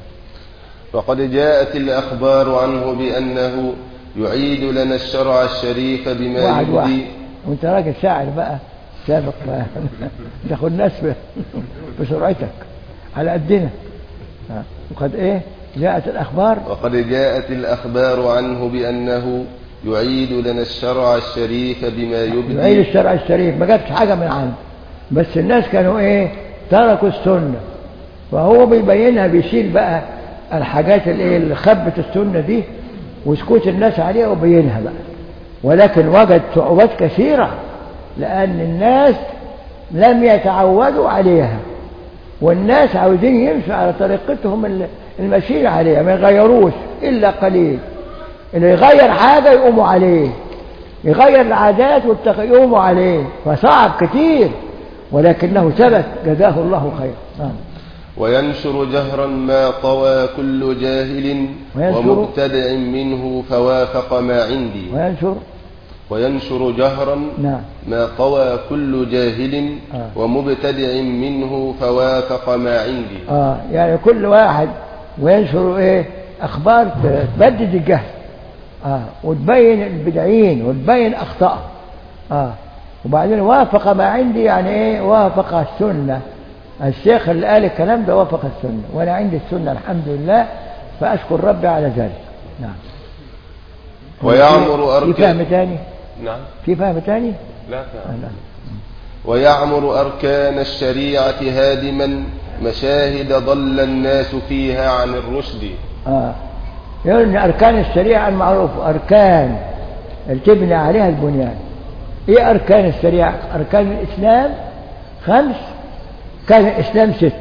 وقد جاءت الأخبار عنه بأنه يعيد لنا الشرع الشريف بما واحد واحد يبدي وانت راجل شاعر بقى سابق بقى تاخد ناس ب- بسرعتك على قدنا آه. وقد ايه جاءت الاخبار وقد جاءت الأخبار عنه بأنه يعيد لنا الشرع الشريف بما يعيد يبدي الشرع الشريف ما جابش حاجه من عنده بس الناس كانوا ايه تركوا السنه فهو بيبينها بيشيل بقى الحاجات اللي ايه اللي خبت السنه دي وسكوت الناس عليها وبينها بقى ولكن وجد صعوبات كثيره لان الناس لم يتعودوا عليها والناس عاوزين يمشوا على طريقتهم ال- المشير عليها ما يغيروش الا قليل اللي يغير حاجه يقوموا عليه يغير العادات والتق- يقوموا عليه فصعب كتير ولكنه ثبت جزاه الله خيرا نعم. وينشر جهرا ما طوى كل جاهل وينشر- ومبتدع منه فوافق ما عندي وينشر وينشر جهرا نعم ما طوى كل جاهل آه. ومبتدع منه فوافق ما عندي اه يعني كل واحد وينشر ايه اخبار ت- تبدد الجهل اه وتبين البدعين وتبين اخطاء اه وبعدين وافق ما عندي يعني ايه وافق السنه الشيخ اللي قال الكلام ده وافق السنه وانا عندي السنه الحمد لله فاشكر ربي على ذلك نعم ويعمر في فهم أركان تاني نعم في فهم تاني لا آه فعلا لا. ويعمر أركان الشريعة هادما مشاهد ضل الناس فيها عن الرشد آه. يقول ان اركان الشريعه المعروفه اركان اللي تبني عليها البنيان ايه اركان الشريعه اركان الاسلام خمس كان الاسلام ست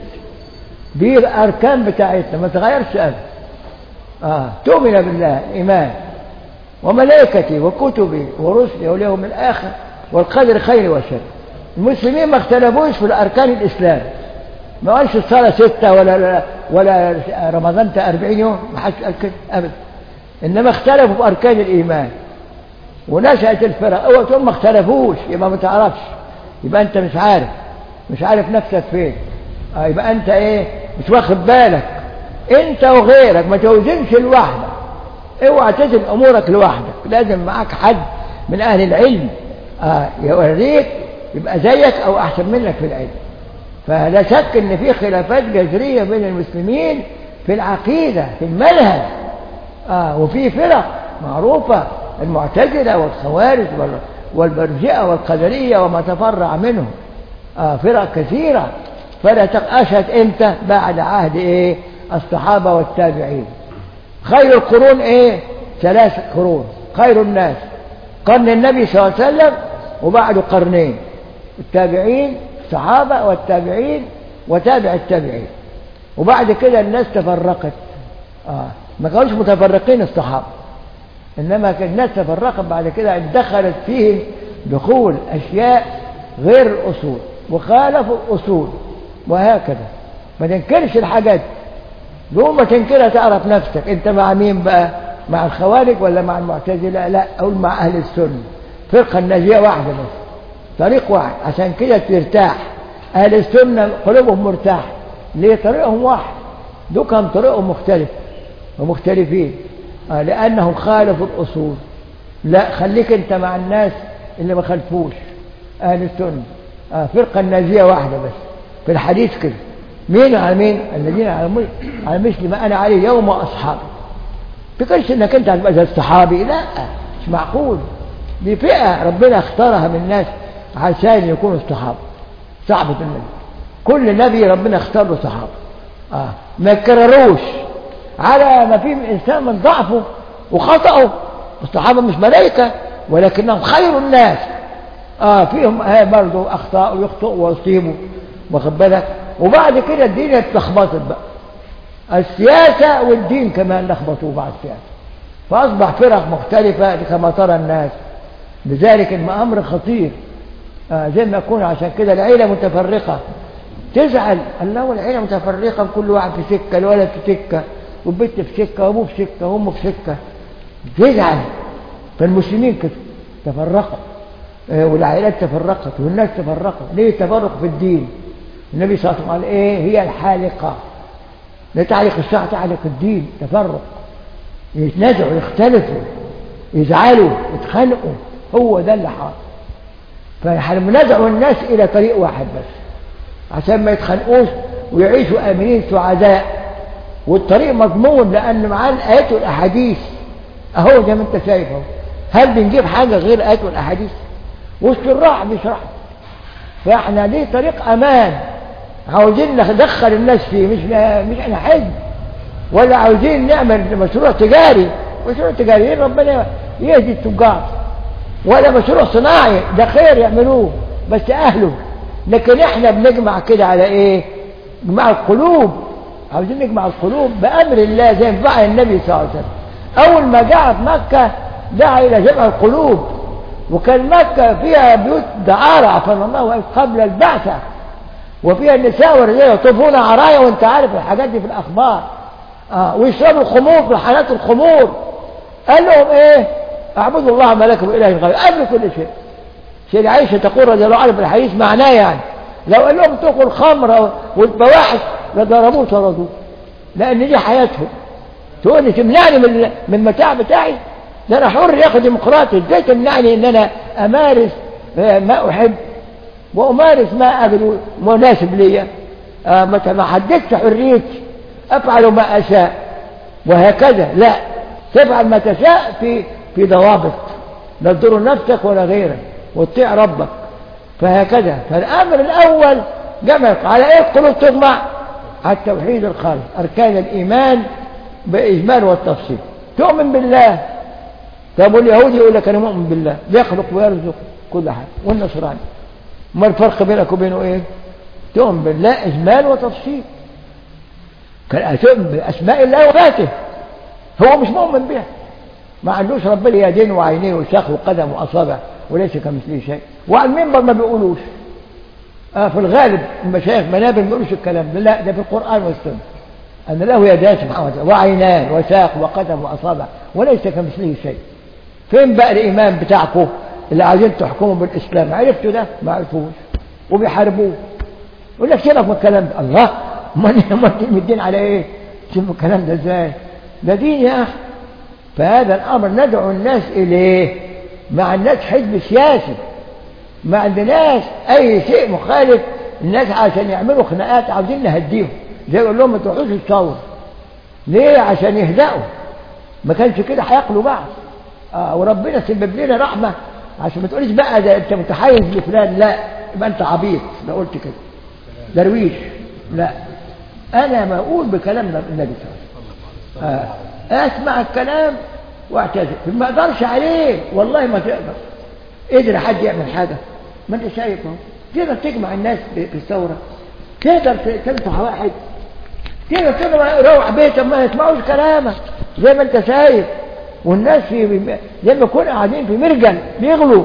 دي الاركان بتاعتنا ما تغيرش ابدا اه تؤمن بالله ايمان وملائكته وكتبه ورسله واليوم الاخر والقدر خير وشر المسلمين ما اختلفوش في الاركان الاسلام ما قالش الصلاة ستة ولا ولا رمضان 40 يوم ما حدش قال كده أبدا إنما اختلفوا في أركان الإيمان ونشأت الفرق اوعى تقول ما اختلفوش يبقى ما تعرفش يبقى أنت مش عارف مش عارف نفسك فين آه يبقى أنت إيه مش واخد بالك أنت وغيرك ما توزنش لوحدك اوعى تزن أمورك لوحدك لازم معاك حد من أهل العلم آه يوريك يبقى زيك أو أحسن منك في العلم فلا شك ان في خلافات جذريه بين المسلمين في العقيده في المنهج آه وفي فرق معروفه المعتزله والخوارج وال- والمرجئه والقدريه وما تفرع منهم آه فرق كثيره فلا تقاشت امتى بعد عهد ايه الصحابه والتابعين خير القرون ايه ثلاث قرون خير الناس قرن النبي صلى الله عليه وسلم وبعده قرنين التابعين الصحابة والتابعين وتابع التابعين وبعد كده الناس تفرقت آه. ما كانوش متفرقين الصحابة إنما كان الناس تفرقت بعد كده دخلت فيهم دخول أشياء غير الأصول وخالفوا الأصول وهكذا ما تنكرش الحاجات دول ما تنكرها تعرف نفسك انت مع مين بقى مع الخوارج ولا مع المعتزلة لا اقول مع اهل السنة فرقة الناجية واحدة بس طريق واحد عشان كده ترتاح اهل السنة قلوبهم مرتاح ليه طريقهم واحد دول كان طريقهم مختلف ومختلفين آه لانهم خالفوا الاصول لا خليك انت مع الناس اللي ما خالفوش اهل السنة آه فرقة الناجية واحدة بس في الحديث كده مين على مين الذين على مل- على مثل ما انا عليه يوم اصحابي تقولش انك انت هتبقى زي الصحابي لا مش معقول دي فئه ربنا اختارها من الناس عشان يكونوا الصحابه صحبه النبي كل نبي ربنا اختار له صحابه اه ما يكرروش على ما فيه من انسان من ضعفه وخطأه الصحابه مش ملائكه ولكنهم خير الناس اه فيهم آه برضه اخطاء ويخطئوا ويصيبوا واخد بالك وبعد كده الدنيا اتلخبطت بقى السياسة والدين كمان لخبطوا بعد السياسة فأصبح فرق مختلفة كما ترى الناس لذلك أمر خطير آه زي ما يكون عشان كده العيلة متفرقة تزعل الله والعيلة متفرقة كل واحد في سكة الولد في سكة والبنت في سكة وأبوه في سكة وأمه في سكة تزعل فالمسلمين كده تفرقوا آه والعائلات تفرقت والناس تفرقوا ليه تفرق في الدين النبي صلى الله عليه وسلم قال ايه هي الحالقة لا تعلق الساعة تعلق الدين تفرق يتنازعوا يختلفوا يزعلوا يتخانقوا هو ده اللي حاصل فنزعوا الناس إلى طريق واحد بس عشان ما يتخانقوش ويعيشوا آمنين سعداء والطريق مضمون لأن معاه الآيات والأحاديث أهو زي ما أنت شايف أهو هل بنجيب حاجة غير الآيات والأحاديث والشراح بيشرح فإحنا ليه طريق أمان عاوزين ندخل الناس فيه مش مش احنا حزب ولا عاوزين نعمل مشروع تجاري مشروع تجاري إيه ربنا يهدي التجار ولا مشروع صناعي ده خير يعملوه بس أهله لكن احنا بنجمع كده على ايه نجمع القلوب عاوزين نجمع القلوب بأمر الله زي ما فعل النبي صلى الله عليه وسلم أول ما جاء في مكة دعا إلى جمع القلوب وكان مكة فيها بيوت دعارة عفوا الله قبل البعثة وفيها النساء والرجال يطوفون عرايا وانت عارف الحاجات دي في الأخبار آه ويشربوا الخمور في حالات الخمور قال لهم ايه اعبدوا الله ما لكم اله غيره قبل كل شيء سيدة عائشة تقول رضي الله عنها في الحديث معناه يعني لو قال لهم اتركوا الخمر والبواحث لضربوه طردوه لان دي حياتهم تقول لي تمنعني من من المتاع بتاعي ده انا حر يا اخي ديمقراطي ازاي تمنعني ان انا امارس ما احب وامارس ما اقدر مناسب ليا آه متى ما حددت حريتي افعل ما اشاء وهكذا لا تفعل ما تشاء في في ضوابط لا تضر نفسك ولا غيرك وتطيع ربك فهكذا فالامر الاول جمع على ايه القلوب تجمع على التوحيد الخالص اركان الايمان باجمال والتفصيل تؤمن بالله طب واليهودي يقول لك انا مؤمن بالله بيخلق ويرزق كل حاجه والنصراني ما الفرق بينك وبينه ايه تؤمن بالله اجمال وتفصيل كان تؤمن باسماء الله وذاته هو مش مؤمن بها ما عندوش ربنا يدين وعينين وشاخ وقدم واصابع وليس كمثله شيء وعلى المنبر ما بيقولوش آه في الغالب المشايخ منابر ما بيقولوش الكلام ده لا ده في القران والسنه ان له يدان سبحانه وتعالى وعينان وساق وقدم واصابع وليس كمثله شيء فين بقى الايمان بتاعكم اللي عايزين تحكموا بالاسلام عرفتوا ده ما عرفوش وبيحاربوه يقول لك سيبك من الكلام ده الله امال الدين على ايه سيبك من الكلام ده ازاي ده دين يا اخي فهذا الامر ندعو الناس اليه مع الناس حزب سياسي ما عندناش اي شيء مخالف الناس عشان يعملوا خناقات عاوزين نهديهم زي يقول لهم ما تروحوش الثوره ليه عشان يهدأوا ما كانش كده هياكلوا بعض آه وربنا سبب لنا رحمه عشان ما تقوليش بقى ده انت متحيز لفلان لا يبقى انت عبيط لو قلت كده درويش لا انا ما اقول بكلام النبي صلى الله عليه وسلم آه. اسمع الكلام واعتذر ما اقدرش عليه والله ما تقدر قدر حد يعمل حاجه ما انت شايف اهو تقدر تجمع الناس في الثوره تقدر تنصح واحد تقدر تقدر يروح بيته ما يسمعوش كلامك زي ما انت شايف والناس في زي ما يكونوا قاعدين في مرجل بيغلوا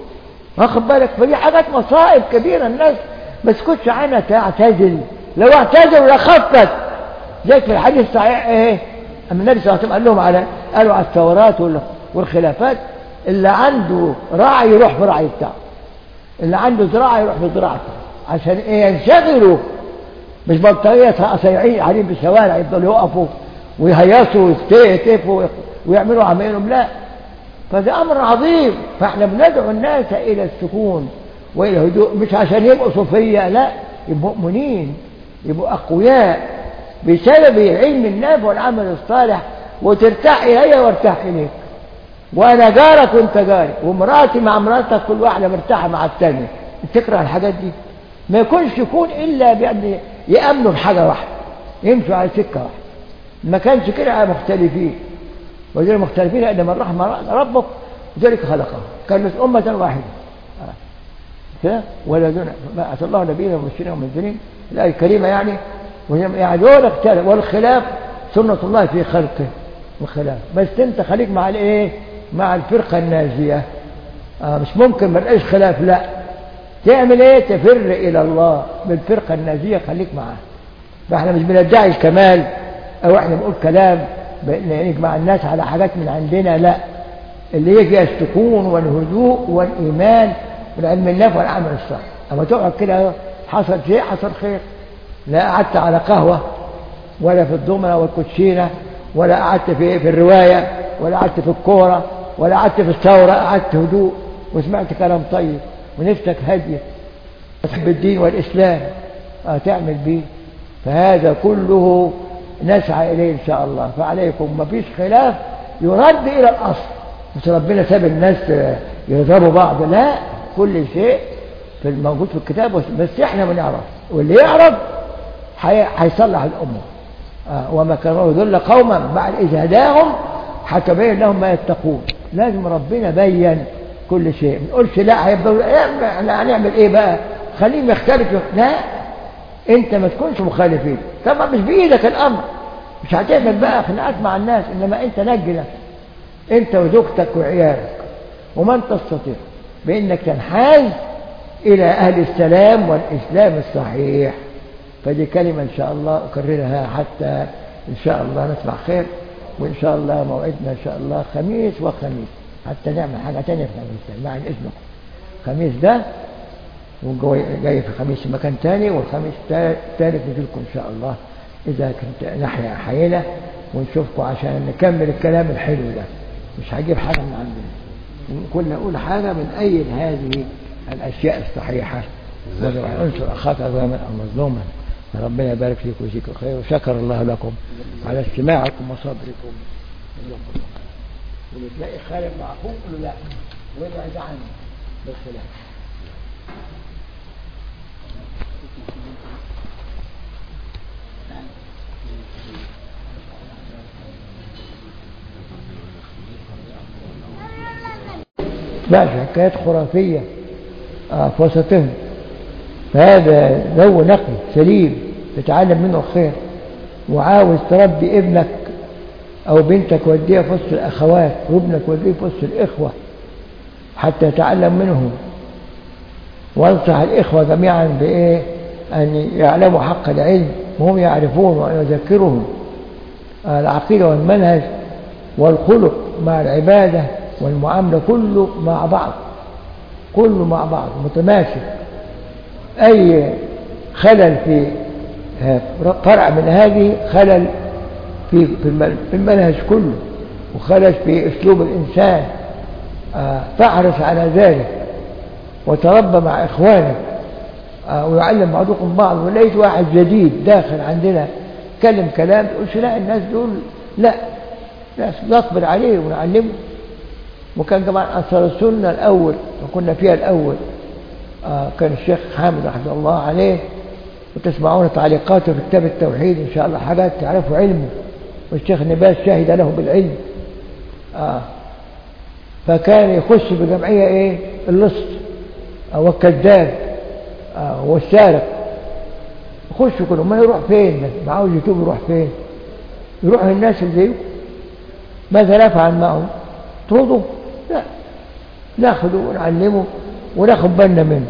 واخد بالك فدي حاجات مصائب كبيره الناس ما تسكتش عنها تعتزل لو اعتزلوا لخفت زي في الحديث الصحيح ايه اما النبي صلى الله عليه وسلم قال لهم على قالوا على الثورات والخلافات اللي عنده راعي يروح في الراعي بتاعه اللي عنده زراعه يروح في زراعته عشان ايه ينشغلوا مش بطاريه صياعين قاعدين في الشوارع يفضلوا يقفوا ويهيصوا ويستهتفوا ويعملوا عملهم لا فده امر عظيم فاحنا بندعو الناس الى السكون والى الهدوء مش عشان يبقوا صوفيه لا يبقوا مؤمنين يبقوا اقوياء بسبب العلم النافع والعمل الصالح وترتاح الي وارتاح اليك وانا جارك وانت جاري ومراتي مع مراتك كل واحده مرتاحه مع الثانيه تكره الحاجات دي ما يكونش يكون الا بان يامنوا بحاجه واحده يمشوا على سكه واحده ما كانش كده مختلفين وذلك مختلفين لأن من رحم ربك ذلك خلقه كانت أمة واحدة كده ولا دون ما أتى الله نبينا ومبشرين ومنذرين الآية الكريمة يعني يعني دول اختلف والخلاف سنة الله في خلقه والخلاف بس أنت خليك مع الإيه؟ مع الفرقة النازية آه مش ممكن ما تلاقيش خلاف لا تعمل إيه؟ تفر إلى الله بالفرقة النازية خليك معاه فإحنا مش بندعي الكمال أو إحنا بنقول كلام نجمع الناس على حاجات من عندنا لا اللي يجي السكون والهدوء والإيمان والعلم النافع والعمل الصالح أما تقعد كده حصل شيء حصل خير لا قعدت على قهوة ولا في الضمنة والكوتشينة ولا قعدت في في الرواية ولا قعدت في الكورة ولا قعدت في الثورة قعدت هدوء وسمعت كلام طيب ونفسك هادية تحب الدين والإسلام آه تعمل بيه فهذا كله نسعى إليه إن شاء الله فعليكم ما فيش خلاف يرد إلى الأصل مش ربنا ساب الناس يضربوا بعض لا كل شيء في الموجود في الكتاب بس احنا بنعرف واللي يعرف هي- هيصلح الأمة آه وما كان الله يضل قوما بعد إذ هداهم حتى بين لهم ما يتقون لازم ربنا بين كل شيء ما نقولش لا هيفضلوا إيه، احنا هنعمل ايه بقى خليهم يختلفوا لا انت ما تكونش مخالفين طبعا مش بايدك الامر مش هتعمل بقى خناقات مع الناس انما انت نجي نفسك انت وزوجتك وعيالك ومن تستطيع بانك تنحاز الى اهل السلام والاسلام الصحيح فدي كلمة ان شاء الله اكررها حتى ان شاء الله نسمع خير وان شاء الله موعدنا ان شاء الله خميس وخميس حتى نعمل حاجة تانية في خميس مع اذنكم خميس ده وجاي جاي في خميس في مكان تاني والخميس الثالث نجيلكم إن شاء الله إذا كنت نحيا حينا ونشوفكم عشان نكمل الكلام الحلو ده مش هجيب حاجة من عندنا كنا نقول حاجة من أي هذه الأشياء الصحيحة انصر أخاك ظالما أو مظلوما ربنا يبارك فيك ويجزيك الخير وشكر الله لكم على استماعكم وصبركم وتلاقي خالد مع أخوك قل له لا وابعد عنه بالخلاف ماشي حكايات خرافية آه، في وسطهم فهذا ذو نقي سليم تتعلم منه الخير وعاوز تربي ابنك أو بنتك وديها في وسط الأخوات وابنك وديه في وسط الإخوة حتى يتعلم منهم وانصح الإخوة جميعا بإيه أن يعلموا حق العلم وهم يعرفون وأن يذكرهم العقيدة والمنهج والخلق مع العبادة والمعاملة كله مع بعض كله مع بعض متماشي أي خلل في فرع من هذه خلل في في المنهج كله وخلل في أسلوب الإنسان فاحرص على ذلك وتربى مع إخوانك ويعلم بعضكم بعض ولقيت واحد جديد داخل عندنا كلم كلام تقولش لا الناس دول لا لا نصبر عليه ونعلمه وكان كمان أنصار السنة الأول وكنا فيها الأول آه كان الشيخ حامد رحمه الله عليه وتسمعون تعليقاته في كتاب التوحيد إن شاء الله حاجات تعرفوا علمه والشيخ نباس شهد له بالعلم آه فكان يخش بجمعية إيه اللص أو الكذاب آه والسارق يخشوا كلهم ما يروح فين ما عاوز يتوب يروح فين يروح للناس اللي زيه ماذا نفعل معهم طردوا لا ناخده ونعلمه وناخد بالنا منه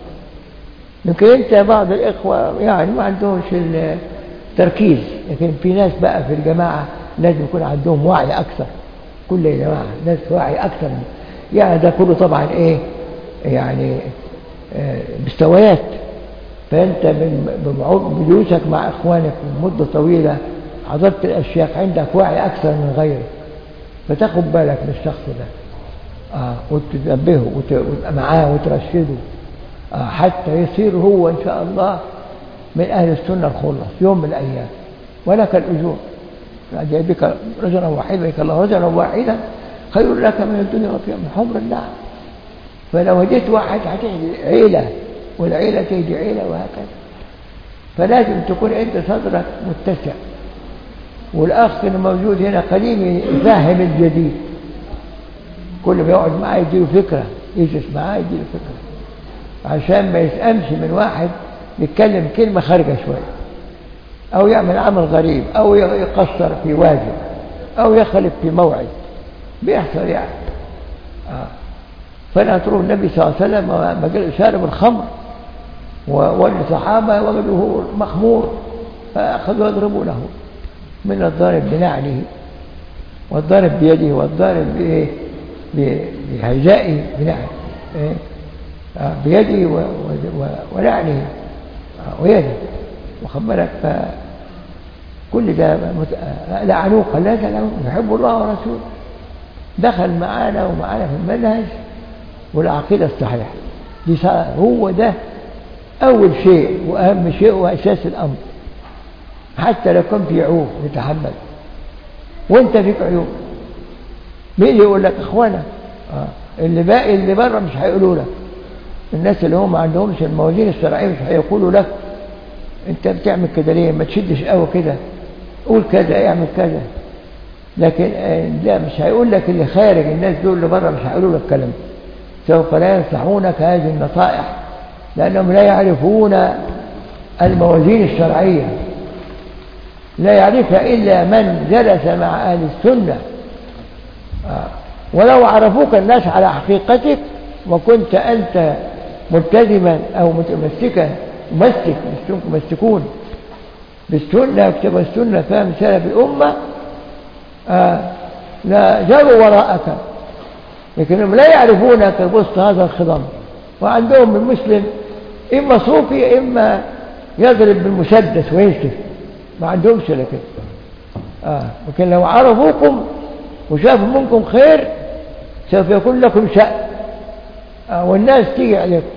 يمكن انت بعض الاخوة يعني ما عندهمش التركيز لكن في ناس بقى في الجماعة لازم يكون عندهم وعي اكثر كل يا جماعة ناس وعي اكثر يعني ده كله طبعا ايه يعني اه مستويات فانت بجلوسك مع اخوانك مدة طويلة حضرت الاشياء عندك وعي اكثر من غيرك فتاخد بالك من الشخص ده آه وتنبهه وتبقى معاه وترشده آه حتى يصير هو إن شاء الله من أهل السنة الخلص يوم من الأيام ولك الأجور جاي بك رجلا واحدا بك الله رجلا واحدا خير لك من الدنيا وفيها من حمر النعم فلو هديت واحد هتهدي عيلة والعيلة تهدي عيلة وهكذا فلازم تكون أنت صدرك متسع والأخ اللي موجود هنا قليل يفهم الجديد كل ما يقعد معاه يديله فكرة يجلس معاه يديله فكرة عشان ما يسأمش من واحد يتكلم كلمة خارجة شوية أو يعمل عمل غريب أو يقصر في واجب أو يخلف في موعد بيحصل يعني آه. فأنا تروح النبي صلى الله عليه وسلم مجال شارب الخمر والصحابة وجدوه مخمور فأخذوا يضربونه من الضارب بنعله والضارب بيده والضارب بإيه بهجائه بنعله إيه؟ بيده ونعله ويده واخد بالك فكل ده مت... لعنوه قال لا تلعنوه يحب الله ورسوله دخل معانا ومعانا في المنهج والعقيدة الصحيحة دي صار- هو ده أول شيء وأهم شيء وأساس الأمر حتى لو كان في عيوب نتحمل وانت فيك عيوب مين اللي يقول لك اخوانا آه. اللي باقي اللي بره مش هيقولوا لك الناس اللي هم ما عندهمش الموازين الشرعيه مش هيقولوا لك انت بتعمل كده ليه ما تشدش قوي كده قول كذا اعمل كذا لكن آه، لا مش هيقول لك اللي خارج الناس دول اللي بره مش هيقولوا لك كلام سوف لا ينصحونك هذه النصائح لانهم لا يعرفون الموازين الشرعيه لا يعرفها إلا من جلس مع أهل السنة آه. ولو عرفوك الناس على حقيقتك وكنت أنت ملتزما أو متمسكا ممسك مستكون بالسنة كتب السنة فهم سلف الأمة آه. لا جروا وراءك لكنهم لا يعرفونك وسط هذا الخضم وعندهم المسلم إما صوفي إما يضرب بالمسدس وينشف ما عندهمش الا كده آه. لكن لو عرفوكم وشافوا منكم خير سوف يكون لكم شأن آه. والناس تيجي عليكم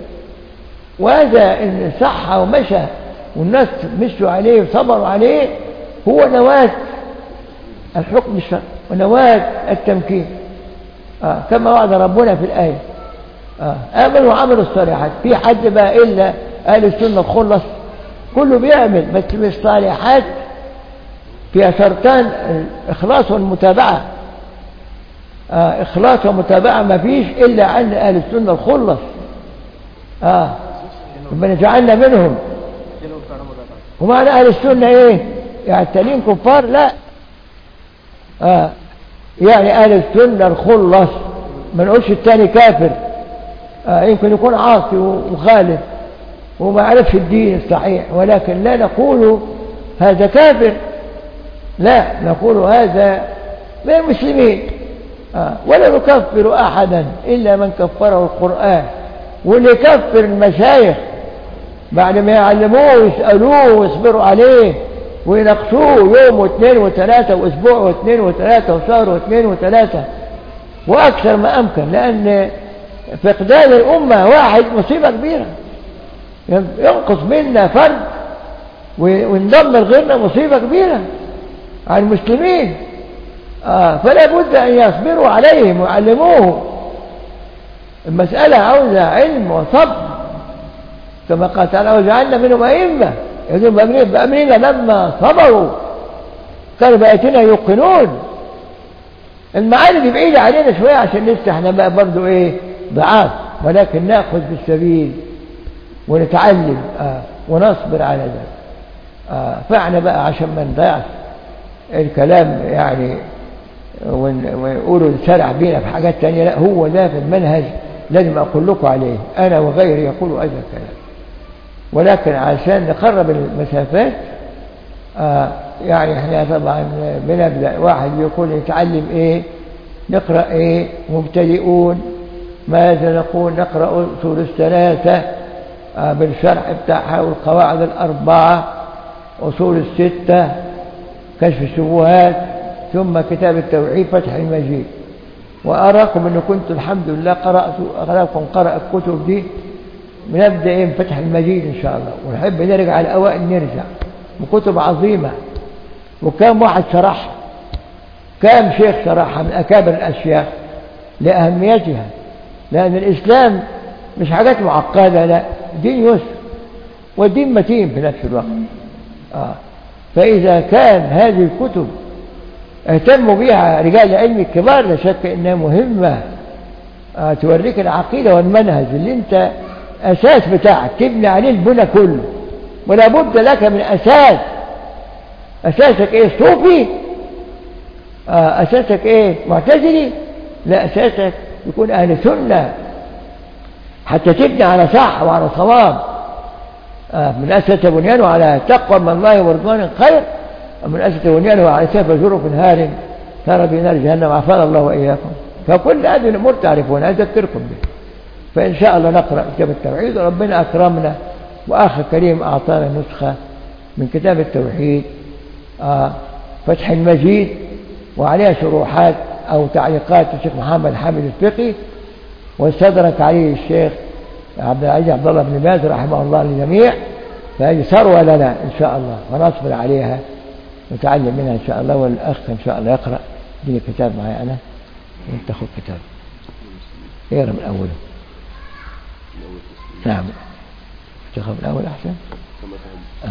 وهذا إن صح ومشى والناس مشوا عليه وصبروا عليه هو نواة الحكم الشرعي ونواة التمكين آه. كما وعد ربنا في الآية آه. آمنوا وعملوا الصالحات في حد بقى إلا أهل السنة خلص كله بيعمل بس مش صالحات فيها شرطان الإخلاص والمتابعة آه إخلاص ومتابعة ما فيش إلا عند أهل السنة الخلص آه ربنا جعلنا منهم ومعنى أهل السنة إيه يعني التانيين كفار لا آه يعني أهل السنة الخلص ما نقولش التاني كافر آه يمكن يكون عاصي وخالف وما عرفش الدين الصحيح ولكن لا نقول هذا كافر لا نقول هذا من المسلمين آه. ولا نكفر أحدا إلا من كفره القرآن واللي يكفر المشايخ بعد ما يعلموه ويسألوه ويصبروا عليه ويناقشوه يوم واثنين وثلاثة وأسبوع واثنين وثلاثة وشهر واثنين وثلاثة وأكثر ما أمكن لأن فقدان الأمة واحد مصيبة كبيرة ينقص منا فرد ويندمر غيرنا مصيبة كبيرة على المسلمين آه فلا بد أن يصبروا عليهم ويعلموه المسألة عاوزة علم وصبر كما قال تعالى وجعلنا منهم أئمة يقولون بأمرنا لما صبروا كانوا بآياتنا يوقنون المعاني دي بعيدة علينا شوية عشان لسه احنا بقى برضو ايه ضعاف ولكن ناخذ بالسبيل ونتعلم آه ونصبر على ذلك آه فاحنا بقى عشان ما نضيعش الكلام يعني ونقولوا نسرع بينا في حاجات تانية لا هو ده في المنهج لازم أقول لكم عليه أنا وغيري يقولوا هذا الكلام ولكن عشان نقرب المسافات آه يعني احنا طبعا بنبدأ واحد يقول نتعلم ايه نقرأ ايه مبتدئون ماذا نقول نقرأ أصول الثلاثة آه بالشرح بتاعها والقواعد الأربعة أصول الستة كشف الشبهات ثم كتاب التوحيد فتح المجيد وأراكم أن كنت الحمد لله قرأت أغلبكم قرأ الكتب دي بنبدأ إيه فتح المجيد إن شاء الله ونحب نرجع على الأوائل نرجع وكتب عظيمة وكم واحد شرحها كم شيخ شرحها من أكابر الأشياخ لأهميتها لأن الإسلام مش حاجات معقدة لا دين يسر والدين متين في نفس الوقت آه. فإذا كان هذه الكتب اهتموا بها رجال العلم الكبار لا شك انها مهمة آه توريك العقيدة والمنهج اللي انت اساس بتاعك تبني عليه البنى كله ولا بد لك من اساس اساسك ايه صوفي آه اساسك ايه معتزلي لا اساسك يكون اهل سنة حتى تبني على صح وعلى صواب آه من اسس بنيانه على تقوى من الله ورضوان خير ومن أسس بنيانه على سيف جرف هار سار بنار جهنم عافانا الله وإياكم فكل هذه الأمور تعرفون أذكركم به فإن شاء الله نقرأ كتاب التوحيد وربنا أكرمنا وأخ كريم أعطانا نسخة من كتاب التوحيد آه فتح المجيد وعليها شروحات أو تعليقات الشيخ محمد حامد الفقي واستدرك عليه الشيخ عبد العزيز عبد الله بن باز رحمه الله للجميع فهذه ثروة لنا إن شاء الله ونصبر عليها نتعلم منها إن شاء الله والأخ إن شاء الله يقرأ اديني كتاب معي أنا وأنت خذ كتاب اقرأ من أوله نعم تاخذ من أول أحسن آه.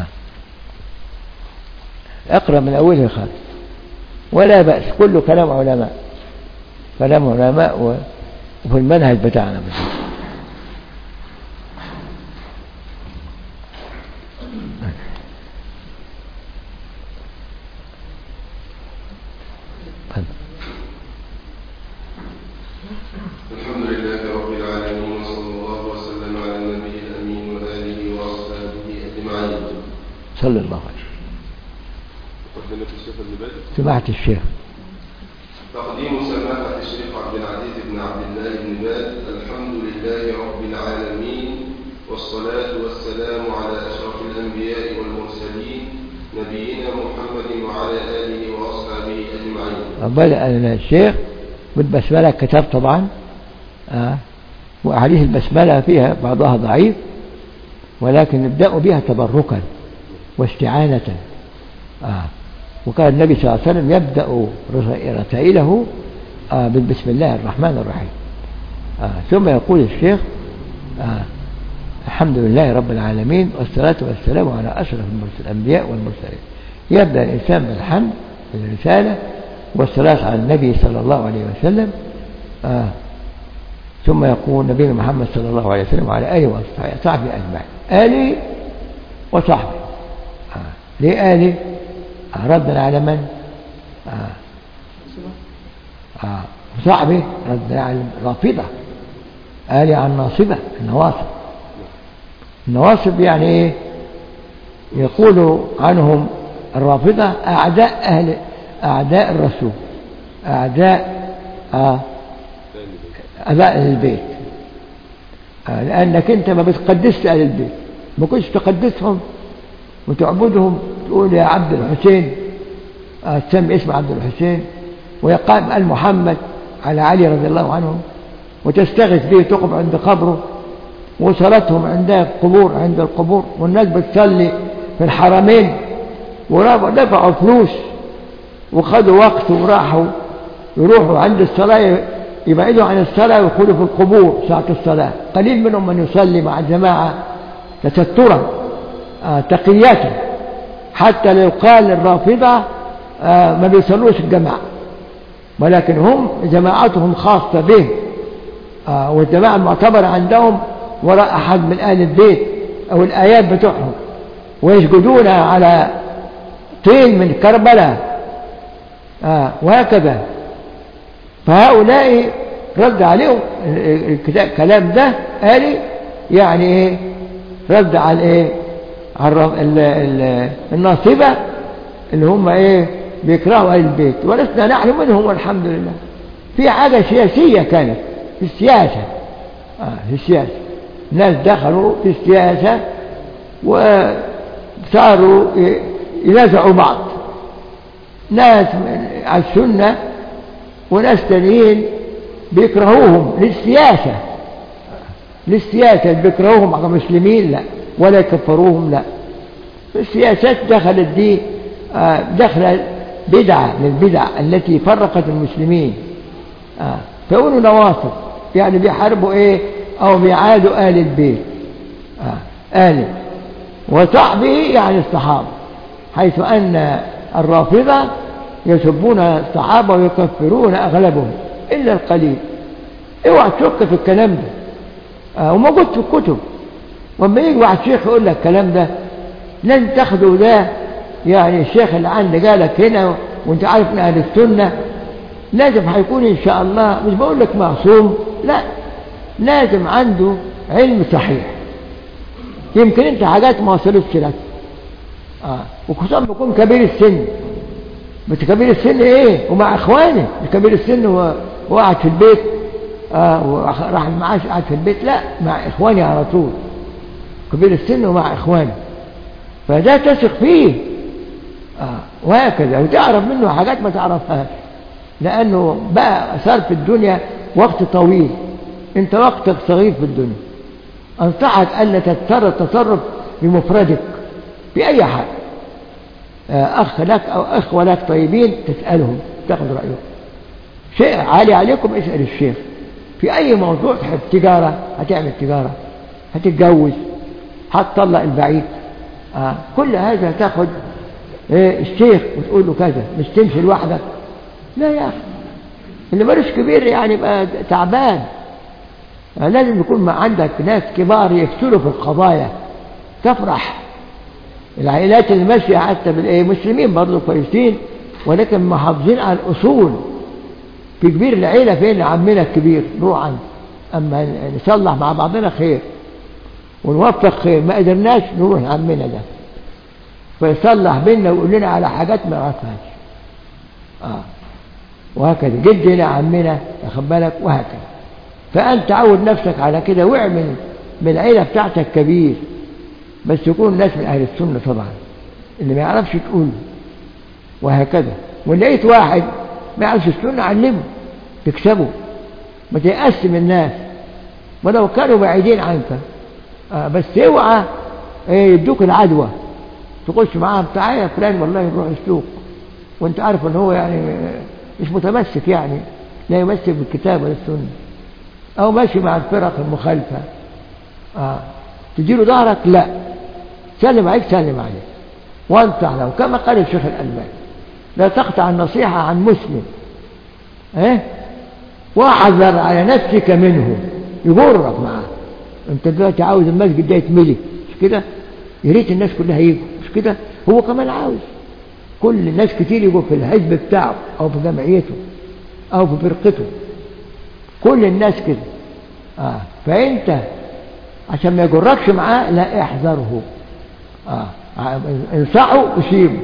اقرأ من أوله خالص ولا بأس كله كلام علماء كلام علماء و... وفي المنهج بتاعنا بس. الحمد لله رب العالمين وصلى الله وسلم على النبي الأمين وآله وأصحابه أجمعين صلى الله عليه قدمت الشيخ ابن باز سمعت الشيخ تقديم سماحة الشيخ عبد العزيز بن عبد الله بن باز الحمد لله رب العالمين والصلاة والسلام على أشرف الأنبياء والمرسلين نبينا محمد وعلى آله وأصحابه أجمعين بدأ الشيخ بالبسملة كتاب طبعا آه. وأحاديث البسملة فيها بعضها ضعيف ولكن نبدأ بها تبركا واستعانة آه. وكان النبي صلى الله عليه وسلم يبدأ رسائله آه بالبسم الله الرحمن الرحيم آه. ثم يقول الشيخ آه. الحمد لله رب العالمين والصلاة والسلام على أشرف المرسل الأنبياء والمرسلين يبدأ الإنسان بالحمد بالرسالة والصلاة على النبي صلى الله عليه وسلم آه. ثم يقول نبينا محمد صلى الله عليه وسلم وعلى آله وصحبه أجمعين آله وصحبه آه. ليه آله آه. ردا على من آه. آه. وصحبه ردا على الرافضة آله على الناصبة النواصب النواصب يعني ايه يقول عنهم الرافضة أعداء أهل أعداء الرسول أعداء آه أباء أهل البيت آه لأنك أنت ما بتقدسش أهل البيت ما كنتش تقدسهم وتعبدهم تقول يا عبد الحسين آه تسمي اسم عبد الحسين ويقام آل محمد على علي رضي الله عنهم وتستغيث به تقف عند قبره وصلتهم عند القبور عند القبور والناس بتصلي في الحرمين ودفعوا فلوس وخدوا وقت وراحوا يروحوا عند الصلاة يبعدوا عن الصلاة ويدخلوا في القبور ساعة الصلاة قليل منهم من يصلي مع الجماعة تسترا آه تقية حتى لو قال الرافضة آه ما بيصلوش الجماعة ولكن هم جماعتهم خاصة به آه والجماعة المعتبرة عندهم وراء أحد من أهل البيت أو الآيات بتوعهم ويسجدون على طين من كربلاء آه وهكذا فهؤلاء رد عليهم الكلام ده قال يعني ايه رد على ايه على الناصبة اللي هم ايه بيكرهوا اهل البيت ولسنا نحن منهم والحمد لله في حاجة سياسية كانت في السياسة آه في السياسة ناس دخلوا في السياسة وصاروا ينازعوا بعض ناس على السنة وناس تانيين بيكرهوهم للسياسة للسياسة بيكرهوهم على المسلمين لا ولا يكفروهم لا السياسات دخلت دي دخل بدعة من البدع التي فرقت المسلمين فيقولوا نواصب يعني بيحاربوا ايه او بيعادوا آل البيت آل وصحبه يعني الصحابة حيث أن الرافضة يسبون الصحابة ويكفرون أغلبهم إلا القليل اوعى تشك في الكلام ده آه وموجود في الكتب وما يجي واحد شيخ يقول لك الكلام ده لن تاخده ده يعني الشيخ اللي عندي جالك هنا وانت عارف ان اهل السنه لازم هيكون ان شاء الله مش بقول لك معصوم لا لازم عنده علم صحيح يمكن انت حاجات ما وصلتش لك اه وخصوصا بيكون كبير السن بس كبير السن ايه ومع اخوانه كبير السن هو وقعد في البيت آه وراح المعاش قعد في البيت لا مع اخواني على طول كبير السن ومع إخوانه فده تثق فيه آه. وهكذا وتعرف منه حاجات ما تعرفهاش لأنه بقى صار في الدنيا وقت طويل انت وقتك صغير في الدنيا أنصحك ألا تتصرف تصرف بمفردك في أي حال آه، أخ لك أو أخوة لك طيبين تسألهم تاخذ رأيهم شيء عالي عليكم اسأل الشيخ في أي موضوع تحب تجارة هتعمل تجارة هتتجوز هتطلق البعيد آه. كل هذا تاخد إيه الشيخ وتقول له كذا مش تمشي لوحدك لا يا أخي اللي مالوش كبير يعني يبقى تعبان يعني لازم يكون ما عندك ناس كبار يفتلوا في القضايا تفرح العائلات اللي ماشيه حتى بالايه مسلمين برضه كويسين ولكن محافظين على الاصول في كبير العيله فين عمنا الكبير نروح عنه اما نصلح مع بعضنا خير ونوفق خير ما قدرناش نروح لعمنا ده فيصلح بينا ويقول لنا على حاجات ما نعرفهاش اه وهكذا جدنا عمنا واخد بالك وهكذا فأنت عود نفسك على كده واعمل من العيلة بتاعتك كبير بس يكون ناس من أهل السنة طبعا اللي ما يعرفش تقول وهكذا وإن لقيت واحد ما يعرفش السنة علمه تكسبه ما تيأس من الناس ولو كانوا بعيدين عنك آه بس اوعى إيه يدوك العدوى تخش معاهم تعالى يا فلان والله نروح السوق وانت عارف ان هو يعني مش متمسك يعني لا يمسك بالكتاب ولا السنه أو ماشي مع الفرق المخالفة آه. تجيله ظهرك لا سلم عليك سلم عليك وانصح له كما قال الشيخ الألباني لا تقطع النصيحة عن مسلم ايه واحذر على نفسك منه يغرك معاه انت دلوقتي عاوز المسجد ده يتملي مش كده يا ريت الناس كلها يجوا مش كده هو كمان عاوز كل الناس كتير يجوا في الحزب بتاعه او في جمعيته او في فرقته كل الناس كده آه. فانت عشان ما يجركش معاه لا احذره آه. انصحه وسيبه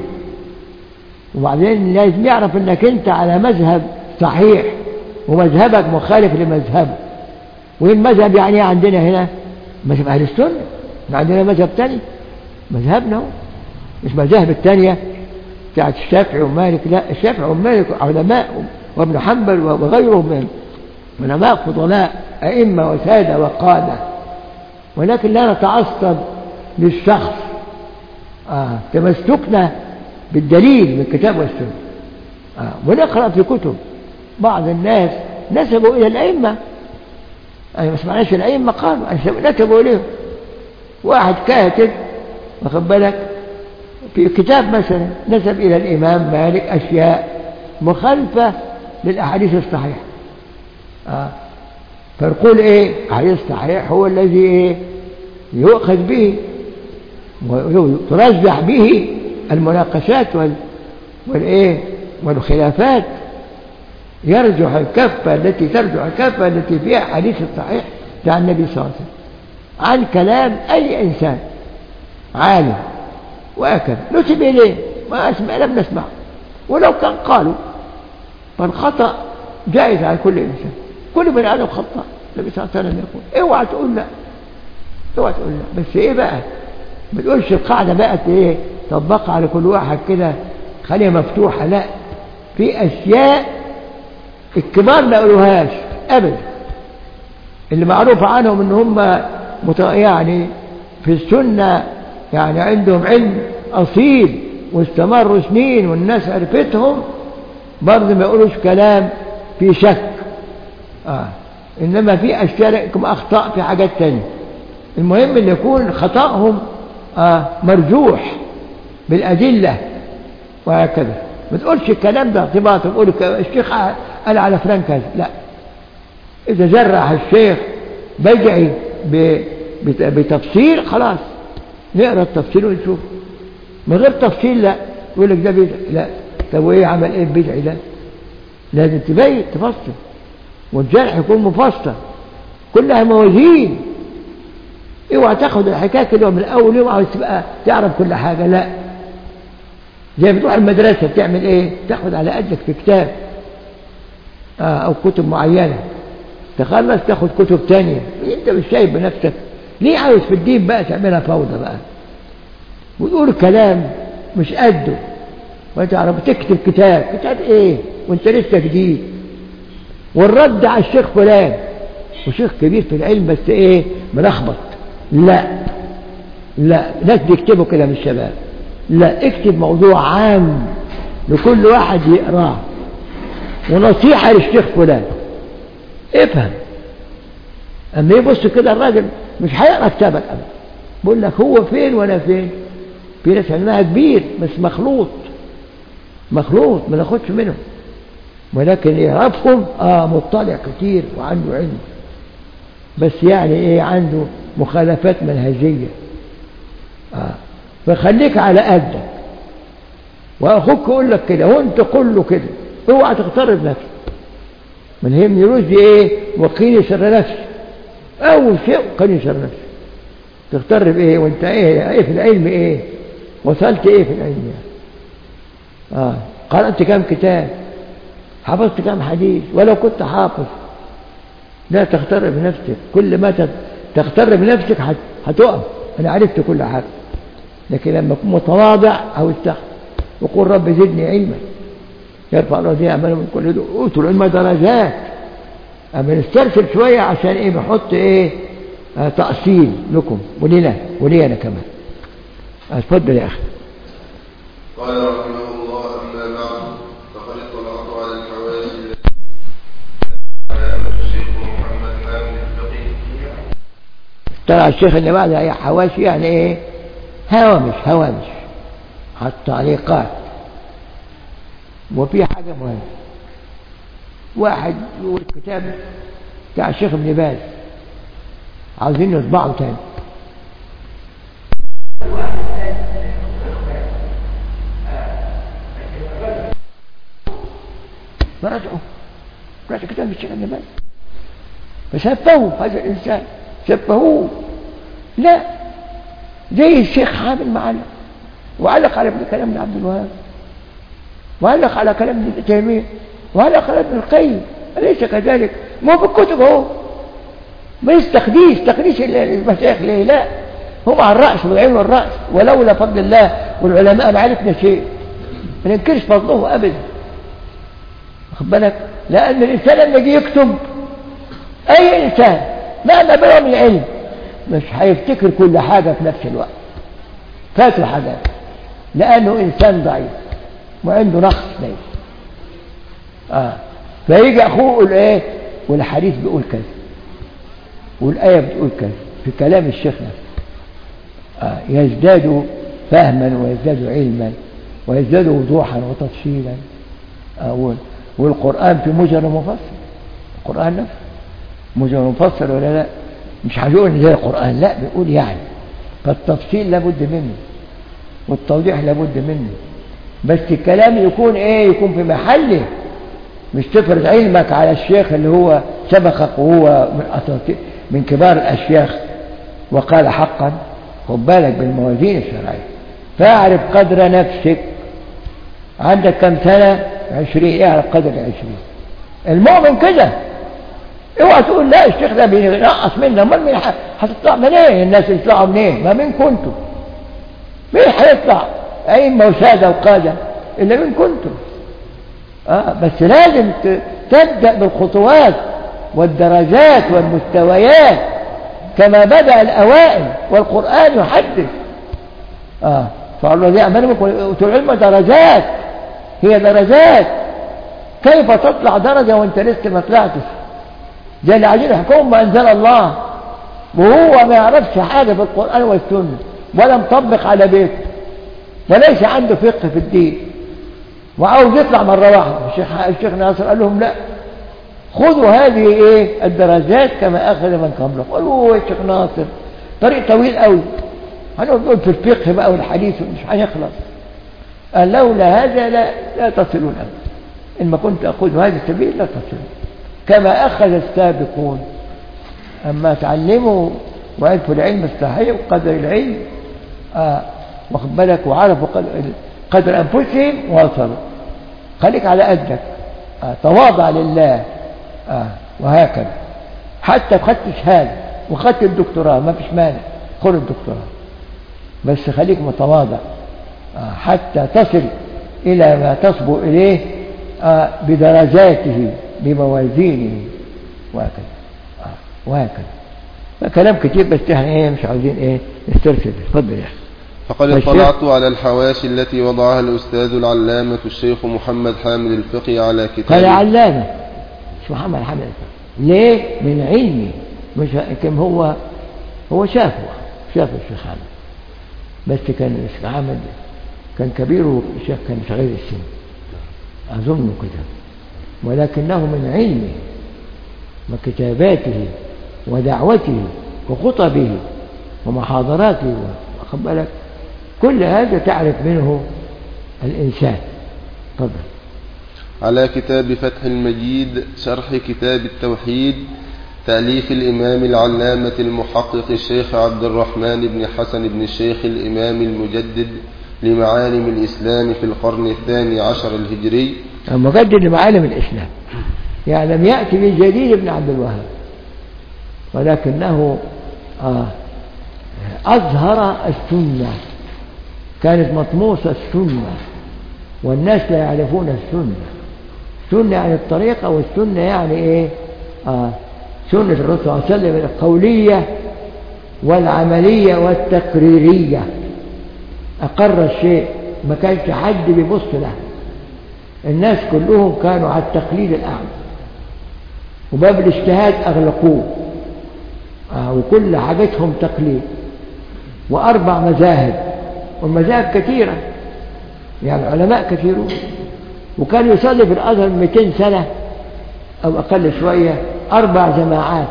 وبعدين لازم يعرف انك انت على مذهب صحيح ومذهبك مخالف لمذهبه وين مذهب يعني ايه عندنا هنا مذهب اهل السنه احنا عندنا مذهب تاني مذهبنا هو مش مذاهب التانية بتاعت الشافعي ومالك لا الشافعي ومالك علماء وابن حنبل وغيرهم من علماء فضلاء أئمة وسادة وقادة ولكن لا نتعصب للشخص آه. تمسكنا بالدليل من الكتاب والسنة آه. ونقرأ في كتب بعض الناس نسبوا إلى الأئمة أي ما سمعناش الأئمة قالوا نسبوا إليهم واحد كاتب واخد بالك في كتاب مثلا نسب إلى الإمام مالك أشياء مخالفة للأحاديث الصحيحة آه. فنقول ايه حديث صحيح هو الذي ايه يؤخذ به وترجح به المناقشات وال والايه والخلافات يرجح الكفة التي ترجح الكفة التي فيها حديث الصحيح بتاع النبي صلى الله عليه وسلم عن كلام أي إنسان عالم وهكذا نسب إليه ما أسمع لم نسمعه ولو كان قالوا فالخطأ جائز على كل إنسان كل بني آدم خطأ النبي صلى الله عليه وسلم يقول اوعى تقول لا اوعى تقول لا بس ايه بقى ما تقولش القاعدة بقت ايه طبقها على كل واحد كده خليها مفتوحة لا في أشياء الكبار ما يقولوهاش أبدا اللي معروف عنهم ان هم مت... يعني في السنة يعني عندهم علم أصيل واستمروا سنين والناس عرفتهم برضه ما يقولوش كلام في شك آه. إنما في أشياء لكم أخطاء في حاجات تانية المهم أن يكون خطأهم آه مرجوح بالأدلة وهكذا ما تقولش الكلام ده ارتباط تقول الشيخ قال على فلان كذا لا إذا جرح الشيخ بدعي بتفسير خلاص نقرا التفسير ونشوف من غير تفسير لا يقول لك ده بدعي لا طب وايه عمل ايه البدعي ده لازم تبين تفسر والجرح يكون مفسر كلها موازين اوعى تاخد الحكايه كده من الاول يوم عاوز تبقى تعرف كل حاجه لا زي بتروح المدرسه بتعمل ايه تاخد على قدك في كتاب آه او كتب معينه تخلص تاخد كتب تانية انت مش شايف بنفسك ليه عاوز في الدين بقى تعملها فوضى بقى وتقول كلام مش قده وتعرف تكتب كتاب كتاب ايه وانت لسه جديد والرد على الشيخ فلان وشيخ كبير في العلم بس ايه ملخبط لا لا ناس بيكتبوا كده من الشباب لا اكتب موضوع عام لكل واحد يقراه ونصيحة للشيخ فلان افهم اما يبص كده الراجل مش هيقرا كتابك ابدا بقول لك هو فين وانا فين في ناس علمها كبير بس مخلوط مخلوط ما ناخدش منهم ولكن يعرفهم اه مطلع كتير وعنده علم بس يعني ايه عنده مخالفات منهجية آه. فخليك على قدك واخوك يقول لك كده وانت قول له كده اوعى تغترب نفسك من هي من رشدي ايه وقيني شر نفسي اول شيء وقيني شر نفسي تغترب ايه وانت ايه ايه في العلم ايه وصلت ايه في العلم يعني اه قرأت كم كتاب حفظت كم حديث ولو كنت حافظ لا تغتر بنفسك كل ما تت- تغتر بنفسك هت- هتقف انا عرفت كل حاجه لكن لما تكون متواضع او استغفر وقول رب زدني علما يرفع الله دي اعماله من كل دول اوتوا العلم درجات اما نسترسل شويه عشان ايه بنحط ايه آه تأصيل لكم ولنا ولي انا كمان اتفضل يا اخي قال رحمه الله أما بعد فقد اطلعت على الحواس التي على أن الشيخ محمد حامد الفقيه طلع الشيخ اللي بعدها هي حواشي يعني ايه هوامش هوامش على التعليقات وفي حاجة مهمة واحد يقول كتاب بتاع الشيخ ابن باز عاوزين نطبعه تاني فرجعوا رجع كتاب الشيخ ابن باز فشبهوا هذا الإنسان شبهوه لا زي الشيخ حامد معلق وعلق على ابن كلام ابن عبد الوهاب وعلق على كلام ابن تيمية وعلق على ابن القيم أليس كذلك مو بالكتب هو ما يستخديش تخديش المشايخ ليه لا هم على الرأس والعين والرأس ولولا فضل الله والعلماء ما عرفنا شيء ما ننكرش فضله أبدا واخد بالك لأن الإنسان لما يجي يكتب أي إنسان مهما بلغ من علم مش هيفتكر كل حاجة في نفس الوقت فاته حاجات لأنه إنسان ضعيف وعنده نقص ليس آه. فيجي أخوه يقول إيه والحديث بيقول كذا والآية بتقول كذا في كلام الشيخ نفسه آه. يزداد فهما ويزداد علما ويزداد وضوحا وتفصيلا آه. وال- والقرآن في مجرد مفصل القرآن نفسه مجرد مفصل ولا لا مش هنقول ان زي القرآن لا بيقول يعني فالتفصيل لابد منه والتوضيح لابد منه بس الكلام يكون ايه يكون في محله مش تفرض علمك على الشيخ اللي هو سبقك وهو من أساطير من كبار الأشياخ وقال حقا خد بالك بالموازين الشرعية فاعرف قدر نفسك عندك كم سنة عشرين اعرف قدر العشرين المؤمن كده اوعى تقول لا الشيخ ده بينقص منا امال مين ح- هتطلع منين الناس يطلعوا منين ما مين كنتم مين هيطلع ائمه وساده وقاده الا مين كنتم اه بس لازم ت- تبدا بالخطوات والدرجات والمستويات كما بدا الاوائل والقران يحدث اه فالله دي امامك العلم درجات هي درجات كيف تطلع درجه وانت لسه ما طلعتش زي اللي عايزين يحكموا ما انزل الله وهو ما يعرفش حاجه في القران والسنه ولا مطبق على بيته وليس عنده فقه في الدين وعاوز يطلع مره واحده الشيخ الشيخ ناصر قال لهم لا خذوا هذه ايه الدرجات كما اخذ من قبلكم قالوا يا شيخ ناصر طريق طويل قوي هنقول في الفقه بقى والحديث مش هنخلص قال لولا هذا لا لا تصلون ابدا ان ما كنت اخذ هذا السبيل لا تصلون كما اخذ السابقون اما تعلموا وعرفوا العلم الصحيح وقدر العلم آه واخد بالك وعرفوا قدر, قدر انفسهم وصلوا خليك على قدك آه تواضع لله آه وهكذا حتى خدت شهاده وخدت الدكتوراه ما فيش مانع خد الدكتوراه بس خليك متواضع آه، حتى تصل إلى ما تصبو إليه آه، بدرجاته بموازينه وهكذا آه، وهكذا فكلام كتير بس احنا ايه مش عاوزين ايه نسترسل اتفضل يا اخي فقد فالشيخ- اطلعت على الحواشي التي وضعها الأستاذ العلامة الشيخ محمد حامد الفقي على قال كتاب علامة مش محمد حمد ليه من علمي مش كم هو هو شافه شاف الشيخ حامد بس كان الشيخ حامد كان كبير والشيخ كان صغير السن أظن كده ولكنه من علمه وكتاباته ودعوته وخطبه ومحاضراته واخد بالك كل هذا تعرف منه الإنسان تفضل على كتاب فتح المجيد شرح كتاب التوحيد تأليف الإمام العلامة المحقق الشيخ عبد الرحمن بن حسن بن الشيخ الإمام المجدد لمعالم الإسلام في القرن الثاني عشر الهجري مجدد لمعالم الإسلام يعني لم يأتي بجديد ابن عبد الوهاب ولكنه آه، أظهر السنة كانت مطموسة السنة والناس لا يعرفون السنة السنة يعني الطريقة والسنة يعني إيه آه سنة الرسول صلى الله عليه وسلم القولية والعملية والتقريرية أقر الشيء ما كانش حد بيبص له الناس كلهم كانوا على التقليد الأعمى وباب الاجتهاد أغلقوه آه وكل حاجتهم تقليد وأربع مذاهب والمذاهب كثيرة يعني العلماء كثيرون وكان يصلي في الأزهر 200 سنة أو أقل شوية أربع جماعات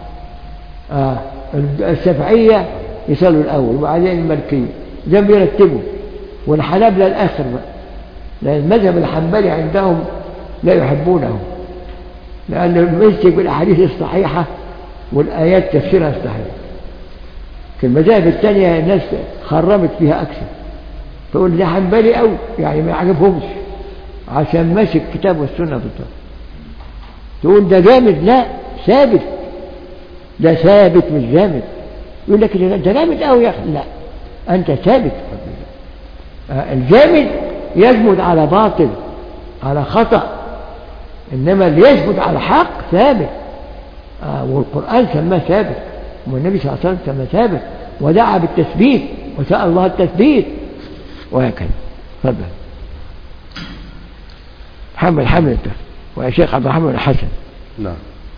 آه الشافعية يصلوا الأول وبعدين المالكية زي ما بيرتبوا والحنابلة الآخر بقى لأن المذهب الحنبلي عندهم لا يحبونه لأن يمسك بالأحاديث الصحيحة والآيات تفسيرها صحيح في المذاهب الثانية الناس خرمت فيها أكثر تقول ده حنبلي أوي يعني ما يعجبهمش عشان ماسك كتاب والسنة بالضبط تقول ده جامد لا ثابت ده ثابت مش جامد يقول لك ده جامد قوي يا اخي لا انت ثابت آه، الجامد يجمد على باطل على خطأ انما اللي يثبت على حق ثابت آه، والقرآن سماه ثابت والنبي صلى الله عليه وسلم سماه ثابت ودعا بالتثبيت وسأل الله التثبيت وهكذا تفضل محمد حمد ويا شيخ عبد الرحمن الحسن نعم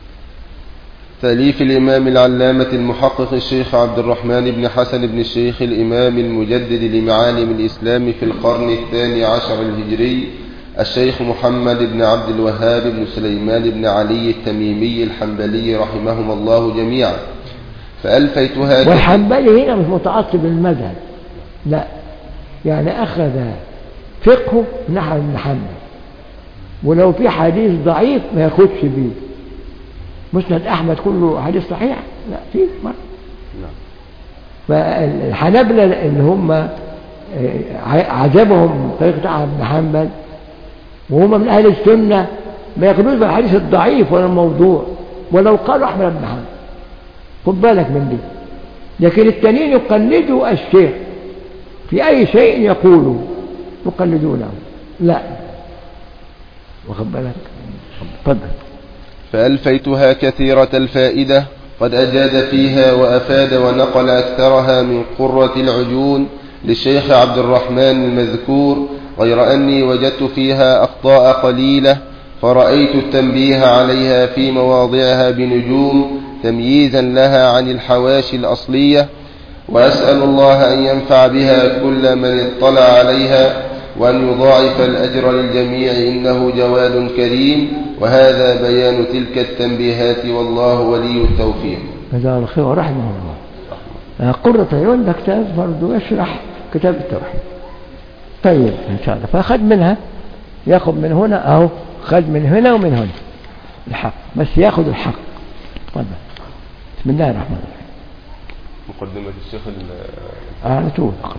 تأليف الإمام العلامة المحقق الشيخ عبد الرحمن بن حسن بن الشيخ الإمام المجدد لمعالم الإسلام في القرن الثاني عشر الهجري الشيخ محمد بن عبد الوهاب بن سليمان بن علي التميمي الحنبلي رحمهم الله جميعا فألفيتها والحنبلي هنا مش متعصب للمذهب لا يعني أخذ فقهه نحو ابن حنبل ولو في حديث ضعيف ما ياخدش بيه مسند أحمد كله حديث صحيح لا في مرة نعم. فالحنابلة اللي هم آه، عجبهم طريقة ابن حنبل وهم من أهل السنة ما ياخدوش بالحديث الضعيف ولا الموضوع ولو قالوا أحمد بن حنبل خد بالك من دي لكن التانيين يقلدوا الشيخ في أي شيء يقوله يقلدونه لا واخد بالك تفضل فألفيتها كثيرة الفائدة قد أجاد فيها وأفاد ونقل أكثرها من قرة العجون للشيخ عبد الرحمن المذكور غير أني وجدت فيها أخطاء قليلة فرأيت التنبيه عليها في مواضعها بنجوم تمييزا لها عن الحواشي الأصلية وأسأل الله أن ينفع بها كل من اطلع عليها وأن يضاعف الأجر للجميع إنه جواد كريم وهذا بيان تلك التنبيهات والله ولي التوفيق جزاه الله خير ورحمه الله آه، قرة عيون ده كتاب برضه يشرح كتاب التوحيد طيب إن شاء الله فأخذ منها ياخذ من هنا أهو خد من هنا ومن هنا الحق بس ياخذ الحق تفضل بسم الله الرحمن الرحيم مقدمة الشيخ آه، على طول اقرأ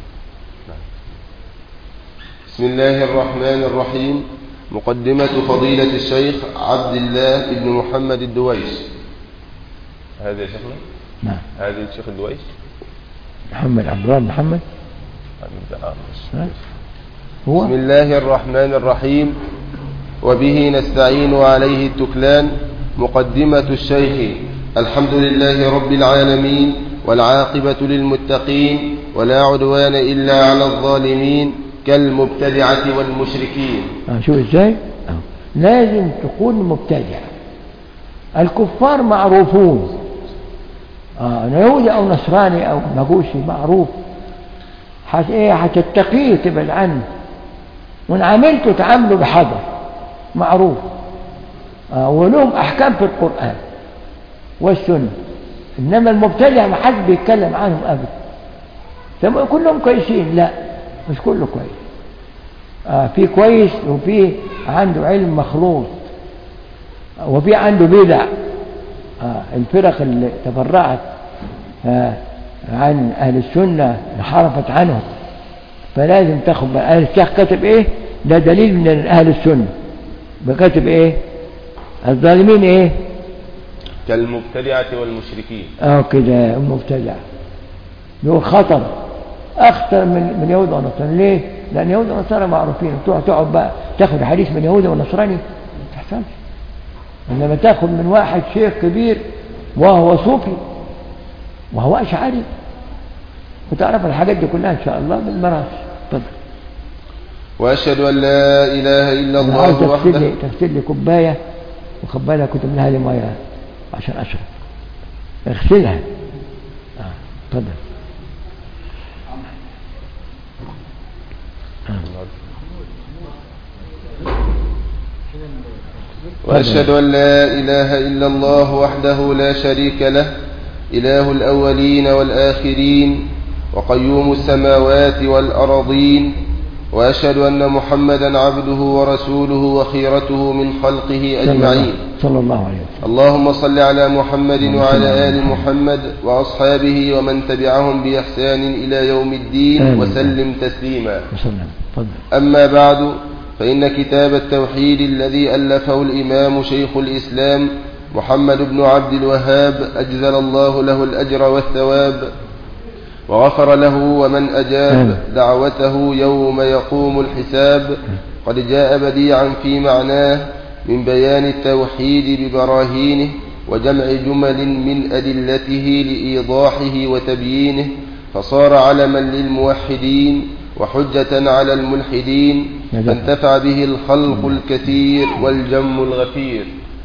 بسم الله الرحمن الرحيم مقدمة فضيلة الشيخ عبد الله بن محمد الدويش هذا يا شيخنا نعم هذا الشيخ الدويش محمد عبد الله محمد هنبدأ آه، ماشي. ها؟ هو بسم الله الرحمن الرحيم وبه نستعين عليه التكلان مقدمة الشيخ الحمد لله رب العالمين والعاقبة للمتقين ولا عدوان إلا على الظالمين كالمبتدعة والمشركين آه، شوف ازاي آه. لازم تكون مبتدع الكفار معروفون آه يهودي او نصراني او مجوسي معروف حت ايه هتتقيه تبعد عنه وان عملته تعامله بحذر معروف آه ولهم احكام في القران والسنه انما المبتدع ما حد بيتكلم عنهم ابدا طب كلهم كويسين لا مش كله كويس آه في كويس وفي عنده علم مخلوط آه وفي عنده بدع آه الفرق اللي تفرعت آه عن أهل السنة انحرفت عنهم فلازم تاخد بقى أهل الشيخ كاتب إيه ده دليل من أهل السنة بكاتب إيه الظالمين إيه كالمبتدعة والمشركين اه كده المبتدع دول خطر اخطر من من يهود ونصارى ليه؟ لان يهود ونصارى معروفين تقعد تقعد بقى تاخد حديث من يهودي ونصراني ما تحصلش انما تاخد من واحد شيخ كبير وهو صوفي وهو اشعري وتعرف الحاجات دي كلها ان شاء الله بالمراس اتفضل وأشهد أن لا إله إلا انا عايز الله تغسل وحده لي تغسل لي كوبايه وخد بالك كنت منها لي ميه عشان اشرب اغسلها اه اتفضل وأشهد أن لا إله إلا الله وحده لا شريك له إله الأولين والآخرين وقيوم السماوات والأرضين وأشهد أن محمدا عبده ورسوله وخيرته من خلقه صلى الله- أجمعين صلى الله عليه وسلم اللهم صل على محمد اللهم صل وعلى على آل محمد وأصحابه ومن تبعهم بإحسان إلى يوم الدين آمين. وسلم تسليما وسلم اتفضل أما بعد فإن كتاب التوحيد الذي ألفه الإمام شيخ الإسلام محمد بن عبد الوهاب أجزل الله له الأجر والثواب وغفر له ومن أجاب آمين. دعوته يوم يقوم الحساب قد جاء بديعا في معناه من بيان التوحيد ببراهينه وجمع جمل من أدلته لإيضاحه وتبيينه فصار علما للموحدين وحجة على الملحدين نعم. فانتفع به الخلق الكثير والجم الغفير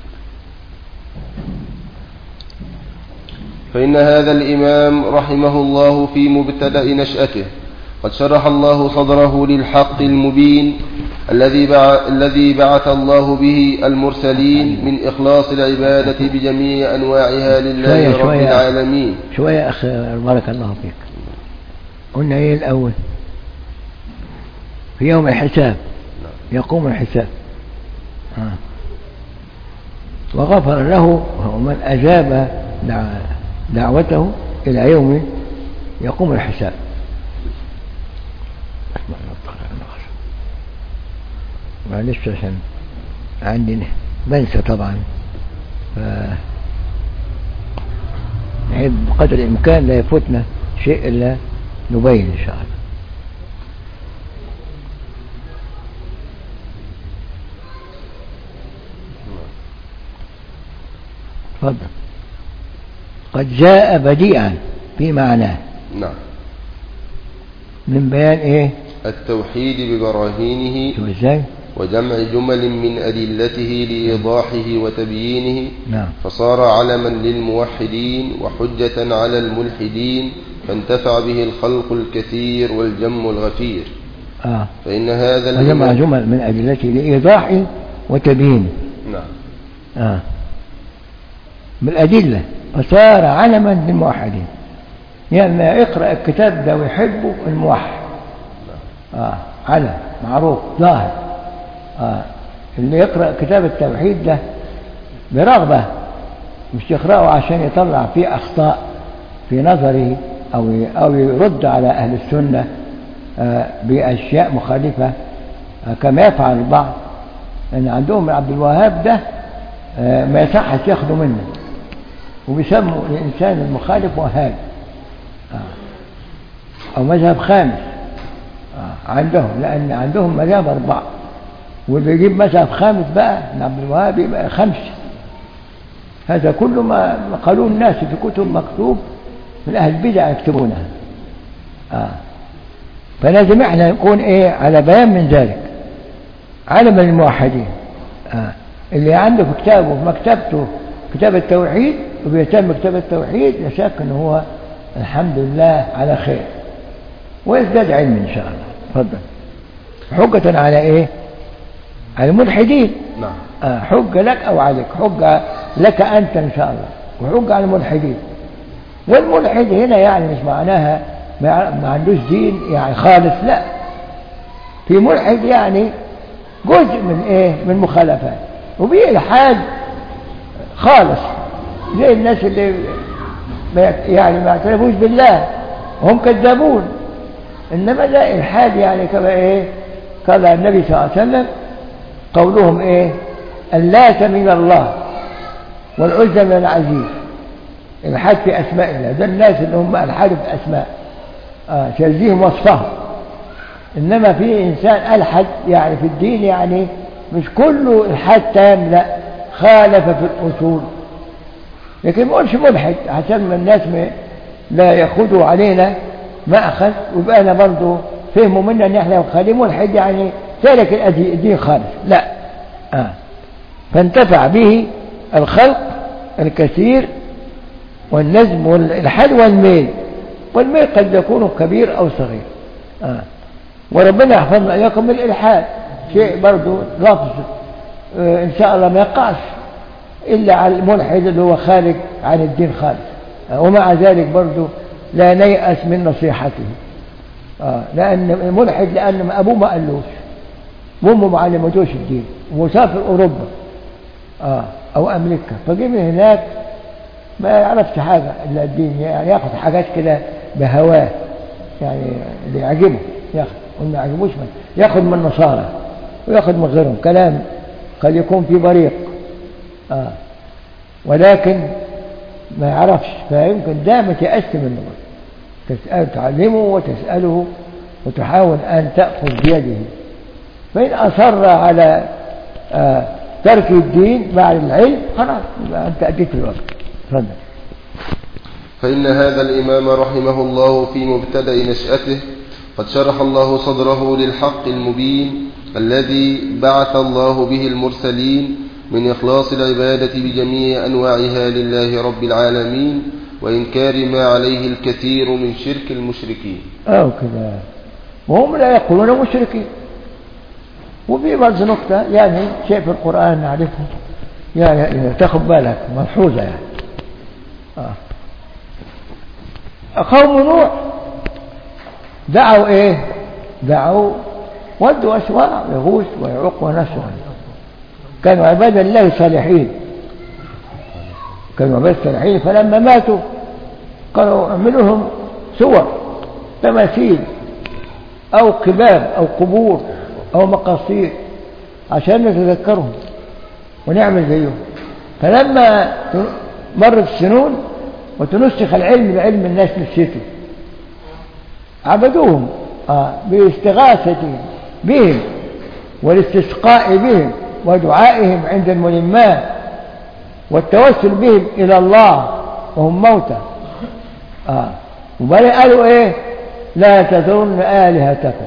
فإن هذا الإمام رحمه الله في مبتدأ نشأته قد شرح الله صدره للحق المبين الذي بع... الذي بعث الله به المرسلين من إخلاص العبادة بجميع أنواعها لله شوية- رب شوية. العالمين شوية يا أخي بارك الله فيك قلنا إيه الأول في يوم الحساب يقوم الحساب آه. وغفر له ومن أجاب دع... دعوته إلى يوم يقوم الحساب اسمع الله تعالى معلش عشان عندي نه- بنسى طبعا ف... نحب بقدر الإمكان لا يفوتنا شيء إلا نبين إن شاء الله تفضل قد جاء بديعا في معناه نعم من بيان ايه التوحيد ببراهينه شوف ازاي وجمع جمل من أدلته لإيضاحه وتبيينه نعم فصار علما للموحدين وحجة على الملحدين فانتفع به الخلق الكثير والجم الغفير اه فإن هذا وجمع الإمام- جمل من أدلته لإيضاح وتبيين نعم آه. بالأدلة فصار علما للموحدين يعني اقرأ الكتاب ده ويحبه الموحد آه. علم معروف ظاهر آه. اللي يقرأ كتاب التوحيد ده برغبة مش يقرأه عشان يطلع فيه أخطاء في نظره أو أو يرد على أهل السنة آه، بأشياء مخالفة آه، كما يفعل البعض لأن يعني عندهم عبد الوهاب ده آه، ما يصحش ياخدوا منه لأن عندهم عبد الوهاب ده آه، ما يصحش ياخدوا منه لأن عندهم عبد الوهاب ده آه، ما يصحش ياخدوا منه لأن عندهم عبد الوهاب ده آه، ما يصحش ياخدوا منه لأن عندهم عبد الوهاب ده آه، ما يصحش ياخدوا منه وبيسموا الإنسان المخالف وهاب آه. أو مذهب خامس آه. عندهم لأن عندهم مذاهب أربعة واللي يجيب مذهب خامس بقى ابن عبد الوهاب يبقى خمسة هذا كل ما ما قالوه الناس في كتب مكتوب من أهل البدع يكتبونها آه. فلازم احنا نكون ايه على بيان من ذلك علم الموحدين آه. اللي عنده في كتابه في مكتبته كتاب التوحيد وبيهتم بكتاب التوحيد لا شك ان هو الحمد لله على خير ويزداد علم ان شاء الله اتفضل حجة على ايه على الملحدين نعم آه حجة لك او عليك حجة لك انت ان شاء الله وحجة على الملحدين والملحد هنا يعني مش معناها ما يع- ما عندوش دين يعني خالص لا في ملحد يعني جزء من ايه من مخالفات وفي الحاد خالص زي الناس اللي ما يعت- يعني ما يعترفوش بالله وهم كذابون انما ده الحاد يعني كما ايه قال النبي صلى الله عليه وسلم قولهم ايه اللات من الله والعزى من العزيز الحاد في اسماء الله ده الناس اللي هم الحاد في اسماء آه شاذيهم وصفهم انما في انسان الحد يعني في الدين يعني مش كله الحاد تام لا خالف في الاصول لكن ما قلش ملحد عشان ما الناس ما لا ياخذوا علينا ما اخذ ويبقى انا برضه فهموا منا ان احنا خليه ملحد يعني تارك الأدي- الدين خالص لا آه. فانتفع به الخلق الكثير والنزم والإلحاد والميل والميل قد يكون كبير أو صغير آه. وربنا يحفظنا إياكم من الإلحاد شيء برضو لفظ آه إن شاء الله ما يقعش إلا على الملحد اللي هو خارج عن الدين خالص آه. ومع ذلك برضو لا نيأس من نصيحته آه. لأن ملحد لأن أبوه ما قالوش وامه ما علمتوش الدين ومسافر أوروبا آه. أو أمريكا فجي من هناك ما يعرفش حاجة إلا الدين يعني ياخد حاجات كده بهواه يعني اللي يعجبه ياخد واللي ما يعجبوش ما ياخد من النصارى وياخد من غيرهم كلام قد يكون في بريق آه. ولكن ما يعرفش فيمكن ده ما تيأس منه تسأل تعلمه وتسأله وتحاول أن تأخذ بيده فإن أصر على آه ترك الدين مع العلم خلاص يبقى أنت أديت الوقت تفضل فإن هذا الإمام رحمه الله في مبتدأ نشأته قد شرح الله صدره للحق المبين الذي بعث الله به المرسلين من إخلاص العبادة بجميع أنواعها لله رب العالمين وإنكار ما عليه الكثير من شرك المشركين أو كذا وهم لا يقولون مشركين وفي برضه نقطة يعني شيء في القرآن نعرفه يعني تاخد بالك ملحوظة يعني آه. قوم نوح دعوا ايه دعوا ودوا أسواع يغوث ويعوق ونسوا كانوا عباد الله صالحين كانوا عباد صالحين فلما ماتوا قالوا اعملوا لهم صور تماثيل أو قباب أو قبور أو مقاصير عشان نتذكرهم ونعمل زيهم فلما مرت السنون وتنسخ العلم بعلم الناس نسيته عبدوهم آه باستغاثة بهم والاستسقاء بهم ودعائهم عند الملمات والتوسل بهم إلى الله وهم موتى آه وبعدين قالوا إيه لا تذرن آلهتكم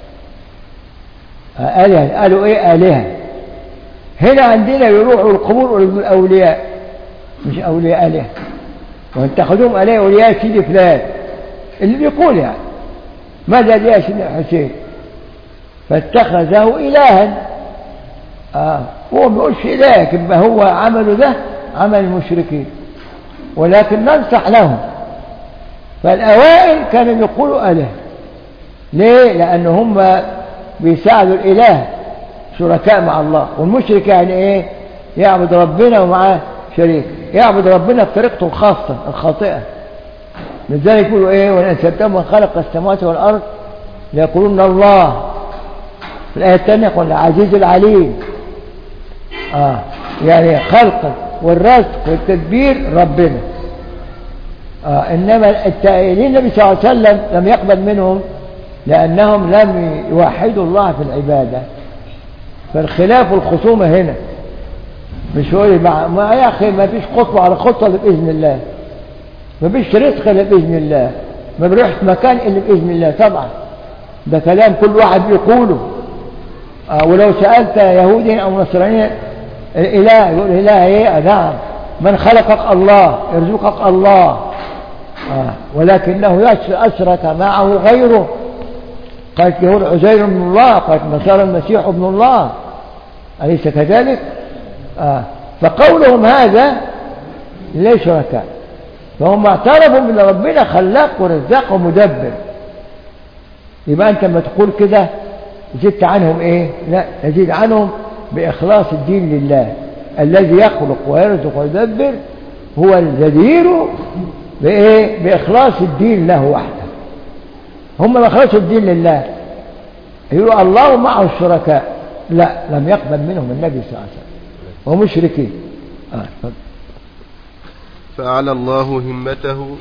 آه آلهة قالوا إيه آلهة هنا عندنا يروحوا القبور الأولياء مش أولياء آلهة واتخذوهم آلهة أولياء سيدي فلان اللي بيقول يعني ماذا يا سيدي حسين فاتخذه إلها آه هو ما بيقولش إله لكن هو عمله ده عمل المشركين ولكن ننصح لهم فالأوائل كانوا يقولوا أله ليه؟ لأن هم بيساعدوا الإله شركاء مع الله والمشرك يعني إيه؟ يعبد ربنا ومعاه شريك يعبد ربنا بطريقته الخاصة الخاطئة لذلك يقولوا إيه وإن سبتم من خلق السماوات والأرض ليقولون الله في الآية الثانية يقول العزيز العليم آه يعني خلق والرزق والتدبير ربنا آه إنما التائلين النبي صلى الله عليه وسلم لم يقبل منهم لأنهم لم يوحدوا الله في العبادة فالخلاف والخصومة هنا مش هو مع ما يا أخي ما فيش خطوة على خطوة إلا بإذن الله ما فيش رزق إلا بإذن الله ما بروحش مكان إلا بإذن الله طبعا ده كلام كل واحد بيقوله آه ولو سألت يهودي أو نصراني الإله يقول الإله إيه نعم من خلقك الله يرزقك الله آه ولكنه أشرك معه غيره قالت يهود عزير ابن الله قالت نصارى المسيح ابن الله أليس كذلك آه فقولهم هذا ليس شركاء فهم اعترفوا ان ربنا خلاق ورزاق ومدبر يبقى انت لما تقول كده زدت عنهم ايه لا تزيد عنهم باخلاص الدين لله الذي يخلق ويرزق ويدبر هو الجدير بايه باخلاص الدين له وحده هم ما اخلصوا الدين لله يقولوا الله معه الشركاء لا لم يقبل منهم النبي صلى الله عليه وسلم ومشركين آه. فأعلى الله همته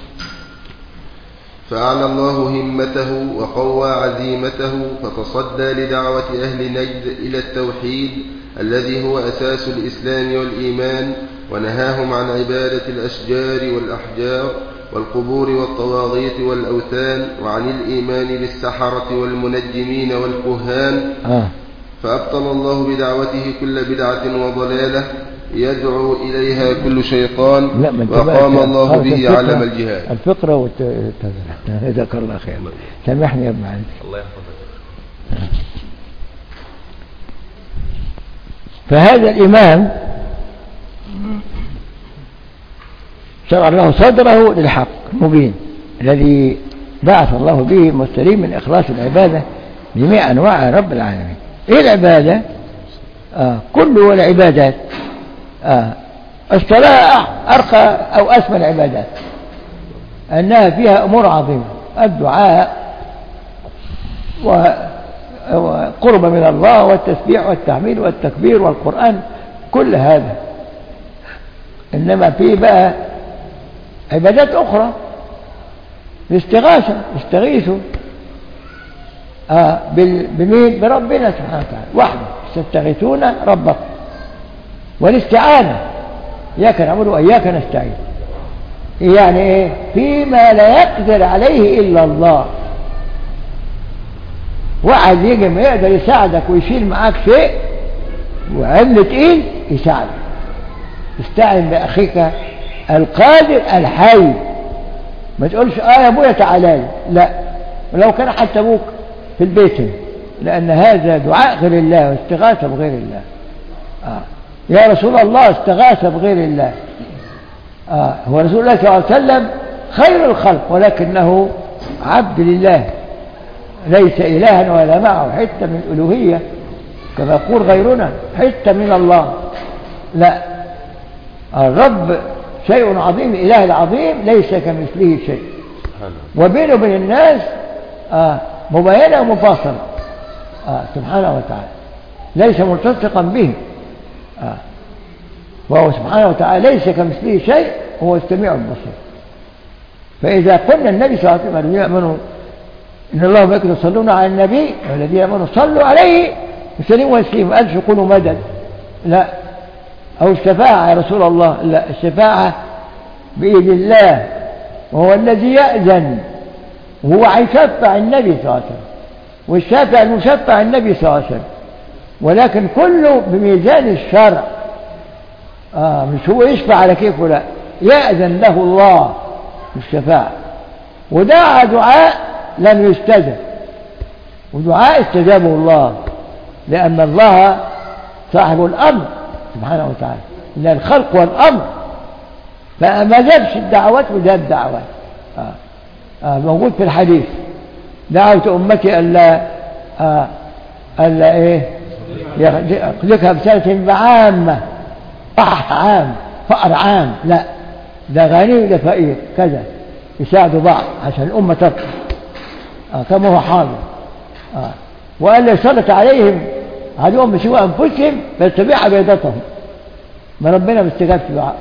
فأعلى الله همته وقوى عزيمته فتصدى لدعوة أهل نجد إلى التوحيد الذي هو أساس الإسلام والإيمان ونهاهم عن عبادة الأشجار والأحجار والقبور والطواغيت والأوثان وعن الإيمان بالسحرة والمنجمين والكهان آه. فأبطل الله بدعوته كل بدعة وضلالة يدعو إليها كل شيطان لا ما انت وقام بقى- الله خلاص به الفكرة- علم الجهاد الفقرة والت... جزاك الله خير سامحني يا ابن علي الله يحفظك فهذا الإمام شرع الله صدره للحق المبين الذي بعث الله به المرسلين من إخلاص العبادة جميع أنواع رب العالمين إيه العبادة؟ آه كل العبادات آه الصلاة أرقى أو أسمى العبادات أنها فيها أمور عظيمة الدعاء و- وقرب من الله والتسبيح والتحميد والتكبير والقرآن كل هذا إنما في بقى عبادات أخرى الاستغاثة يستغيثوا آه بال- بمين بربنا سبحانه وتعالى وحده تستغيثون ربكم والاستعانة إياك نعبد وإياك نستعين يعني إيه فيما لا يقدر عليه إلا الله واحد يجي ما يقدر يساعدك ويشيل معاك شيء وعمل تقيل يساعدك استعن بأخيك القادر الحي ما تقولش اه يا ابويا تعالى لي لا ولو كان حتى ابوك في البيت لان هذا دعاء غير الله واستغاثه بغير الله آه. يا رسول الله استغاثه بغير الله آه. هو رسول الله صلى الله عليه وسلم خير الخلق ولكنه عبد لله ليس إلها ولا معه حتة من الألوهية كما يقول غيرنا حتة من الله لا الرب شيء عظيم الإله العظيم ليس كمثله شيء سبحانه وبينه وبين الناس آه مبينة ومفاصلة آه سبحانه وتعالى ليس ملتصقا به آه وهو سبحانه وتعالى ليس كمثله شيء هو السميع البصير فإذا قلنا النبي صلى الله عليه وسلم الذين آمنوا إن الله وملائكته يصلون على النبي والذين آمنوا صلوا عليه وسلموا ويسلموا ما قالش يقولوا مدد لا أو الشفاعة يا رسول الله لا الشفاعة بإذن الله وهو الذي يأذن وهو هيشفع النبي صلى الله عليه وسلم والشافع المشفع النبي صلى الله عليه وسلم ولكن كله بميزان الشرع آه مش هو يشفع على كيفه لا يأذن له الله بالشفاعة ودعا دعاء لم يستجب ودعاء استجابه الله لأن الله صاحب الأمر سبحانه وتعالى إن الخلق والأمر فما جابش الدعوات وجاب دعوات آه. آه موجود في الحديث دعوت أمتي ألا آه ألا إيه يخلقها بسنة بعامة قحط عام فقر عام لا ده غني وده فقير كذا يساعدوا بعض عشان الأمة تطلع آه كما هو حاضر آه وقال يسلط عليهم عدوهم بسوء أنفسهم فيتبع بيضتهم ما ربنا ما استجابش دعاء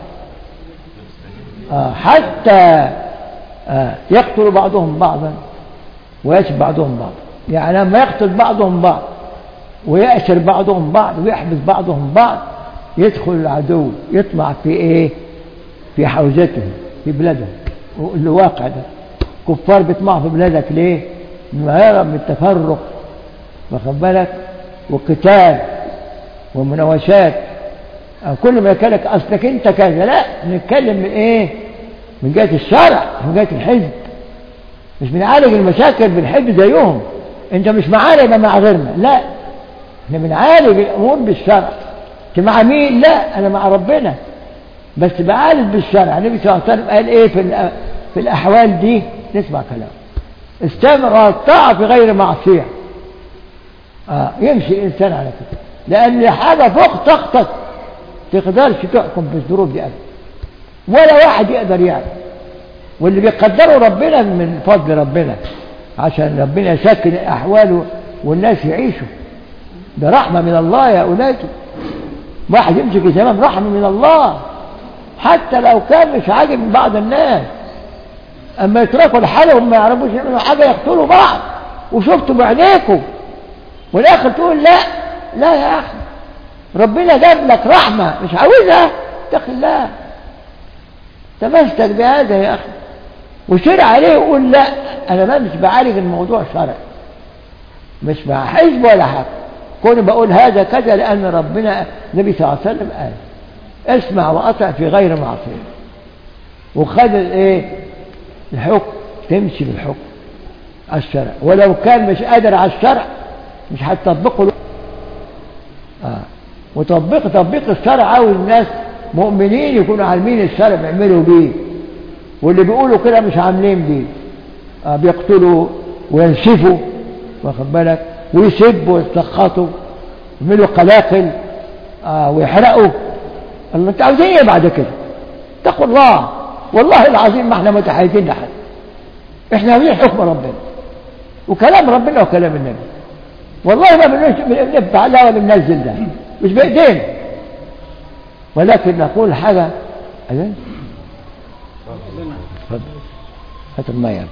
آه حتى آه يقتل بعضهم بعضا ويسب بعضهم بعضا يعني لما يقتل بعضهم بعض ويأسر بعضهم بعض ويحبس بعضهم بعض يدخل العدو يطلع في ايه في حوزتهم في بلادهم الواقع ده كفار بيطمعوا في بلادك ليه ما يرى من التفرق واخد بالك وقتال ومناوشات آه، كل ما يكلك اصلك انت كذا لا نتكلم من ايه من جهه الشرع من جهه الحزب مش بنعالج المشاكل بالحزب زيهم انت مش معانا يبقى مع غيرنا لا احنا بنعالج الامور بالشرع انت مع مين لا انا مع ربنا بس بعالج بالشرع النبي صلى الله عليه وسلم قال ايه في الأ- في الاحوال دي نسمع كلامه استمر الطاعه في غير معصيه آه يمشي الانسان على كده لان حاجه فوق طاقتك تقدرش تحكم في الظروف دي ابدا ولا واحد يقدر يعمل واللي بيقدره ربنا من فضل ربنا عشان ربنا يسكن احواله والناس يعيشوا ده رحمه من الله يا اولادي واحد يمسك الزمان رحمه من الله حتى لو كان مش عاجب بعض الناس اما يتركوا لحالهم ما يعرفوش يعملوا حاجه يقتلوا بعض وشفتوا بعينيكم والاخر تقول لا لا يا اخي ربنا جاب لك رحمه مش عاوزها اتق الله تمسك بهذا يا اخي وشير عليه يقول لا انا ما مش بعالج الموضوع شرعي مش مع حزب ولا حاجه كوني بقول هذا كذا لان ربنا النبي صلى الله عليه وسلم قال اسمع واطع في غير معصيه وخد الايه الحكم تمشي بالحكم على الشرع ولو كان مش قادر على الشرع مش هتطبقه له. آه. وتطبيق تطبيق الشرع عاوز الناس مؤمنين يكونوا عالمين الشرع بيعملوا بيه واللي بيقولوا كده مش عاملين بيه آه بيقتلوا وينسفوا واخد بالك ويسبوا ويسخطوا يعملوا قلاقل آه ويحرقوا الله انت عاوزين ايه بعد كده اتقوا الله والله العظيم ما احنا متحيزين لحد احنا عاوزين حكم ربنا وكلام ربنا وكلام النبي والله ما بنش- بنفتح لا ولا بننزل ده مش بايدينا ولكن نقول حاجه ايوه اتفضل هات الميه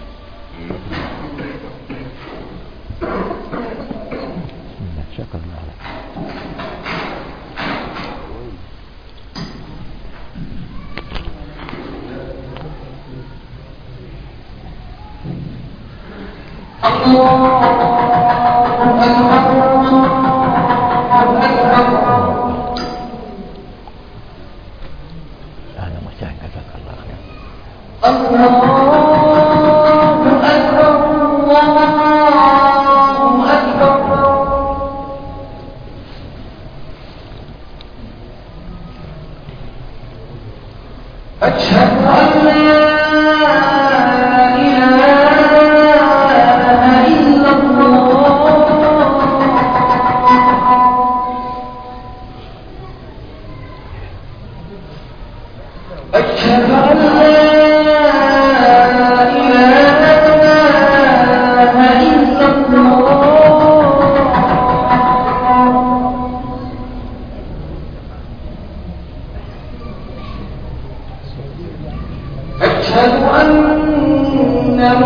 بسم الله شكر الله لك اهلا وسهلا جزاك الله خير أشهد أن لا إله إلا الله أشهد أن لا إله إلا الله أشهد أن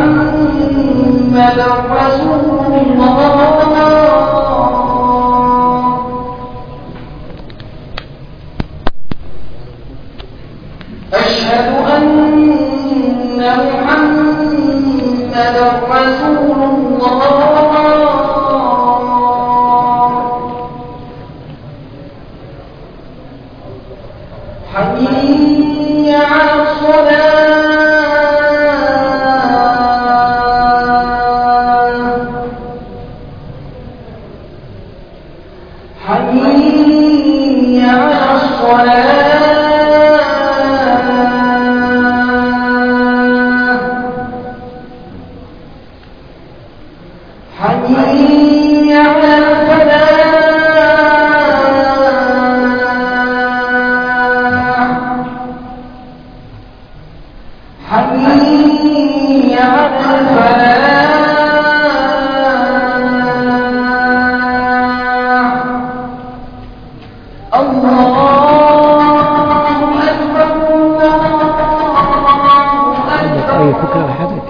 محمدا رسول الله أشهد أن محمدا رسول الله حي على الصلاة حي على الصلاة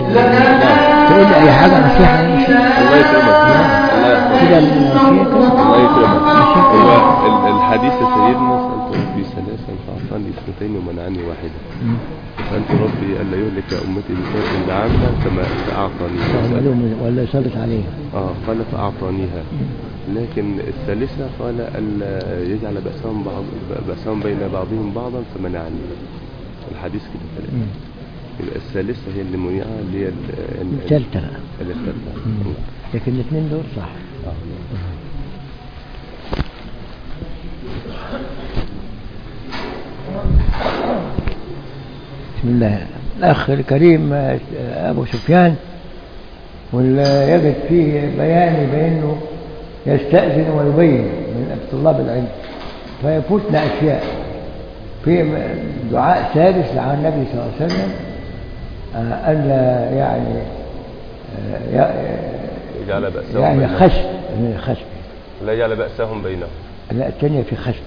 تقول لي أي حاجة نصيحة الله يكرمك الله يحفظك كده المشيئة الله يكرمك هو ال- الحديث يا سيدنا سألت ربي ثلاثا فأعطاني اثنتين ومنعني واحدة سألت ربي ألا يهلك أمتي بفرد عامة كما أعطاني معلوم ولا يسلط عليه آه قال فأعطانيها لكن الثالثة قال ألا يجعل بأسهم بعض بأسهم بين بعضهم بعضا فمنعني الحديث كده ثلاثة مم. يبقى الثالثة هي اللي منيعة اللي هي ال- ال- الثالثة بقى. اللي الثالثة مم. لكن الاثنين دول صح آه. بسم الله الأخ الكريم آه، أبو سفيان واللي يجد فيه بيان بأنه يستأذن ويبين من طلاب العلم فيفوتنا أشياء في م- دعاء ثالث على النبي صلى الله عليه وسلم آه، ألا يعني آه، ي- يجعل بأسهم يعني بينهم خشب من الخشب لا يجعل بأسهم بينهم لا الثانية في خشب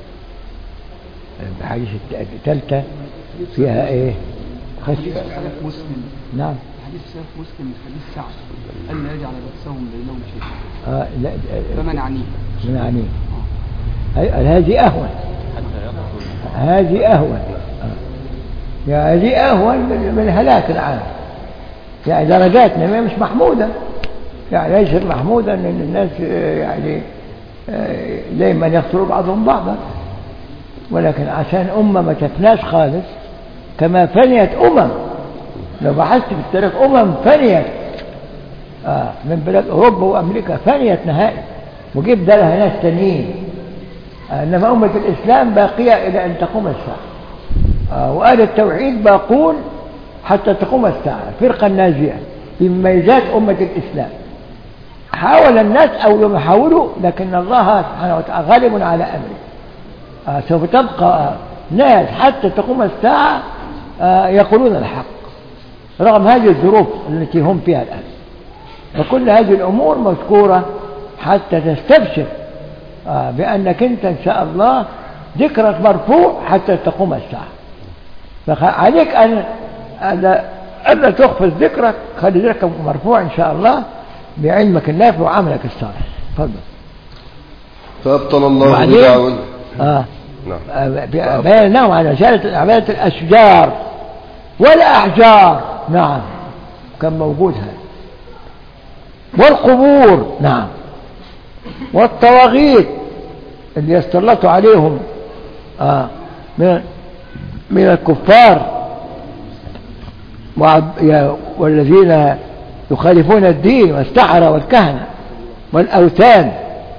الحديث الت- الثالثة فيها ايه خشب حديث سلف مسلم نعم حديث سلف مسلم من حديث سعد ألا يجعل بأسهم بينهم شيئا آه لا آه، فمنعني من يعني هي- هذه أهون هذه أهون آه. يعني هذه أهون من من الهلاك العام يعني درجاتنا ما مش محمودة يعني ليست محمودة أن الناس آه، يعني آه، دايما يقتلوا بعضهم بعضا ولكن عشان أمة ما تفناش خالص كما فنيت أمم لو بحثت في التاريخ أمم فنيت آه من بلاد أوروبا وأمريكا فنيت نهائي وجيب ده لها ناس تانيين آه إنما أمة الإسلام باقية إلى أن تقوم الساعة آه وأهل التوحيد باقون حتى تقوم الساعة الفرقة الناجية بمميزات أمة الإسلام حاول الناس أو لم يحاولوا لكن الله سبحانه وتعالى غالب على أمره آه سوف تبقى ناس حتى تقوم الساعة آه يقولون الحق رغم هذه الظروف التي هم فيها الآن فكل هذه الأمور مذكورة حتى تستبشر آه بأنك أنت إن شاء الله ذكرك مرفوع حتى تقوم الساعة فعليك أن ألا ألا تخفض ذكرك خلي ذكرك مرفوع إن شاء الله بعلمك النافع وعملك الصالح تفضل فأبطل الله وبعدين؟ بدعوى آه نعم آه، بينهم عن عبادة عبادة الأشجار والأحجار نعم كان موجود هذا والقبور نعم والطواغيت اللي يستلطوا عليهم آه من من الكفار وعب- يا- والذين يخالفون الدين والسحرة والكهنة والأوثان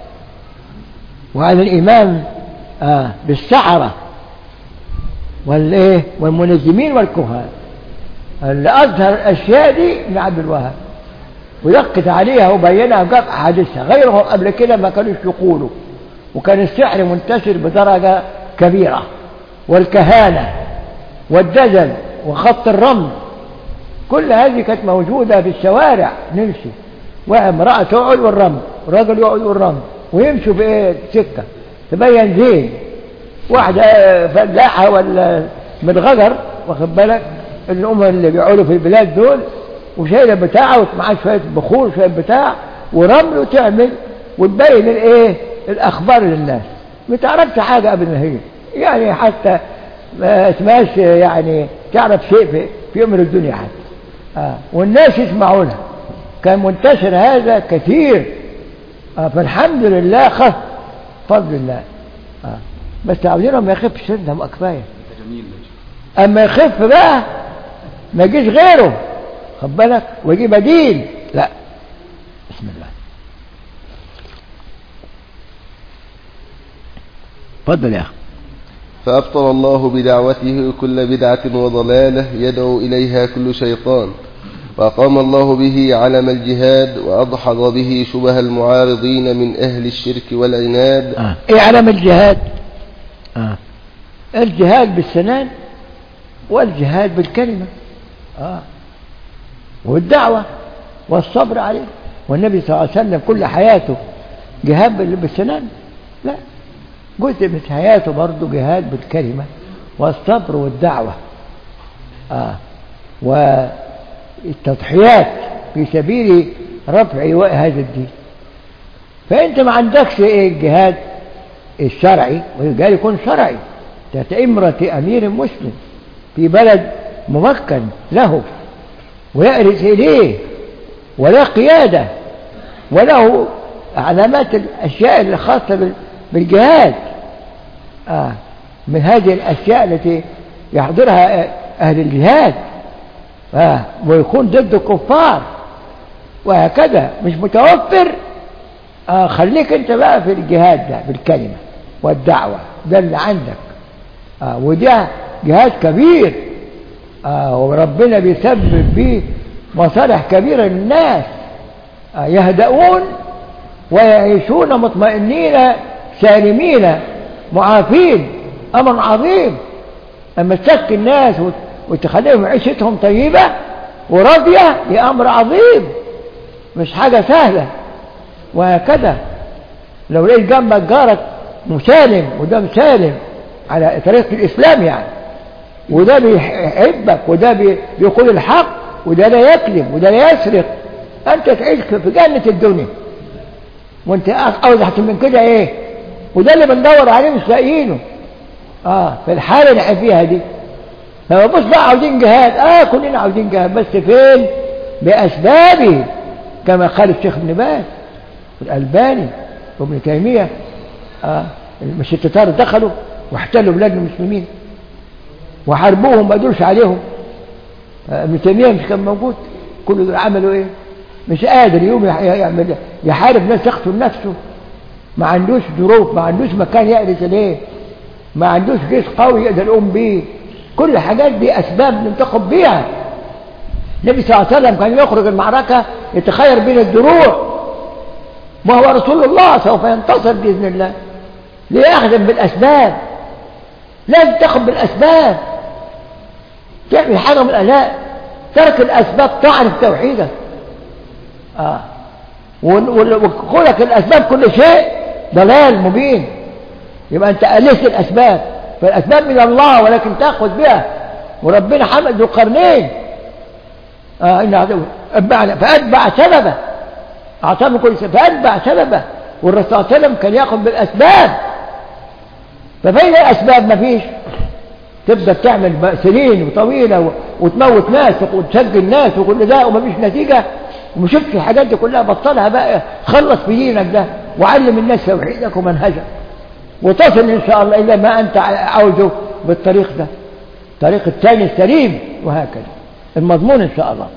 وعلى الإمام آه بالسحرة والإيه والمنجمين والكهان اللي أظهر الأشياء دي ابن عبد الوهاب ويقت عليها وبينها وجاب أحاديثها غيرهم قبل كده ما كانوش يقولوا وكان السحر منتشر بدرجة كبيرة والكهانة والدجل وخط الرمل كل هذه كانت موجودة في الشوارع نمشي وامرأة تقعد والرمل والراجل يقعد والرمل ويمشوا في ايه سكة تبين زين واحدة فلاحة ولا من غجر واخد بالك اللي هم اللي بيقعدوا في البلاد دول وشايلة بتاعه ومعاه شوية بخور شوية بتاع ورمل وتعمل وتبين الايه الاخبار للناس ما تعرفش حاجة قبل ما هي يعني حتى ما اسمهاش يعني تعرف شيء في, في امر الدنيا حتى آه. والناس يسمعوا لها كان منتشر هذا كثير آه. فالحمد لله خف بفضل الله آه. بس عاوزينهم ما يخفش سنة ما كفايه جميل اما يخف بقى ما يجيش غيره خد بالك ويجي بديل لا بسم الله اتفضل يا اخي فأبطل الله بدعوته كل بدعة وضلالة يدعو إليها كل شيطان وأقام الله به علم الجهاد وأدحض به شبه المعارضين من أهل الشرك والعناد آه. ايه علم الجهاد آه. الجهاد بالسنان والجهاد بالكلمة آه. والدعوة والصبر عليه والنبي صلى الله عليه وسلم كل حياته جهاد بال- بالسنان لا جزء من حياته برضه جهاد بالكلمة والصبر والدعوة آه. و التضحيات في سبيل رفع لواء هذا الدين فأنت ما عندكش إيه الجهاد الشرعي والجهاد يكون شرعي تحت إمرة أمير مسلم في بلد ممكن له ويأرز إليه ولا قيادة وله علامات الأشياء الخاصة بال- بالجهاد آه من هذه الأشياء التي يحضرها أهل الجهاد آه ويكون ضد الكفار وهكذا مش متوفر آه خليك انت بقى في الجهاد ده بالكلمة والدعوة ده اللي عندك آه وده جهاد كبير آه وربنا بيسبب به مصالح كبيرة للناس آه يهدؤون ويعيشون مطمئنين سالمين معافين أمر عظيم أما تسكي الناس وت- وتخليهم عيشتهم طيبة وراضية دي أمر عظيم مش حاجة سهلة وهكذا لو لقيت جنبك جارك مسالم وده مسالم على طريقة الإسلام يعني وده بيحبك وده بي- بيقول الحق وده لا يكذب وده لا يسرق أنت تعيش في جنة الدنيا وانت أوضح من كده ايه وده اللي بندور عليه مش لاقيينه اه في الحالة اللي احنا فيها دي لما بص بقى عاوزين جهاد اه كلنا عاوزين جهاد بس فين بأسبابه كما قال الشيخ ابن باز والألباني وابن تيمية آه مش التتار دخلوا واحتلوا بلاد المسلمين وحاربوهم ما قدروش عليهم آه ابن تيمية مش كان موجود كل دول عملوا ايه مش قادر يوم يح- يعمل يحارب ناس يقتل نفسه ما عندوش ظروف ما عندوش مكان يأرز ليه ما عندوش جيش قوي يقدر يقوم بيه كل الحاجات دي أسباب ننتخب بيها النبي صلى الله عليه وسلم كان يخرج المعركة يتخير بين الدروع ما هو رسول الله سوف ينتصر بإذن الله ليه أخذ بالأسباب لازم تاخد بالأسباب تعمل حاجة من الألاء ترك الأسباب طعن في توحيدك آه وال- وال- وقولك الأسباب كل شيء ضلال مبين يبقى أنت ألست الأسباب فالأسباب من الله ولكن تأخذ بها وربنا حمد ذو القرنين آه إن عدو أتبع فأتبع سببه أعطاه كل شيء فأتبع سببه والرسول صلى الله عليه وسلم كان يأخذ بالأسباب ففين الأسباب ما فيش تبدأ تعمل بقى سنين وطويلة و- وتموت ناس وتسجل ناس وكل ده ومفيش نتيجة وما شفتش الحاجات دي كلها بطلها بقى خلص في دينك ده وعلم الناس توحيدك ومنهجك وتصل إن شاء الله إلى ما أنت عاوزه بالطريق ده طريق الثاني السليم وهكذا المضمون إن شاء الله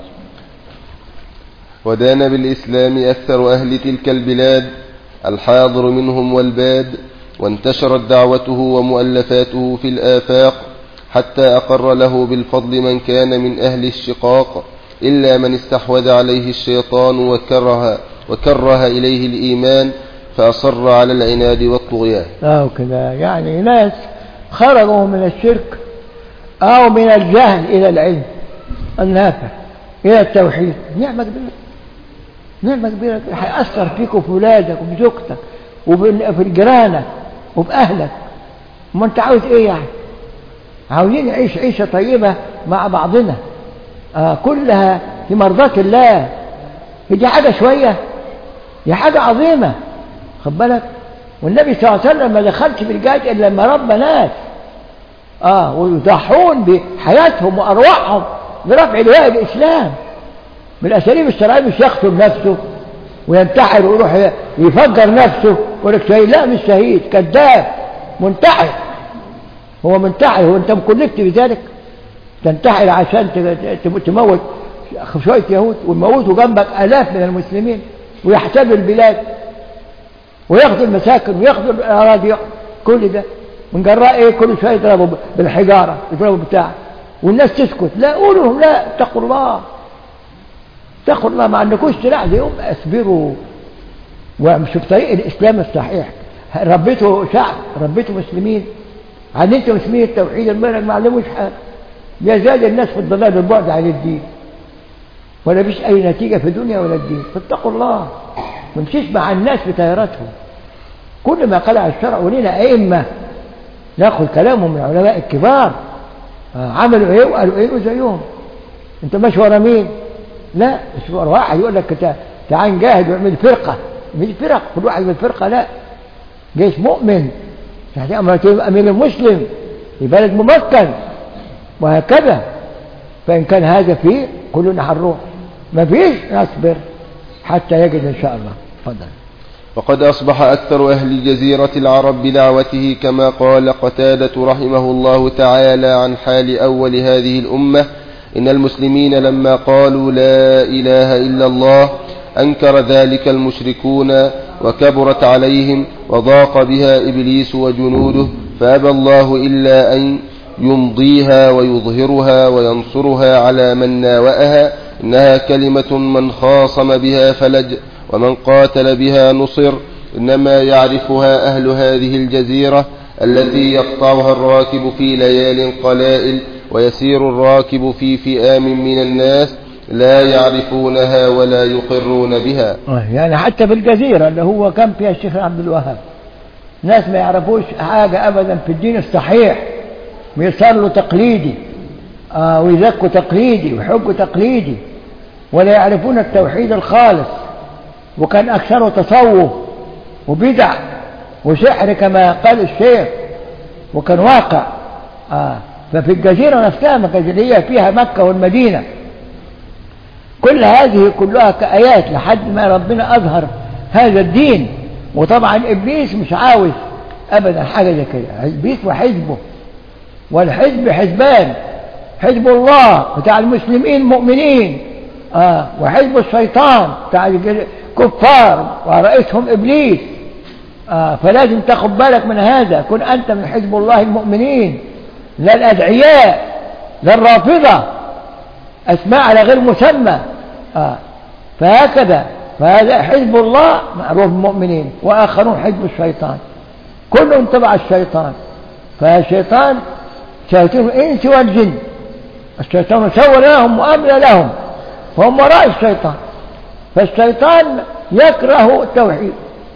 ودان بالإسلام أكثر أهل تلك البلاد الحاضر منهم والباد وانتشرت دعوته ومؤلفاته في الآفاق حتى أقر له بالفضل من كان من أهل الشقاق إلا من استحوذ عليه الشيطان وكره, وكره إليه الإيمان فأصر على العناد والطغيان أو كده يعني ناس خرجوا من الشرك أو من الجهل إلى العلم النافع إلى التوحيد نعمة كبيرة نعمة كبيرة هيأثر فيك وفي ولادك وفي زوجتك وفي في جيرانك وفي أهلك ما أنت عاوز إيه يعني عاوزين نعيش عيشة طيبة مع بعضنا آه كلها في مرضاة الله هي دي حاجة شوية دي حاجة عظيمة خد بالك والنبي صلى الله عليه وسلم ما دخلش في الجهاد إلا لما ربى ناس آه ويضحون بحياتهم وأرواحهم برفع لواء الإسلام من الأساليب الشرعية مش يقتل نفسه وينتحر ويروح يفجر نفسه ويقول لك شهيد لا مش شهيد كذاب منتحر هو منتحر هو أنت مكلفت بذلك تنتحر عشان ت- ت- تموت شوية يهود ويموتوا جنبك آلاف من المسلمين ويحتلوا البلاد وياخدوا المساكن وياخدوا الأراضي كل ده من جراء ايه كل شويه يضربوا بالحجاره يضربوا بتاع والناس تسكت لا قولوا لهم لا اتقوا الله اتقوا الله ما عندكوش سلاح زيهم اصبروا وامشوا في طريق الاسلام الصحيح ربيتوا شعب ربيتوا مسلمين علمتوا مسلمين التوحيد المنهج ما علموش حاجه يزال الناس في الضلال والبعد عن الدين ولا فيش اي نتيجه في الدنيا ولا الدين فاتقوا الله ما نمشيش مع الناس بتياراتهم كل ما قال الشرع ولنا ائمه ناخذ كلامهم من العلماء الكبار آه، عملوا ايه وقالوا ايه وزيهم انت ماشي ورا مين لا مش واحد يقول لك تع- تعال نجاهد واعمل فرقة مش فرق كل واحد من فرقة لا جيش مؤمن تحت أمر أمير المسلم في بلد ممكن وهكذا فإن كان هذا فيه كلنا هنروح ما فيش نصبر حتى يجد إن شاء الله تفضل وقد أصبح أكثر أهل جزيرة العرب بدعوته كما قال قتادة رحمه الله تعالى عن حال أول هذه الأمة إن المسلمين لما قالوا لا إله إلا الله أنكر ذلك المشركون وكبرت عليهم وضاق بها إبليس وجنوده فأبى الله إلا أن يمضيها ويظهرها وينصرها على من ناوأها إنها كلمة من خاصم بها فلج ومن قاتل بها نصر إنما يعرفها أهل هذه الجزيرة التي يقطعها الراكب في ليال قلائل ويسير الراكب في فئام من الناس لا يعرفونها ولا يقرون بها يعني حتى في الجزيرة اللي هو كان فيها الشيخ عبد الوهاب ناس ما يعرفوش حاجة أبدا في الدين الصحيح بيصلوا تقليدي آه ويزكوا تقليدي ويحجوا تقليدي ولا يعرفون التوحيد الخالص وكان أكثره تصوف وبدع وسحر كما قال الشيخ وكان واقع آه ففي الجزيرة نفسها ما كانت اللي هي فيها مكة والمدينة كل هذه كلها كآيات لحد ما ربنا أظهر هذا الدين وطبعا إبليس مش عاوز أبدا حاجة زي كده إبليس وحزبه والحزب حزبان حزب الله بتاع المسلمين المؤمنين آه وحزب الشيطان بتاع الكفار ورئيسهم إبليس آه فلازم تاخد بالك من هذا كن أنت من حزب الله المؤمنين لا الأدعياء لا الرافضة أسماء على غير مسمى آه فهكذا فهذا حزب الله معروف المؤمنين وآخرون حزب الشيطان كلهم تبع الشيطان فالشيطان شياطين الإنس والجن الشيطان سوى لهم وأمل لهم فهم وراء الشيطان فالشيطان يكره التوحيد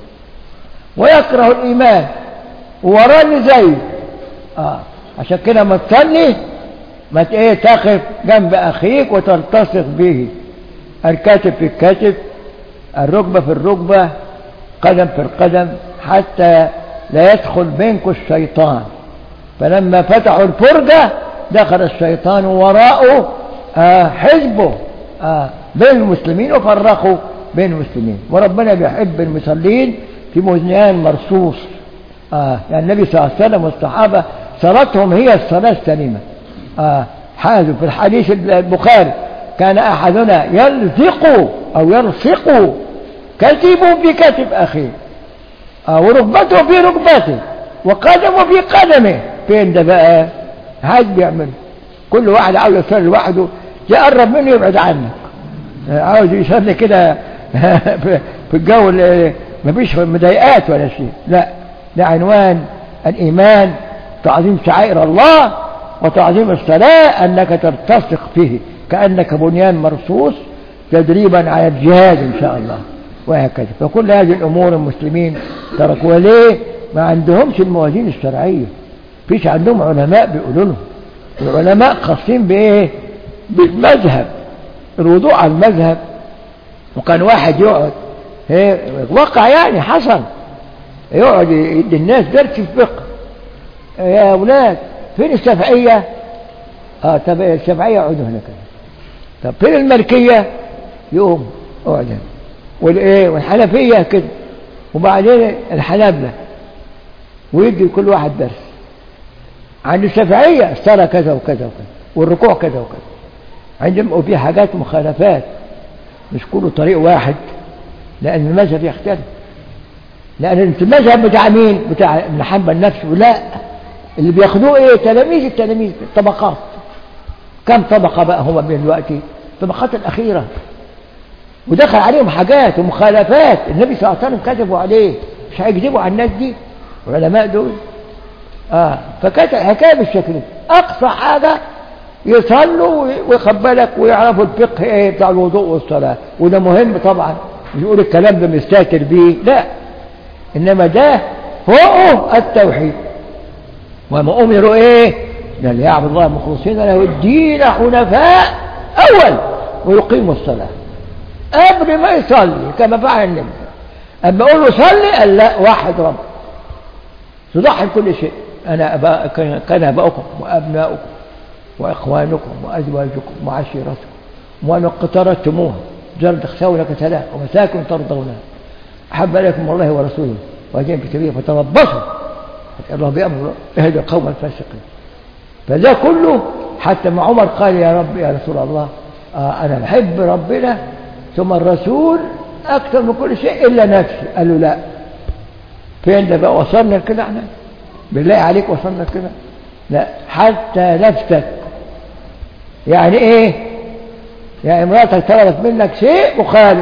ويكره الإيمان ووراه اللي زيه آه. عشان كده ما تصلي ما ت- ايه تقف جنب أخيك وتلتصق به الكاتب في الكاتب الركبة في الركبة قدم في القدم حتى لا يدخل بينكم الشيطان فلما فتحوا الفرجة دخل الشيطان وراءه آه حزبه آه بين المسلمين وفرقوا بين المسلمين وربنا بيحب المصلين في مزنيان مرصوص آه يعني النبي صلى الله عليه وسلم والصحابة صلاتهم هي الصلاة السليمة آه حاذوا في الحديث البخاري كان أحدنا يلزق أو يلصق كتبه بكتب أخيه آه وركبته في ركبته وقدمه في قدمه فين ده بقى هاد بيعمل كل واحد عاوز يصلي لوحده يقرب منه يبعد عنك آه، عاوز يصلي كده في في الجو اللي مفيش مضايقات ولا شيء لا ده عنوان الإيمان تعظيم شعائر الله وتعظيم الصلاة أنك ترتسق فيه كأنك بنيان مرصوص تدريبا على الجهاد إن شاء الله وهكذا فكل هذه الأمور المسلمين تركوها ليه ما عندهمش الموازين الشرعية فيش عندهم علماء بيقولوا لهم العلماء خاصين بإيه بالمذهب الوضوء على المذهب وكان واحد يقعد ايه وقع يعني حصل يقعد يدي الناس درس في الفقه يا أولاد فين الشافعية اه طب الشافعية يقعدوا هنا كده طب فين الملكية يقوم اقعد هنا والايه والحنفية كده وبعدين الحنابلة ويدي كل واحد درس عند الشافعية الصلاة كذا وكذا وكذا والركوع كذا وكذا عندهم وفي حاجات مخالفات مش كله طريق واحد لأن المذهب يختلف لأن المذهب بتاع مين؟ بتاع ابن حنبل نفسه لا اللي بياخدوه ايه؟ تلاميذ التلاميذ طبقات كم طبقة بقى هم بين دلوقتي؟ الطبقات الأخيرة ودخل عليهم حاجات ومخالفات النبي صلى الله عليه وسلم كتبوا عليه مش هيكذبوا على الناس دي العلماء دول اه فكانت الحكايه بالشكل ده اقصى حاجه يصلوا وياخد بالك ويعرفوا الفقه ايه بتاع الوضوء والصلاه وده مهم طبعا مش يقول الكلام ده مستهتر بيه لا انما ده فوقه التوحيد وما امروا ايه؟ قال يعبد الله مخلصين له الدين حنفاء اول ويقيم الصلاة قبل ما يصلي كما فعل النبي أما أقول له صلي قال لا واحد رب تضحي بكل شيء أنا أبا كان كان أباؤكم وأبناؤكم وإخوانكم وأزواجكم وعشيرتكم وأن اقترفتموها جرد تخشون كسلاء ومساكن ترضونها أحب إليكم الله ورسوله وأجين في سبيله فتربصوا حتى الله بأمر اهدى القوم الفاسقين فده كله حتى ما عمر قال يا رب يا رسول الله آه أنا بحب ربنا ثم الرسول أكثر من كل شيء إلا نفسي قال له لا فين ده بقى وصلنا لكده احنا بالله عليك وصلنا لكده لا حتى نفسك يعني ايه يعني امرأتك طلبت منك شيء مخالف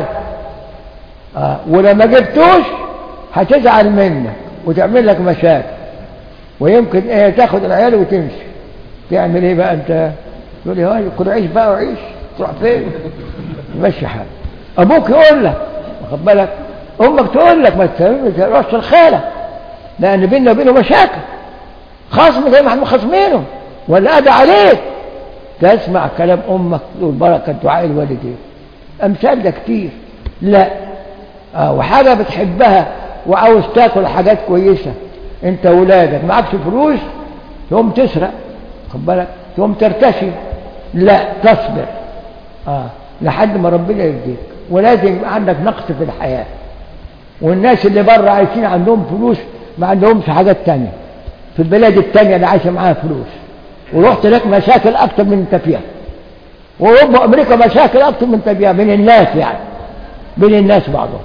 آه. ولما جبتوش هتزعل منك وتعمل لك مشاكل ويمكن ايه تاخد العيال وتمشي تعمل ايه بقى انت تقول يا راجل كل عيش بقى وعيش تروح فين مشي حالك ابوك يقول لك واخد بالك امك تقول لك ما تروحش الخاله لان بيننا وبينه مشاكل خصم زي ما احنا خصمينه ولا ادى عليك تسمع كلام امك تقول بركه دعاء الوالدين امثال ده كتير لا آه وحاجه بتحبها وعاوز تاكل حاجات كويسه انت ولادك معكش فلوس تقوم تسرق خد بالك تقوم ترتشي لا تصبر آه لحد ما ربنا يديك ولازم يبقى عندك نقص في الحياه والناس اللي بره عايشين عندهم فلوس ما عندهمش حاجات تانية في البلاد التانية اللي عايشة معاها فلوس ورحت لك مشاكل أكتر من انت فيها وأوروبا وأمريكا مشاكل أكتر من انت فيها بين الناس يعني بين الناس بعضهم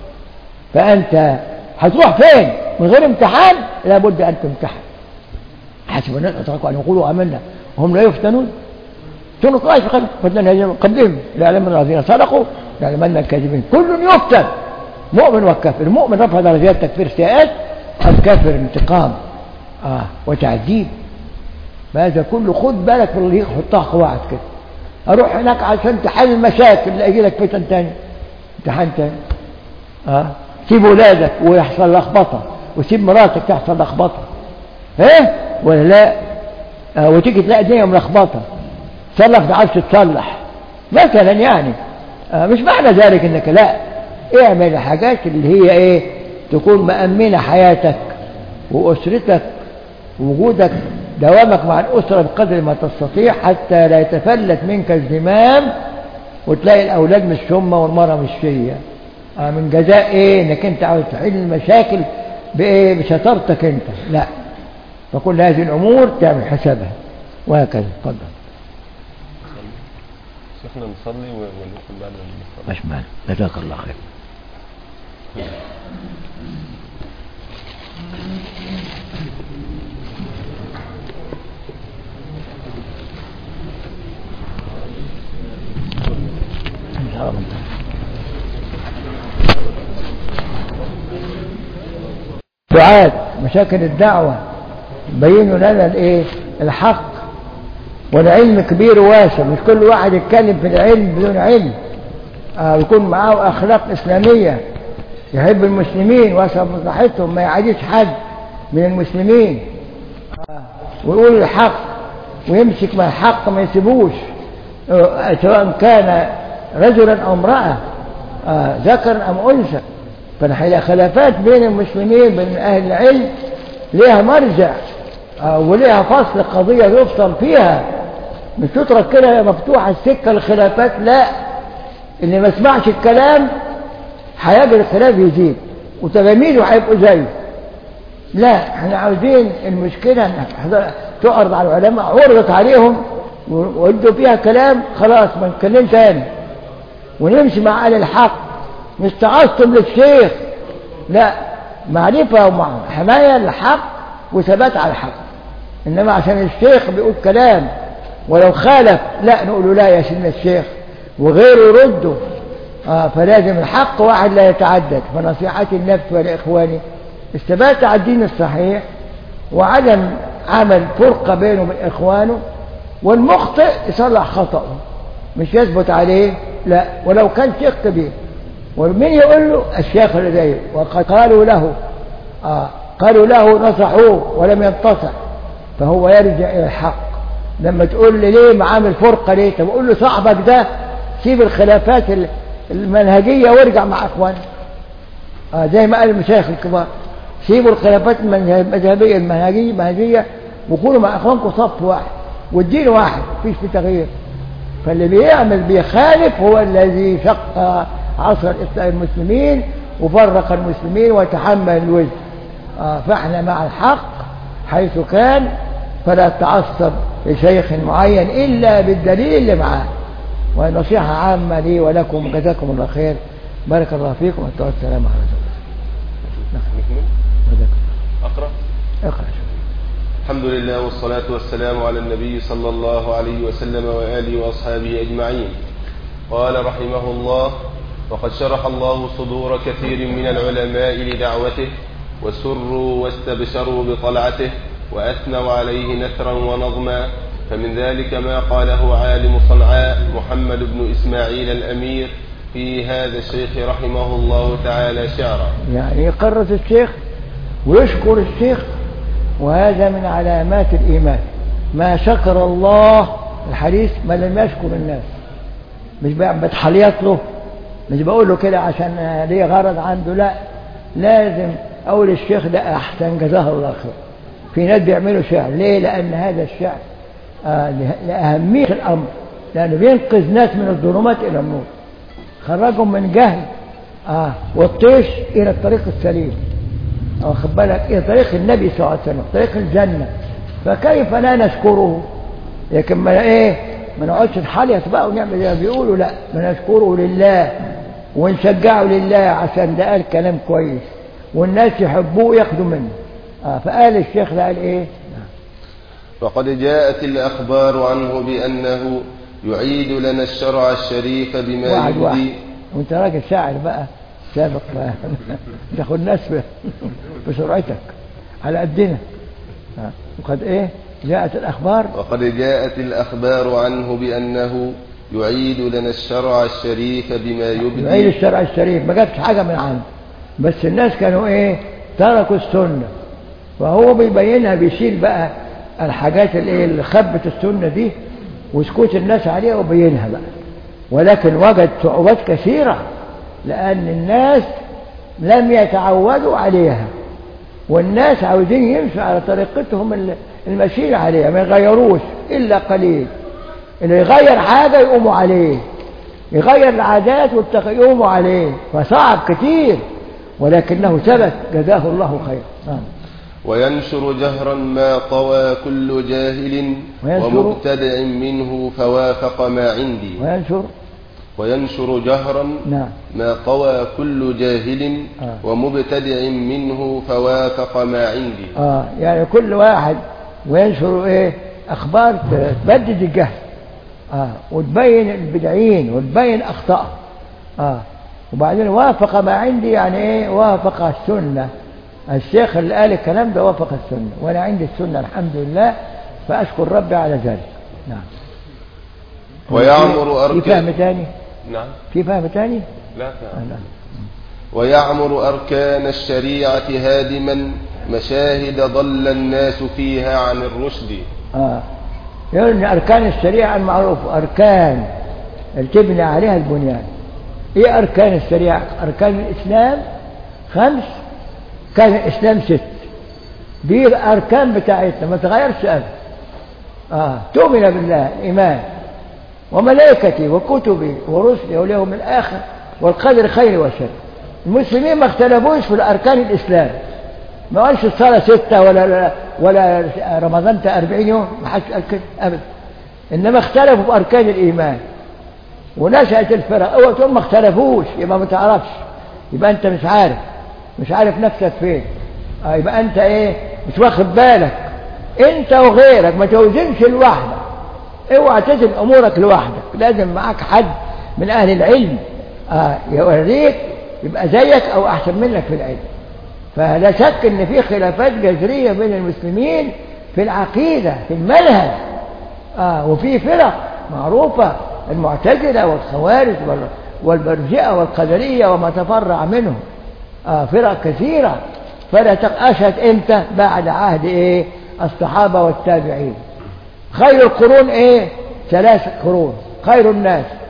فأنت هتروح فين من غير امتحان لابد أن تمتحن حسب الناس أتركوا أن يقولوا آمنا وهم لا يفتنون كانوا طائف فتنة قبلهم ليعلمن الذين صدقوا ليعلمن الكاذبين كل يفتن مؤمن وكافر المؤمن رفع درجات تكفير سيئات الكافر انتقام آه وتعذيب فهذا كله خد بالك من اللي يحطها قواعد كده اروح هناك عشان تحل المشاكل لا يجي لك فتن تاني امتحان تاني اه سيب ولادك ويحصل لخبطه وسيب مراتك تحصل لخبطه ايه ولا لا آه وتيجي تلاقي الدنيا ملخبطه تصلح ما تعرفش تصلح مثلا يعني آه مش معنى ذلك انك لا اعمل الحاجات اللي هي ايه تكون مأمنة حياتك وأسرتك وجودك دوامك مع الأسرة بقدر ما تستطيع حتى لا يتفلت منك الزمام وتلاقي الأولاد مش هم والمرأة مش فيا آه من جزاء ايه انك انت عاوز تحل المشاكل بايه بشطارتك انت لا فكل هذه الامور تعمل حسابها وهكذا اتفضل احنا نصلي ونقول بعد ما نصلي مش معنى جزاك الله خير دعاة مشاكل الدعوة بينوا لنا الايه الحق والعلم كبير واسع مش كل واحد يتكلم في العلم بدون علم آه يكون معاه اخلاق اسلاميه يحب المسلمين ويسعى مصلحتهم ما يعاديش حد من المسلمين آه ويقول الحق ويمسك مع الحق ما يسيبوش آه سواء كان رجلا او امراه آه ذكر ام انثى فنحيل خلافات بين المسلمين بين اهل العلم ليها مرجع آه وليها فصل قضيه يفصل فيها مش تترك كده مفتوحه السكه للخلافات لا اللي ما سمعش الكلام هيجري الخلاف يزيد وتلاميذه هيبقوا زيه لا احنا عاوزين المشكله تعرض على العلماء عرضت عليهم وادوا فيها كلام خلاص ما نتكلم تاني ونمشي مع اهل الحق مش تعصب للشيخ لا معرفه ومع حمايه للحق وثبات على الحق انما عشان الشيخ بيقول كلام ولو خالف لا نقول له لا يا سيدنا الشيخ وغيره يرده آه فلازم الحق واحد لا يتعدد فنصيحتي النفس والإخواني الثبات على الدين الصحيح وعدم عمل فرقة بينه وبين إخوانه والمخطئ يصلح خطأه مش يثبت عليه لا ولو كان شيخ كبير ومن يقول له الشيخ الذي وقد قالوا له آه قالوا له نصحوه ولم ينتصح فهو يرجع إلى الحق لما تقول لي ليه معامل فرقة ليه طب قول له صاحبك ده سيب الخلافات ال- المنهجية وارجع مع اخوانك آه زي ما قال المشايخ الكبار سيبوا الخلافات المنه- المذهبية المنهجية المنهجية وكونوا مع اخوانكم صف واحد والدين واحد مفيش في تغيير فاللي بيعمل بيخالف هو الذي شق عصر الإسلام- المسلمين وفرق المسلمين وتحمل الوزن آه فاحنا مع الحق حيث كان فلا تعصب لشيخ معين إلا بالدليل اللي معاه ونصيحة عامة لي ولكم جزاكم الله خير بارك الله فيكم والسلام على رسول نكمل الله اقرا اقرأ شوف. الحمد لله والصلاة والسلام على النبي صلى الله عليه وسلم وآله وأصحابه أجمعين قال رحمه الله وقد شرح الله صدور كثير من العلماء لدعوته وسروا واستبشروا بطلعته وأثنوا عليه نثرا ونظما فمن ذلك ما قاله عالم صنعاء محمد بن إسماعيل الأمير في هذا الشيخ رحمه الله تعالى شعرا يعني يقرص الشيخ ويشكر الشيخ وهذا من علامات الإيمان ما شكر الله الحديث ما لم يشكر الناس مش بقى بتحليط له مش بقول له كده عشان ليه غرض عنده لا لازم أقول الشيخ ده أحسن جزاه الله خير في ناس بيعملوا شعر ليه لأن هذا الشعر آه له- لأهمية الأمر لأنه بينقذ ناس من الظلمات إلى النور خرجهم من جهل آه والطيش إلى الطريق السليم واخد بالك إلى طريق النبي صلى الله عليه وسلم طريق الجنة فكيف لا نشكره لكن ما إيه ما نقعدش نحليط بقى ونعمل زي ما بيقولوا لا ما نشكره لله ونشجعه لله عشان ده قال كلام كويس والناس يحبوه ياخدوا منه آه فقال الشيخ ده قال إيه وقد جاءت الأخبار عنه بأنه يعيد لنا الشرع الشريف بما واحد واحد يبدي وانت راجل شاعر بقى سابق بقى تاخد ناس ب- بسرعتك على قدنا ها. وقد ايه جاءت الاخبار وقد جاءت الأخبار عنه بأنه يعيد لنا الشرع الشريف بما يعيد يبدي الشرع الشريف ما جابش حاجه من عنده بس الناس كانوا ايه تركوا السنه فهو بيبينها بيشيل بقى الحاجات اللي ايه اللي خبت السنه دي وسكوت الناس عليها وبينها بقى ولكن وجد صعوبات كثيره لان الناس لم يتعودوا عليها والناس عاوزين يمشوا على طريقتهم ال- المشير عليها ما يغيروش الا قليل اللي يغير حاجه يقوموا عليه يغير العادات والتق- يقوموا عليه فصعب كتير ولكنه ثبت جزاه الله خير نعم وينشر جهرا ما طوى كل جاهل وينشر- ومبتدع منه فوافق ما عندي وينشر وينشر جهرا نعم ما طوى كل جاهل آه. ومبتدع منه فوافق ما عندي اه يعني كل واحد وينشر ايه اخبار تبدد الجهل اه وتبين البدعين وتبين اخطاء اه وبعدين وافق ما عندي يعني ايه وافق السنه الشيخ اللي قال الكلام ده وافق السنه وانا عندي السنه الحمد لله فاشكر ربي على ذلك نعم ويعمر في فهم أركان تاني نعم في فهم تاني لا آه لا. ويعمر أركان الشريعة هادما مشاهد ضل الناس فيها عن الرشد آه. يقول ان اركان الشريعه المعروفه اركان اللي تبني عليها البنيان ايه اركان الشريعه اركان الاسلام خمس كان الاسلام ست دي الاركان بتاعتنا ما تغيرش ابدا اه تؤمن بالله الايمان وملائكته وكتبه ورسله واليوم الاخر والقدر خير وشر المسلمين ما اختلفوش في الاركان الاسلام ما قالش الصلاة ستة ولا ولا رمضان 40 يوم ما حدش قال كده أبدا إنما اختلفوا في أركان الإيمان ونشأت الفرق أول تقول ما اختلفوش يبقى ما تعرفش يبقى أنت مش عارف مش عارف نفسك فين آه يبقى أنت إيه مش واخد بالك أنت وغيرك ما توزنش لوحدك اوعى تزن أمورك لوحدك لازم معاك حد من أهل العلم آه يوريك يبقى زيك أو أحسن منك في العلم فلا شك ان في خلافات جذريه بين المسلمين في العقيده في المنهج آه وفي فرق معروفه المعتزله والخوارج وال- والمرجئه والقدريه وما تفرع منهم آه فرق كثيره فلا تقاشت امتى بعد عهد ايه الصحابه والتابعين خير القرون ايه ثلاث قرون خير الناس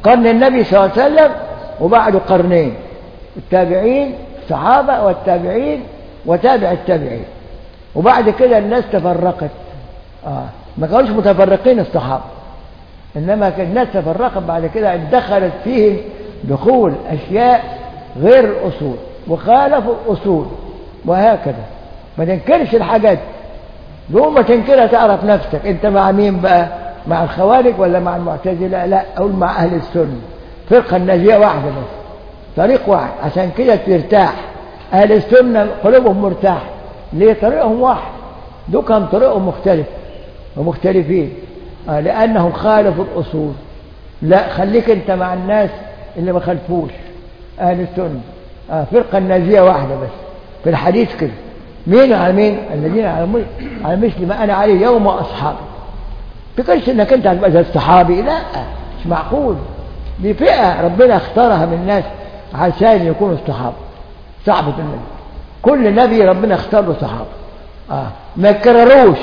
قرن النبي صلى الله عليه وسلم وبعده قرنين التابعين الصحابة والتابعين وتابع التابعين وبعد كده الناس تفرقت آه. ما كانوش متفرقين الصحابة إنما كان الناس تفرقت بعد كده دخلت فيهم دخول أشياء غير الأصول وخالفوا الأصول وهكذا ما تنكرش الحاجات يوم ما تنكرها تعرف نفسك انت مع مين بقى مع الخوارج ولا مع المعتزلة لا اقول مع اهل السنة فرقة الناجية واحدة بس طريق واحد عشان كده ترتاح اهل السنة قلوبهم مرتاح ليه طريقهم واحد دول كان طريقهم مختلف ومختلفين آه لانهم خالفوا الاصول لا خليك انت مع الناس اللي ما خالفوش اهل السنة آه فرقة الناجية واحدة بس في الحديث كده مين على مين الذين على مل- على مثل ما انا عليه يوم اصحابي تقولش انك انت هتبقى زي الصحابي لا مش معقول دي فئه ربنا اختارها من الناس عشان يكونوا الصحابه صحابه النبي كل نبي ربنا اختار له صحابه اه ما يكرروش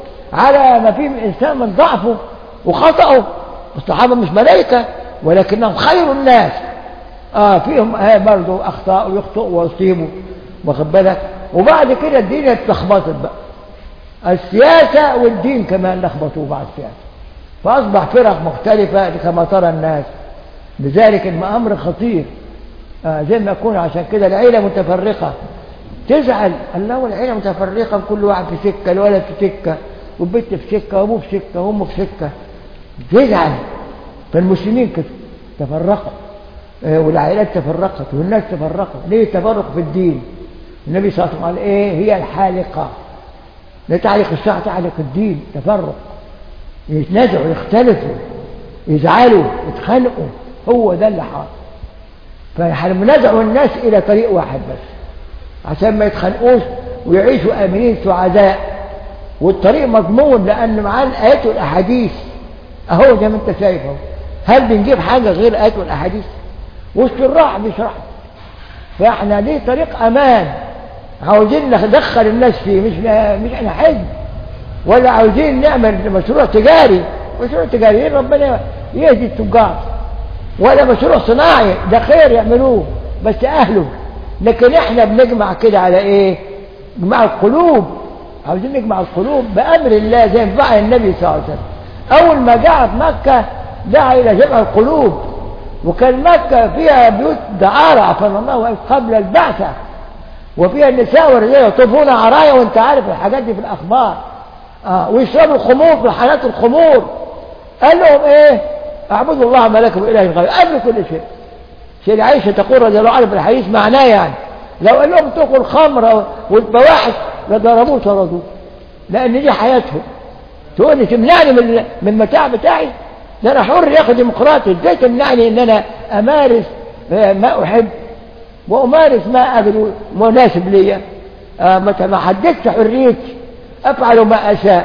على ما فيه من انسان من ضعفه وخطأه الصحابه مش ملائكه ولكنهم خير الناس اه فيهم آه برضه اخطاء ويخطئوا ويصيبوا واخد بالك وبعد كده الدنيا اتلخبطت بقى السياسة والدين كمان لخبطوا بعد السياسة فأصبح فرق مختلفة كما ترى الناس لذلك الأمر خطير آه زي ما يكون عشان كده العيلة متفرقة تزعل الله والعيلة متفرقة كل واحد في سكة الولد في سكة والبنت في سكة وأبوه في سكة وأمه في سكة تزعل فالمسلمين كده تفرقوا آه والعائلات تفرقت والناس تفرقوا ليه تفرق في الدين النبي صلى الله عليه وسلم قال ايه هي الحالقة لا تعلق الساعة تعلق الدين تفرق يتنازعوا يختلفوا يزعلوا يتخانقوا هو ده اللي حاصل فنزعوا الناس إلى طريق واحد بس عشان ما يتخانقوش ويعيشوا آمنين سعداء والطريق مضمون لأن معاه الآيات والأحاديث أهو زي ما أنت شايف أهو هل بنجيب حاجة غير الآيات والأحاديث والشراح بيشرح فاحنا ليه طريق أمان عاوزين ندخل الناس فيه مش مش احنا حج ولا عاوزين نعمل مشروع تجاري مشروع تجاري ربنا يهدي التجار ولا مشروع صناعي ده خير يعملوه بس اهله لكن احنا بنجمع كده على ايه نجمع القلوب عاوزين نجمع القلوب بامر الله زي ما فعل النبي صلى الله عليه وسلم اول ما جاء في مكه دعا الى جمع القلوب وكان مكه فيها بيوت دعاره عفوا الله قبل البعثه وفيها النساء والرجال يطوفون عرايا وانت عارف الحاجات دي في الاخبار اه ويشربوا الخمور في حالات الخمور قال لهم ايه اعبدوا الله ما لكم اله غيره قبل كل شيء سيدة عائشة تقول رضي الله عنها في الحديث معناه يعني لو قال لهم اتركوا الخمر والبواحث لضربوه طردوه لان دي حياتهم تقول لي تمنعني من من المتاع بتاعي ده انا حر يا اخي ديمقراطي ازاي تمنعني ان انا امارس ما احب وأمارس ما أجد مناسب لي آه متى ما حددت حريتي أفعل ما أشاء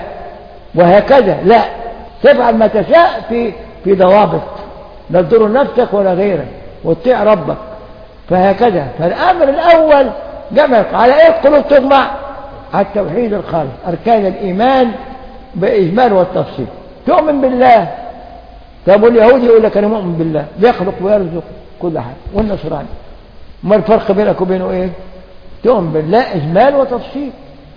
وهكذا لا تفعل ما تشاء في في ضوابط لا تضر نفسك ولا غيرك وتطيع ربك فهكذا فالأمر الأول جمعك على إيه القلوب تجمع على التوحيد الخالص أركان الإيمان بإجمال والتفصيل تؤمن بالله طب واليهودي يقول لك أنا مؤمن بالله بيخلق ويرزق كل حاجة والنصراني ما الفرق بينك وبينه ايه تؤمن بالله اجمال وتفصيل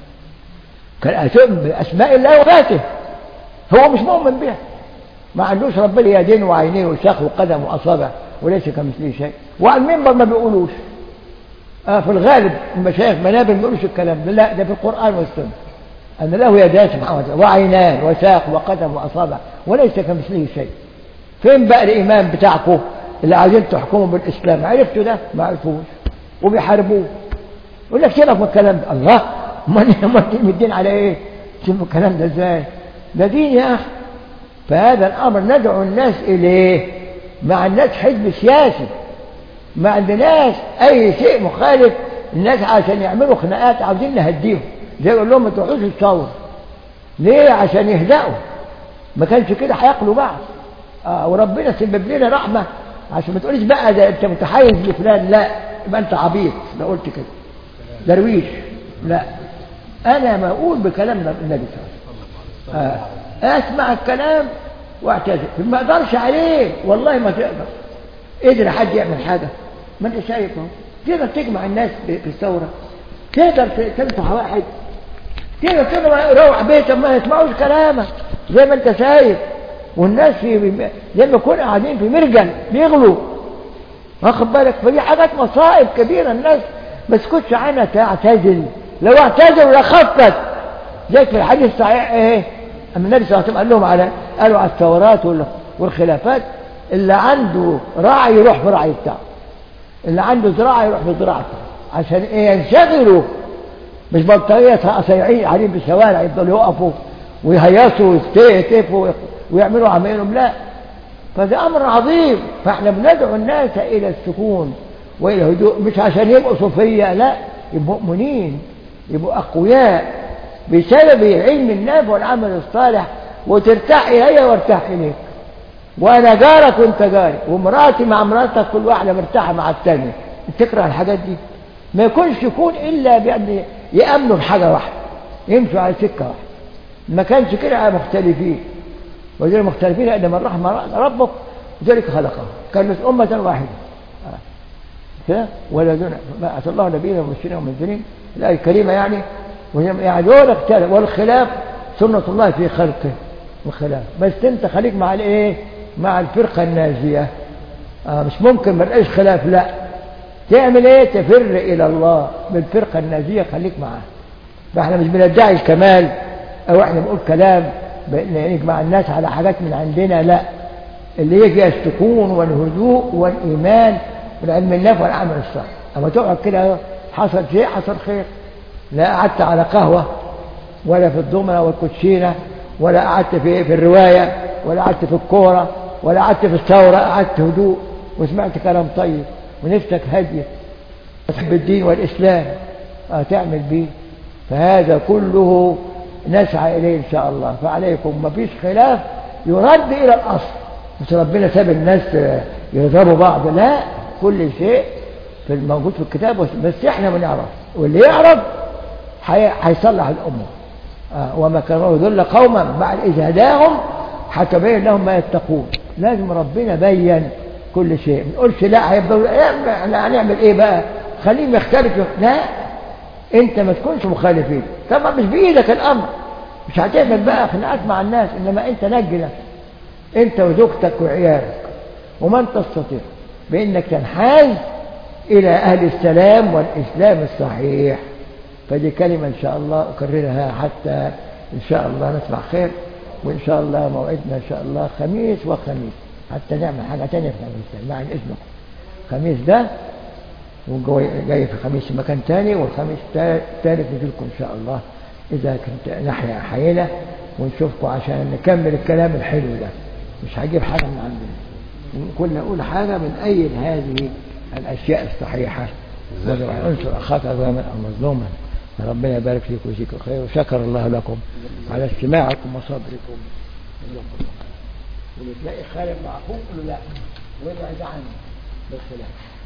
كان تؤمن باسماء الله وذاته هو مش مؤمن بها ما عندوش ربنا يدين وعينين وساق وقدم واصابع وليس كمثله شيء وعلى المنبر ما بيقولوش آه في الغالب المشايخ منابر ما بيقولوش الكلام ده لا ده في القران والسنه ان له يدان سبحانه وتعالى وعينان وساق وقدم واصابع وليس كمثله شيء فين بقى الايمان بتاعكم اللي عايزين تحكموا بالإسلام عرفتوا ده ما عرفوش وبيحاربوه يقول لك سيبك من الكلام ده الله ما الدين على ايه سيبوا الكلام ده ازاي ده دين يا اخي فهذا الامر ندعو الناس اليه ما عندناش حزب سياسي ما عندناش اي شيء مخالف الناس عشان يعملوا خناقات عاوزين نهديهم زي يقول لهم ما تروحوش الثوره ليه عشان يهدأوا ما كانش كده هياكلوا بعض آه وربنا سبب لنا رحمه عشان ما تقوليش بقى ده انت متحيز لفلان لا يبقى انت عبيط لو قلت كده درويش لا انا ما اقول بكلام النبي صلى الله عليه وسلم اسمع الكلام واعتذر ما اقدرش عليه والله ما تقدر قدر حد يعمل حاجة ما انت شايف اهو تقدر تجمع الناس ب- في الثورة تقدر ت- تنصح واحد تقدر تقدر يروح بيته ما يسمعوش كلامك زي ما انت شايف والناس في زي ما يكونوا قاعدين في مرجل بيغلوا واخد بالك فدي حاجات مصائب كبيرة الناس ما تسكتش عنها تعتزل لو اعتزلوا لخفت زي في الحديث الصحيح ايه اما النبي صلى الله عليه وسلم قال لهم على قالوا على الثورات وال- والخلافات اللي عنده راعي يروح في راعي بتاعه اللي عنده زراعة يروح في زراعته عشان ايه ينشغلوا مش بطارية صياعين قاعدين في الشوارع يفضلوا يقفوا ويهيصوا ويستيقفوا ويعملوا عملهم لا فده أمر عظيم فاحنا بندعو الناس إلى السكون وإلى الهدوء مش عشان يبقوا صوفية لا يبقوا مؤمنين يبقوا أقوياء بسبب علم النافع والعمل الصالح وترتاح إلي وارتاح إليك وأنا جارك وأنت جاري ومراتي مع مراتك كل واحدة مرتاحة مع الثانية تكره الحاجات دي ما يكونش يكون إلا بأن يأمنوا بحاجة واحدة يمشوا على سكة واحدة ما كانش كده مختلفين وذلك مختلفين لأن من رحم ربك ذلك خلقه كانت أمة واحدة آه. كده ولا دون ما أتى الله نبينا ومبشرين ومنذرين الآية الكريمة يعني وهم- يعني دول اختلف والخلاف سنة الله في خلقه والخلاف بس أنت خليك مع الإيه؟ مع الفرقة النازية آه مش ممكن ما نلاقيش خلاف لا تعمل إيه؟ تفر إلى الله بالفرقة النازية خليك معاه فاحنا مش بندعي الكمال او احنا بنقول كلام بان نجمع الناس على حاجات من عندنا لا اللي هي فيها السكون والهدوء والايمان والعلم النافع والعمل الصالح اما تقعد كده حصل شيء حصل خير لا قعدت على قهوه ولا في الضمنه والكوتشينه ولا قعدت في في الروايه ولا قعدت في الكوره ولا قعدت في الثوره قعدت هدوء وسمعت كلام طيب ونفسك هاديه تحب الدين والإسلام آه، تعمل به فهذا كله نسعى إليه إن شاء الله فعليكم ما فيش خلاف يرد إلى الأصل مش ربنا ساب الناس آه، يضربوا بعض لا كل شيء في الموجود في الكتاب بس- بس احنا بنعرف واللي يعرف حي- هيصلح الأمة آه، وما كان الله يضل قوما بعد إذ هداهم حتى بين لهم ما يتقون لازم ربنا بين كل شيء ما نقولش لا هيفضلوا لا، احنا هنعمل ايه بقى خليهم يختلفوا لا انت ما تكونش مخالفين طبعا مش بايدك الامر مش هتعمل بقى خناقات مع الناس انما انت نجي نفسك انت وزوجتك وعيالك ومن تستطيع بانك تنحاز الى اهل السلام والاسلام الصحيح فدي كلمة إن شاء الله أكررها حتى إن شاء الله نسمع خير وإن شاء الله موعدنا إن شاء الله خميس وخميس حتى نعمل حاجة تانية في خميس مع إذنكم خميس ده وجاي جاي في خميس في مكان تاني والخميس التا- التالت نجيلكم إن شاء الله إذا كنت نحيا حينا ونشوفكم عشان نكمل الكلام الحلو ده مش هجيب حاجة من عندنا كنا نقول حاجة من أي هذه الأشياء الصحيحة انصر أخاك ظالما أو مظلوما ربنا يبارك فيك ويجزيك الخير وشكر الله لكم على استماعكم وصبركم واللي تلاقي خالد معكم قولوا لا وابعد عنه بالخلاف